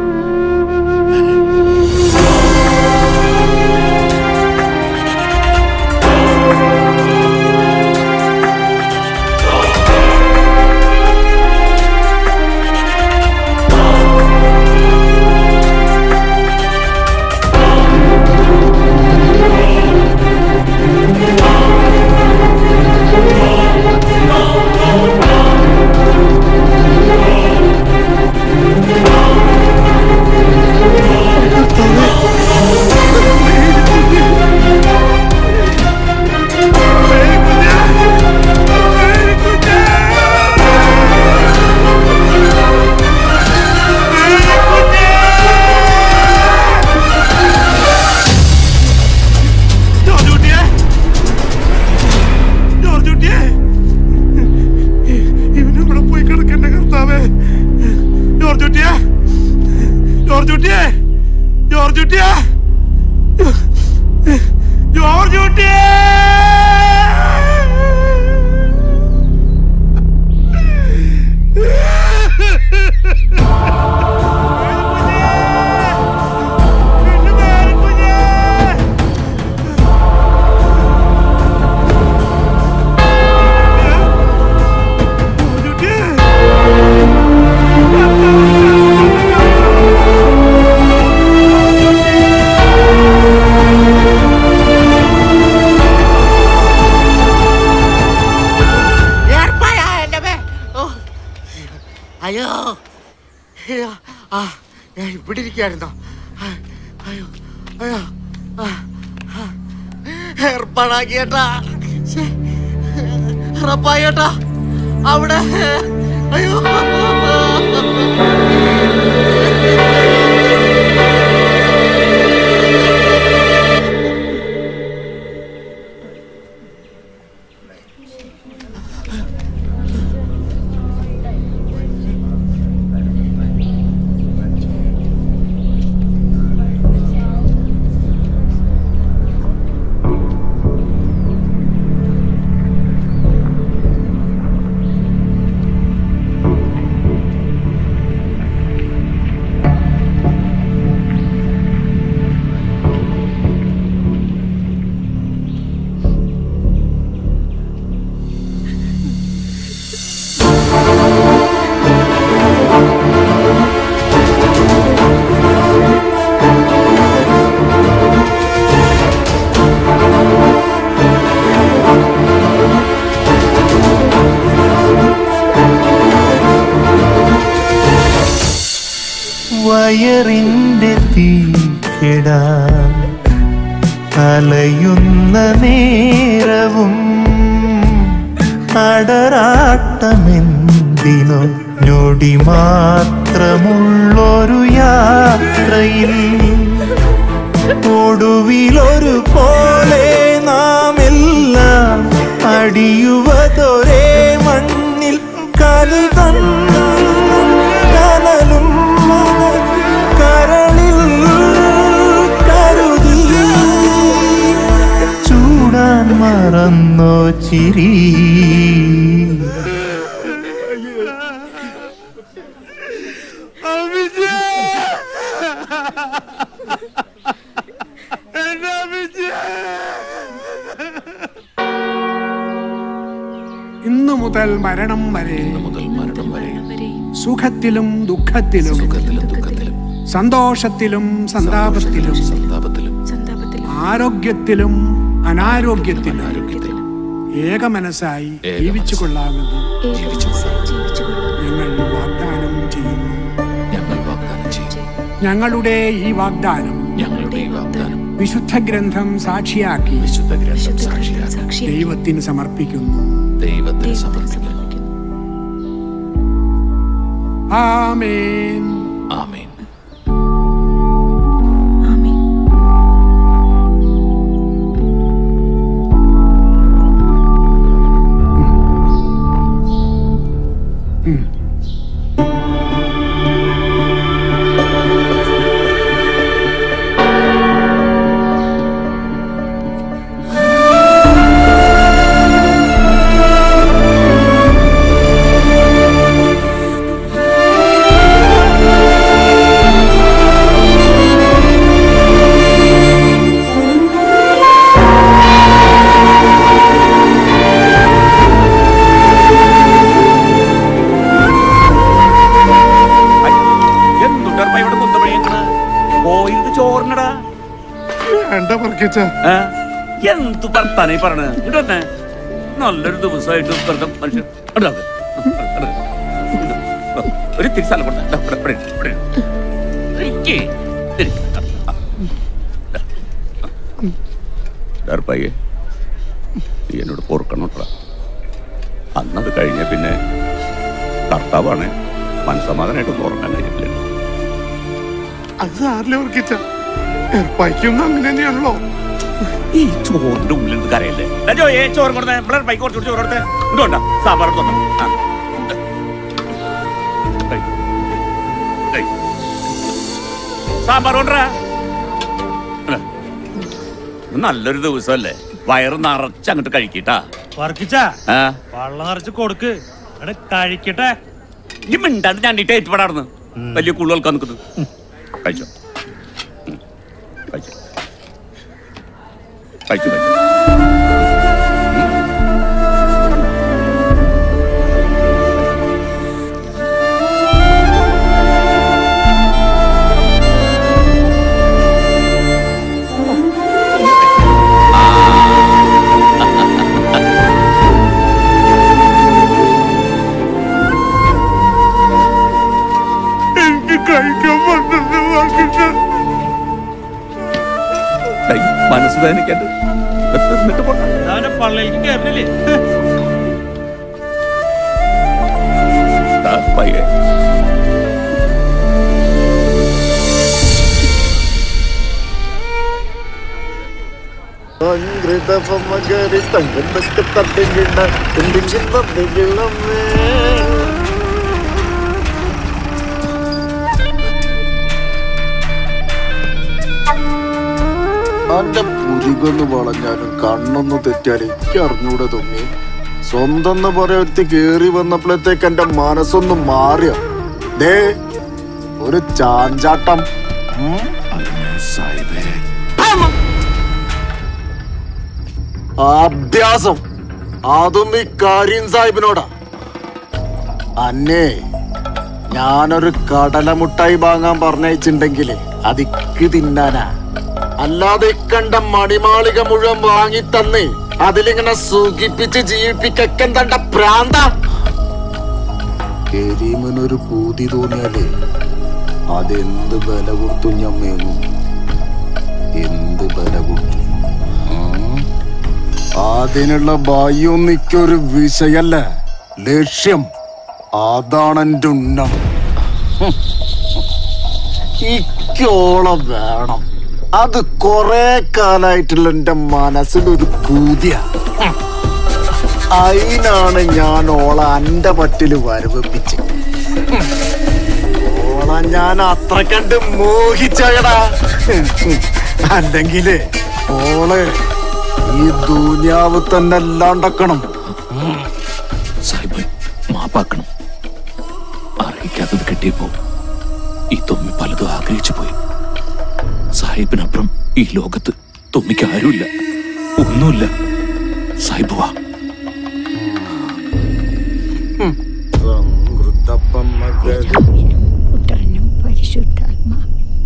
ജോർജ് കുട്ടിയെ ജോർജ് കുട്ടിയെ ഇവനിവിടെ പോയി കിടക്കണ്ട കർത്താവേ ജോർജ് കുട്ടിയെ ജോർജ് കുട്ടിയെ ജോർജ് കുട്ടിയെ ജോർജ് കുട്ടിയെ ഏർപ്പാടാ എന്റെ മേ. ഓ. അയ്യോ അയ്യോ. ആ ഞാൻ ഇവിടെ ഇരിക്കായിരുന്നോ ആ, അയ്യോ അയ്യോ ആ, ആ. ഏർപ്പാടാക്കിയേട്ടാ ശ്ശേ. ഉറപ്പായേട്ടാ അവിടെ അയ്യോ വയറിന്റെ തീ കെടാൻ അലയുന്ന നേരവും അടരാട്ടമെന്തിനോ ഞൊടി മാത്രമുള്ളൊരു യാത്രയിൽ ഒടുവിലൊരു പോലെ നാം എല്ലാം അടിയുവതൊരേ മണ്ണിൽ കലു കനലും കരളിൽ കരുതി ചൂടാൻ മറന്നോ ചിരി ഇന്നു മുതൽ മരണം വരെ സുഖത്തിലും ദുഃഖത്തിലും സന്തോഷത്തിലും സന്താപത്തിലും ആരോഗ്യത്തിലും അനാരോഗ്യത്തിലും ഏകമനസ്സായി ജീവിച്ചു കൊള്ളാമെന്ന് ഞങ്ങൾ വാഗ്ദാനം ചെയ്യുന്നു ഞങ്ങളുടെ ഈ വാഗ്ദാനം വിശുദ്ധ ഗ്രന്ഥം സാക്ഷിയാക്കി ദൈവത്തിന് സമർപ്പിക്കുന്നു ദൈവത്തിന് സമർപ്പിക്കുന്നു ആമേൻ ആമേൻ എന്തുണ്ടർപ്പ ഇവിടെ കുന്തമണിയങ്ങണ പോയിട്ട് ചോറിനടാ വേണ്ട പറക്കിച്ച എന്ത് വർത്താനായി പറഞ്ഞ ഇങ്ങോട്ട് വന്നേ നല്ലൊരു ദിവസമായിട്ട് വെറുതെ മനുഷ്യൻ ഇങ്ങോട്ട് വാ. ഇങ്ങോട്ട് വാ. ഒരു തിരി സ്ഥലം കൊടുത്ത ഇവിടെ ഇവിടെ ഇവിടെ ഇരിക്ക്. ഇരിക്ക്. ഡർപ്പയ്യെ നീ എന്നോട് പൊറുക്കണം കേട്ടോ അന്നത് കഴിഞ്ഞ പിന്നെ കർത്താവാണ് മനസ്സമാധാനമായിട്ടൊന്നും ഉറങ്ങാൻ കഴിയില്ല അത് സാറിലെ പറക്കിച്ച ഏർപ്പായിക്കും അങ്ങനെ തന്നെയാണല്ലോ ഈ ചോറിന്റെ ഉള്ളിൽ നിന്ന് കരയല്ലേ ദാ ജോയേ ചോറ് കൊടുത്തേ ഇവിടെ പൈക്ക് കുറച്ചുകൂടി ചോറ് കൊടുത്തേ ഇതുകൊണ്ടാ സാമ്പാർ തൊട്ടം ആ. ഏയ്. ഏയ്. സാമ്പാർ കൊണ്ടുവരാ അല്ല. ഇത് നല്ലൊരു ദിവസമല്ലേ വയറ് നിറച്ച് അങ്ങോട്ട് കഴിക്കട്ടാ വർക്കിച്ച ആ വള്ളം നിറച്ച് കൊടുക്ക് അവിടെ കഴിക്കട്ടെ ഈ മിണ്ടാണ്ട് ഞണ്ടിട്ട് ഏറ്റുപാടാർന്ന് വലിയ കൂടുതൽക്കാൻ നിൽക്കുന്നത് ഉം. കഴിച്ചോ ഉം. കഴിച്ചോ കഴിച്ചു കഴിച്ചു എനിക്ക് കഴിക്കാൻ പറ്റുന്ന പറക്കിച്ച മനസ്സ് വേദനിക്കണ്ട് എന്നിട്ട് പോട്ടെ അവന്റെ പള്ളിയിലേക്ക് കയറില്ലേ ദാ പയ്യെ സംഗൃതപമകരി തങ്കത്തൊക്കെ തട്ടിങ്കിണ്ട എന്തിന്റെ തട്ടിക്കിളമേ അന്റെ പുരികൊന്ന് വളഞ്ഞാലും കണ്ണൊന്ന് തെറ്റിയാൽ എനിക്ക് അറിഞ്ഞൂടെ തോന്നി സ്വന്തം എന്ന് പറയൊരുത്തി കേറി വന്നപ്പോഴത്തേക്ക് എന്റെ മനസ്സൊന്ന് മാറിയ ദേ ഒരു ചാഞ്ചാട്ടം ഉം. അഭ്യാസം അതും ഈ കരീം സാഹിബിനോടാ അന്നേ ഞാനൊരു കടലമുട്ടായി വാങ്ങാൻ പറഞ്ഞയച്ചിണ്ടെങ്കില് അതിക്ക് തിന്നാനാ അല്ലാതെ ഇക്കണ്ട മണിമാളിക മുഴുവൻ വാങ്ങി തന്ന് അതിലിങ്ങനെ സുഖിപ്പിച്ച് ജീവിപ്പിക്കൻ തണ്ട പ്രാന്ത കരീമിനൊരു പൂതി തോന്നിയാലേ അതെന്ത് ബല കൊടുത്തു ഞാൻ മേങ്ങും എന്ത് ബല കൊടുത്തു അതിനുള്ള ഭയം നിക്കൊരു വിഷയല്ല ലക്ഷ്യം അതാണ് എന്റെ ഉന്നം ഹും. ഇക്കോളം വേണം അത് കൊറേ കാലായിട്ടുള്ള എന്റെ മനസ്സിലൊരു പൂതിയ ഹും. അതിനാണ് ഞാൻ ഓള എന്റെ പറ്റില് വരവിപ്പിച്ച് ഹും. ഓള ഞാൻ അത്ര കണ്ട് മോഹിച്ചകടാ അല്ലെങ്കില് ഓള് ഈ ദുനിയാവ് തന്നെ അല്ലാണ്ടക്കണം സാഹിബ് മാപ്പാക്കണം അറിയിക്കാത്തത് കിട്ടിയപ്പോ ഈ തൊമ്മി പലതും ആഗ്രഹിച്ചു പോയി സാഹിബിനപ്പുറം ഈ ലോകത്ത് തൊമ്മിക്ക് ആരുമില്ല ഒന്നുമില്ല സാഹിബ് വാ പുത്രനും പരിശുദ്ധാത്മാ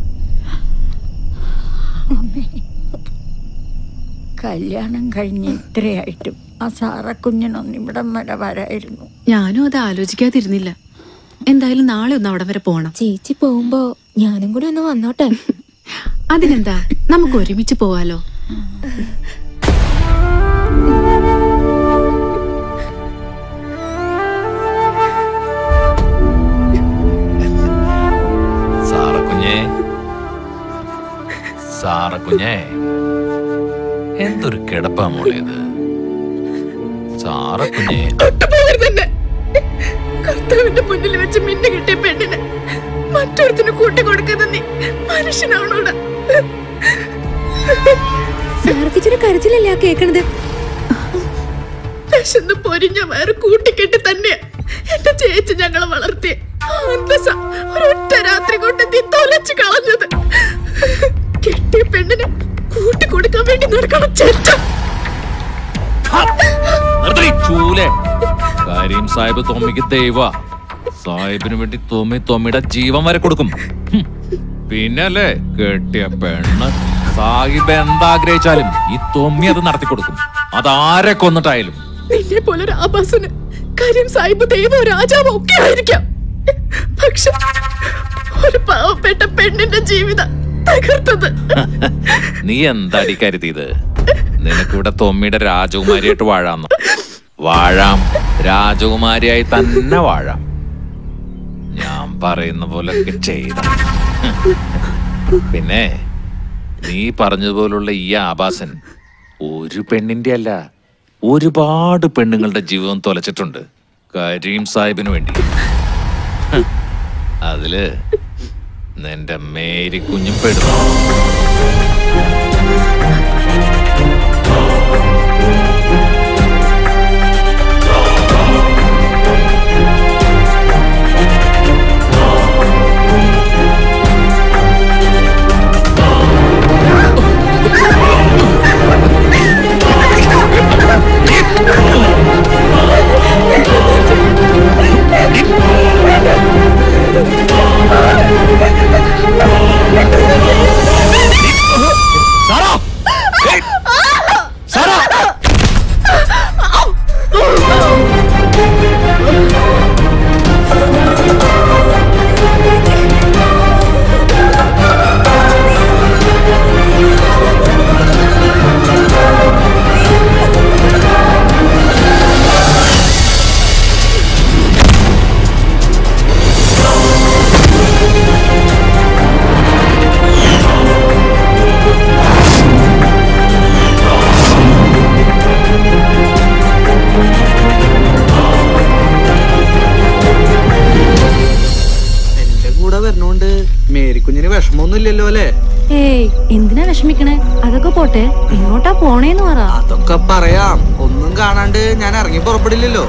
കല്യാണം കഴിഞ്ഞ് ഇത്രയായിട്ടും ആ സാറക്കുഞ്ഞിനൊന്നും ഇവിടം വരെ വരായിരുന്നു ഞാനും അത് ആലോചിക്കാതിരുന്നില്ല എന്തായാലും നാളെ ഒന്ന് അവിടം വരെ പോണം ചേച്ചി പോകുമ്പോ ഞാനും കൂടി ഒന്ന് വന്നോട്ടെ അതിനെന്താ നമുക്ക് ഒരുമിച്ച് പോവാലോ സാറക്കുഞ്ഞേ സാറക്കുഞ്ഞേ എന്തൊരു കിടപ്പാ മോളേത് സാറക്കുഞ്ഞേ തൊട്ടുപോകരുതെന്നെ കർത്താവിന്റെ മുന്നിൽ വെച്ച് മിന്നു കിട്ടിയ പെണ്ണിന് മറ്റൊരുത്തിന് കൂട്ടി കൊടുക്കുന്ന നീ മനുഷ്യനാണോടാ സാർക്കിച്ചൊരു കരച്ചിലല്ലേ ആ കേക്കണത് വിശന്ന് പൊരിഞ്ഞ വയറ് കൂട്ടിക്കെട്ടി തന്നെയാ എന്റെ ചേച്ചി ഞങ്ങളെ വളർത്തിയ അന്തസ ഒരൊറ്റ രാത്രി കൊണ്ട് നീ തൊലച്ചു കളഞ്ഞത് കെട്ടിയ പെണ്ണിന് കൂട്ടി കൊടുക്കാൻ വേണ്ടി നടക്കണം ചെറ്റ നിർത്തടി, ചൂലേ കരീം സാഹിബ് തൊമ്മിക്ക് ദൈവ സാഹിബിന് വേണ്ടി തൊമ്മി തൊമ്മിയുടെ ജീവൻ വരെ കൊടുക്കും ഹും. പിന്നല്ലേ കെട്ടിയ പെണ്ണ് സാഹിബ് എന്താഗ്രഹിച്ചാലും ഈ തൊമ്മി അത് നടത്തി കൊടുക്കും അതാരെ കൊന്നിട്ടായാലും നിന്നെ പോലെ ഒരു ആഭാസന് കരീം സാഹിബ് ദൈവം രാജാവ് ഒക്കെ ആയിരിക്കാം പക്ഷെ ഒരു പാവപ്പെട്ട പെണ്ണിന്റെ ജീവിതം തകർത്തത് നീ എന്താടി കരുതിയത് നിനക്കിവിടെ തൊമ്മിയുടെ രാജകുമാരിയായിട്ട് വാഴാന്ന് വാഴാം രാജകുമാരിയായി തന്നെ വാഴാം ഞാൻ പറയുന്ന പോലൊക്കെ ചെയ്ത പിന്നെ നീ പറഞ്ഞതുപോലുള്ള ഈ ആഭാസൻ ഒരു പെണ്ണിന്റെ അല്ല ഒരുപാട് പെണ്ണുങ്ങളുടെ ജീവിതം തൊലച്ചിട്ടുണ്ട് കരീം സാഹിബിന് വേണ്ടി ഹ്, അതില് നിന്റെ മേരി കുഞ്ഞും പെടുന്നു എന്റെ കൂടെ വരണോണ്ട് മേരിക്കുഞ്ഞിന് വിഷമമൊന്നും ഇല്ലല്ലോ അല്ലേ ഏയ് എന്തിനാ വിഷമിക്കണേ അതൊക്കെ പോട്ടെ എങ്ങോട്ടാ പോണേന്ന് പറ അതൊക്കെ പറയാം ഒന്നും കാണാണ്ട് ഞാൻ ഇറങ്ങി പുറപ്പെടില്ലല്ലോ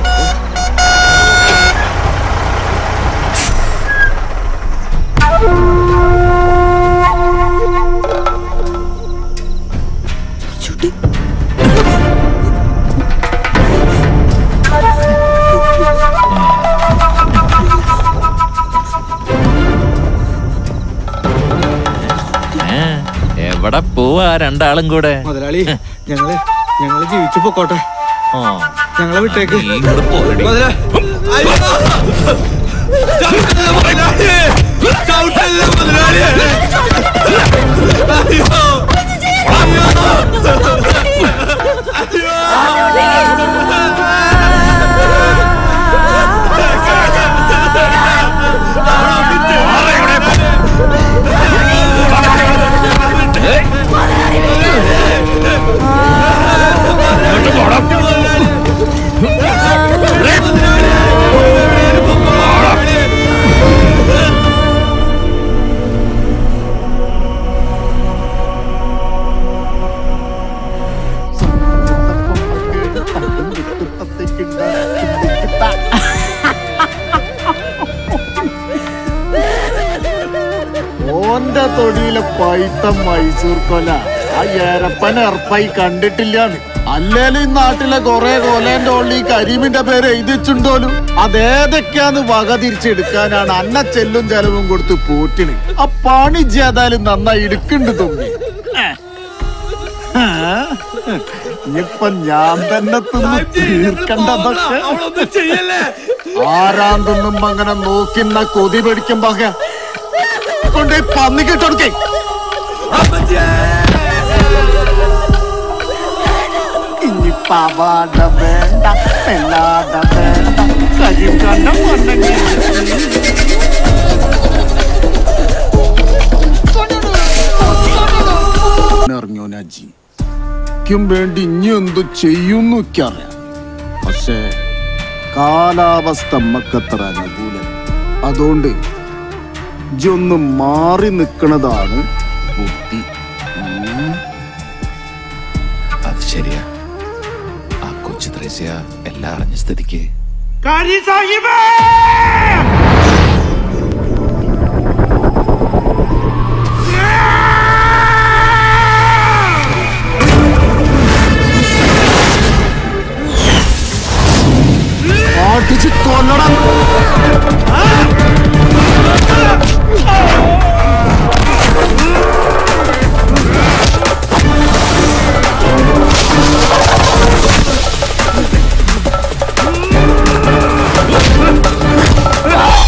ഏ, എവിടെ പോവാ രണ്ടാളും കൂടെ മുതലാളി ഞങ്ങള് ഞങ്ങള് ജീവിച്ചു പൊക്കോട്ടെ ആ ഞങ്ങളെ വിട്ടേക്ക് നീ ഇങ്ങോട്ട് പോരടി. മുതലാ- അയ്യോ! ചവിട്ടല്ലേ മുതലാളി! ചവിട്ടല്ലേ മുതലാളി! അയ്യോ! അയ്യോ! ഓന്റെ തൊടിയിലെ പൈത്ത മൈസൂർ കൊല ആ ഏരപ്പൻ എറപ്പായി കണ്ടിട്ടില്ലാന്ന് അല്ലേലും ഈ നാട്ടിലെ കൊറേ കൊലേന്റെ ഉള്ളിൽ ഈ കരീമിന്റെ പേര് എഴുതിച്ചുണ്ടോലും അതേതൊക്കെയാന്ന് വക തിരിച്ചെടുക്കാനാണ് അന്ന ചെല്ലും ചെലവും കൊടുത്ത് പോറ്റിന് ആ പണി ചെയ്താലും നന്നായി എടുക്കുന്നുണ്ട് തൊമ്മി ഇനിയിപ്പൊ ഞാൻ തന്നെ തിന്ന് തീർക്കണ്ടതൊക്കെ ആരാൻ തിന്നുമ്പോ അങ്ങനെ നോക്കിന്ന കൊതി പിടിക്കുമ്പോ കൊണ്ടുപോയി പന്നിക്കിട്ടൊടുക്കേ ഇനിയിപ്പ അവാട വേണ്ട എല്ലാട വേണ്ട കരിയും കണ്ണം ഇറങ്ങിയോ നജി ക്കും വേണ്ടി ഇനി എന്തു ചെയ്യുന്നു അറിയാം പക്ഷേ കാലാവസ്ഥ നമ്മക്കത്ര അനുകൂലം അതുകൊണ്ട് ഇജ്ജൊന്ന് മാറി നിൽക്കണതാണ് ബുദ്ധി ഉം. അത് ശരിയാ ആ കൊച്ചു ത്രേസ്യ എല്ലാം അറിഞ്ഞ സ്ഥിതിക്ക് കരി സാഹിബേ അടിച്ച് കൊല്ലണം ആ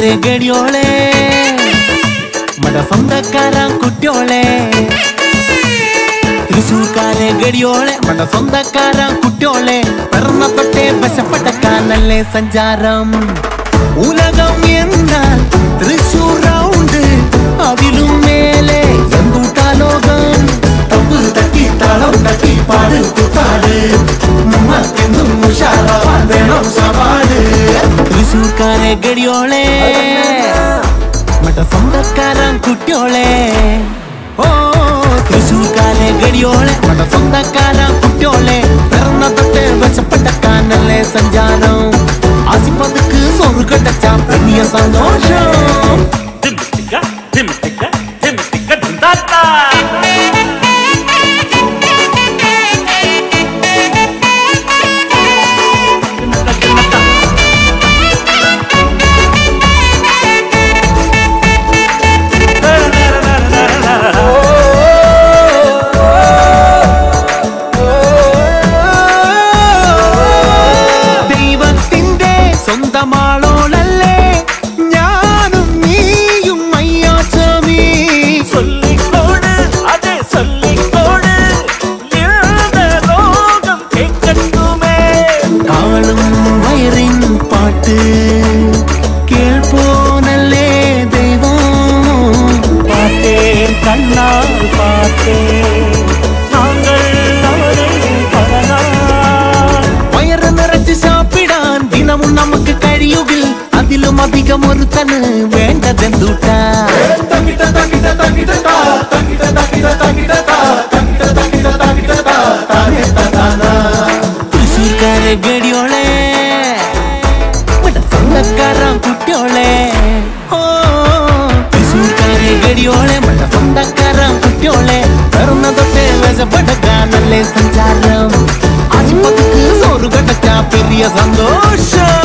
തൃശൂർക്കാരെ ഗടിയോളെ മട സ്വന്തക്കാരാം കുട്ടിയോളെ തൃശൂർക്കാരെ ഗടിയോളെ മട സ്വന്തക്കാരാം കുട്ടിയോളെ പിറന്ന തൊട്ടേ വശപ്പെട്ടക്കാനല്ലേ സഞ്ചാരം ഉലകം എന്നാൽ തൃശൂർ റൗണ്ട് അതിലും മേലെ എന്തൂട്ടാ ലോകം തമ്പ് തട്ടി താളം തട്ടി പാട് കുത്താട് നമ്മക്കെന്നും ഉഷാറാവാൻ വേണം സവാട് തൃശൂർക്കാരെ ഗടിയോളെ മറ്റ സ്വന്തക്കാരൻ കുട്ടിയോളെ ഓ തൃശൂർക്കാരെ ഗടിയോളെ മറ്റ സ്വന്തക്കാരൻ കുട്ടിയോളെ പിറന്ന തൊട്ട് വശപ്പെട്ടക്കാനല്ലേ സഞ്ചാരം ആസിപ്പതുക്ക് സോറ് കടച്ച വലിയ സന്തോഷം ദൈവത്തിന്റെ സ്വന്തമാളോളല്ലേ ഞാനും നീയും അയ്യാച്ചമീ சொல்லிக்கோடு அதே சொல்லிக்கோடு இந்த ரோகம் கேட்கட்டுமே താളും വയറിൻ പാട്ട് കേൾപ്പോനല്ലേ ദൈവം பார்த்தே கண்ணால் பார்த்தே நாங்கள் அவரை பலனாள் വയറ് നിറച്ച് സാപ്പിടാൻ ദിനവും നമുക്ക് കഴിയുകിൽ അതിലും അധികം ഒരുത്തന് വേണ്ടതെന്തൂട്ടാ തൃശ്ശൂർക്കാരെ ഗടിയോളെ ഇവിടെ സ്വന്തക്കാരാം കുട്ടിയോളെ ഓ തൃശ്ശൂർക്കാരെ ഗടിയോളെ ഇവിടെ സ്വന്തക്കാരാം കുട്ടിയോളെ പിറന്ന തൊട്ടേ വശപ്പെടുക്കാനല്ലേ സഞ്ചാരം ആശുപത്രിക്ക് സോറ് കടച്ച പെരിയ സന്തോഷം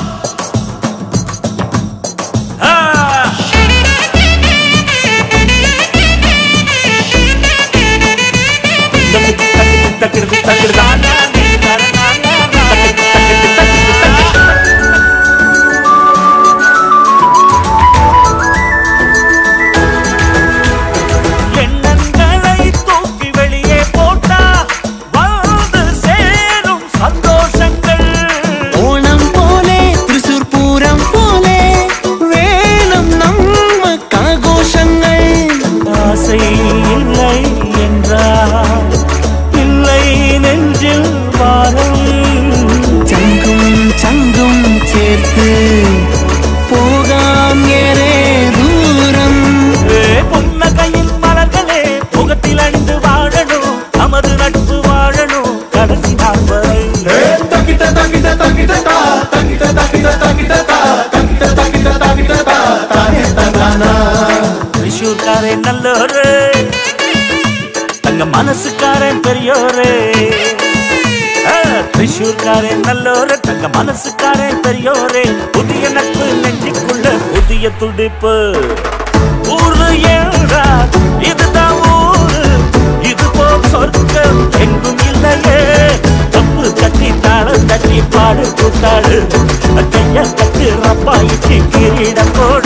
எண்ணங்களை தூக்கி வெளியே போட்டா வந்து சேரும் சந்தோஷங்கள் ഓണം പോലെ തൃശൂർ പൂരം പോലെ വേണം നമ്മക്കാഘോഷങ്ങൾ ஆசை இல்லை என்றால் இல்லை நெஞ்சில் வாரம் ചങ്കും ചങ്കും ചേർത്ത് പോകാം ഏറെ ദൂരം புன்னகையின் மலர்களே முகத்தில் அணிந்து வாழணும் நமது நட்பு வாழணும் கடைசி நாள் வரை திரிஷூர்காரன் நல்லோரு தங்க மனசுக்காரன் பெரியோரு ஆ, திரிஷூர்காரன் நல்லோரு தங்க மனசுக்காரன் பெரியோரே புதிய நட்பு நெஞ்சுக்குள்ள புதிய துடிப்பு ஊரு என்றால் இதுதான் ஊரு இது போல் சொர்க்கம் எங்கும் இல்லையே தப்பு தட்டி தாளம் தட்டி பாடு கூத்தாடு கைய கட்டு ரப்பாயிக்கு கிரீடம் போடு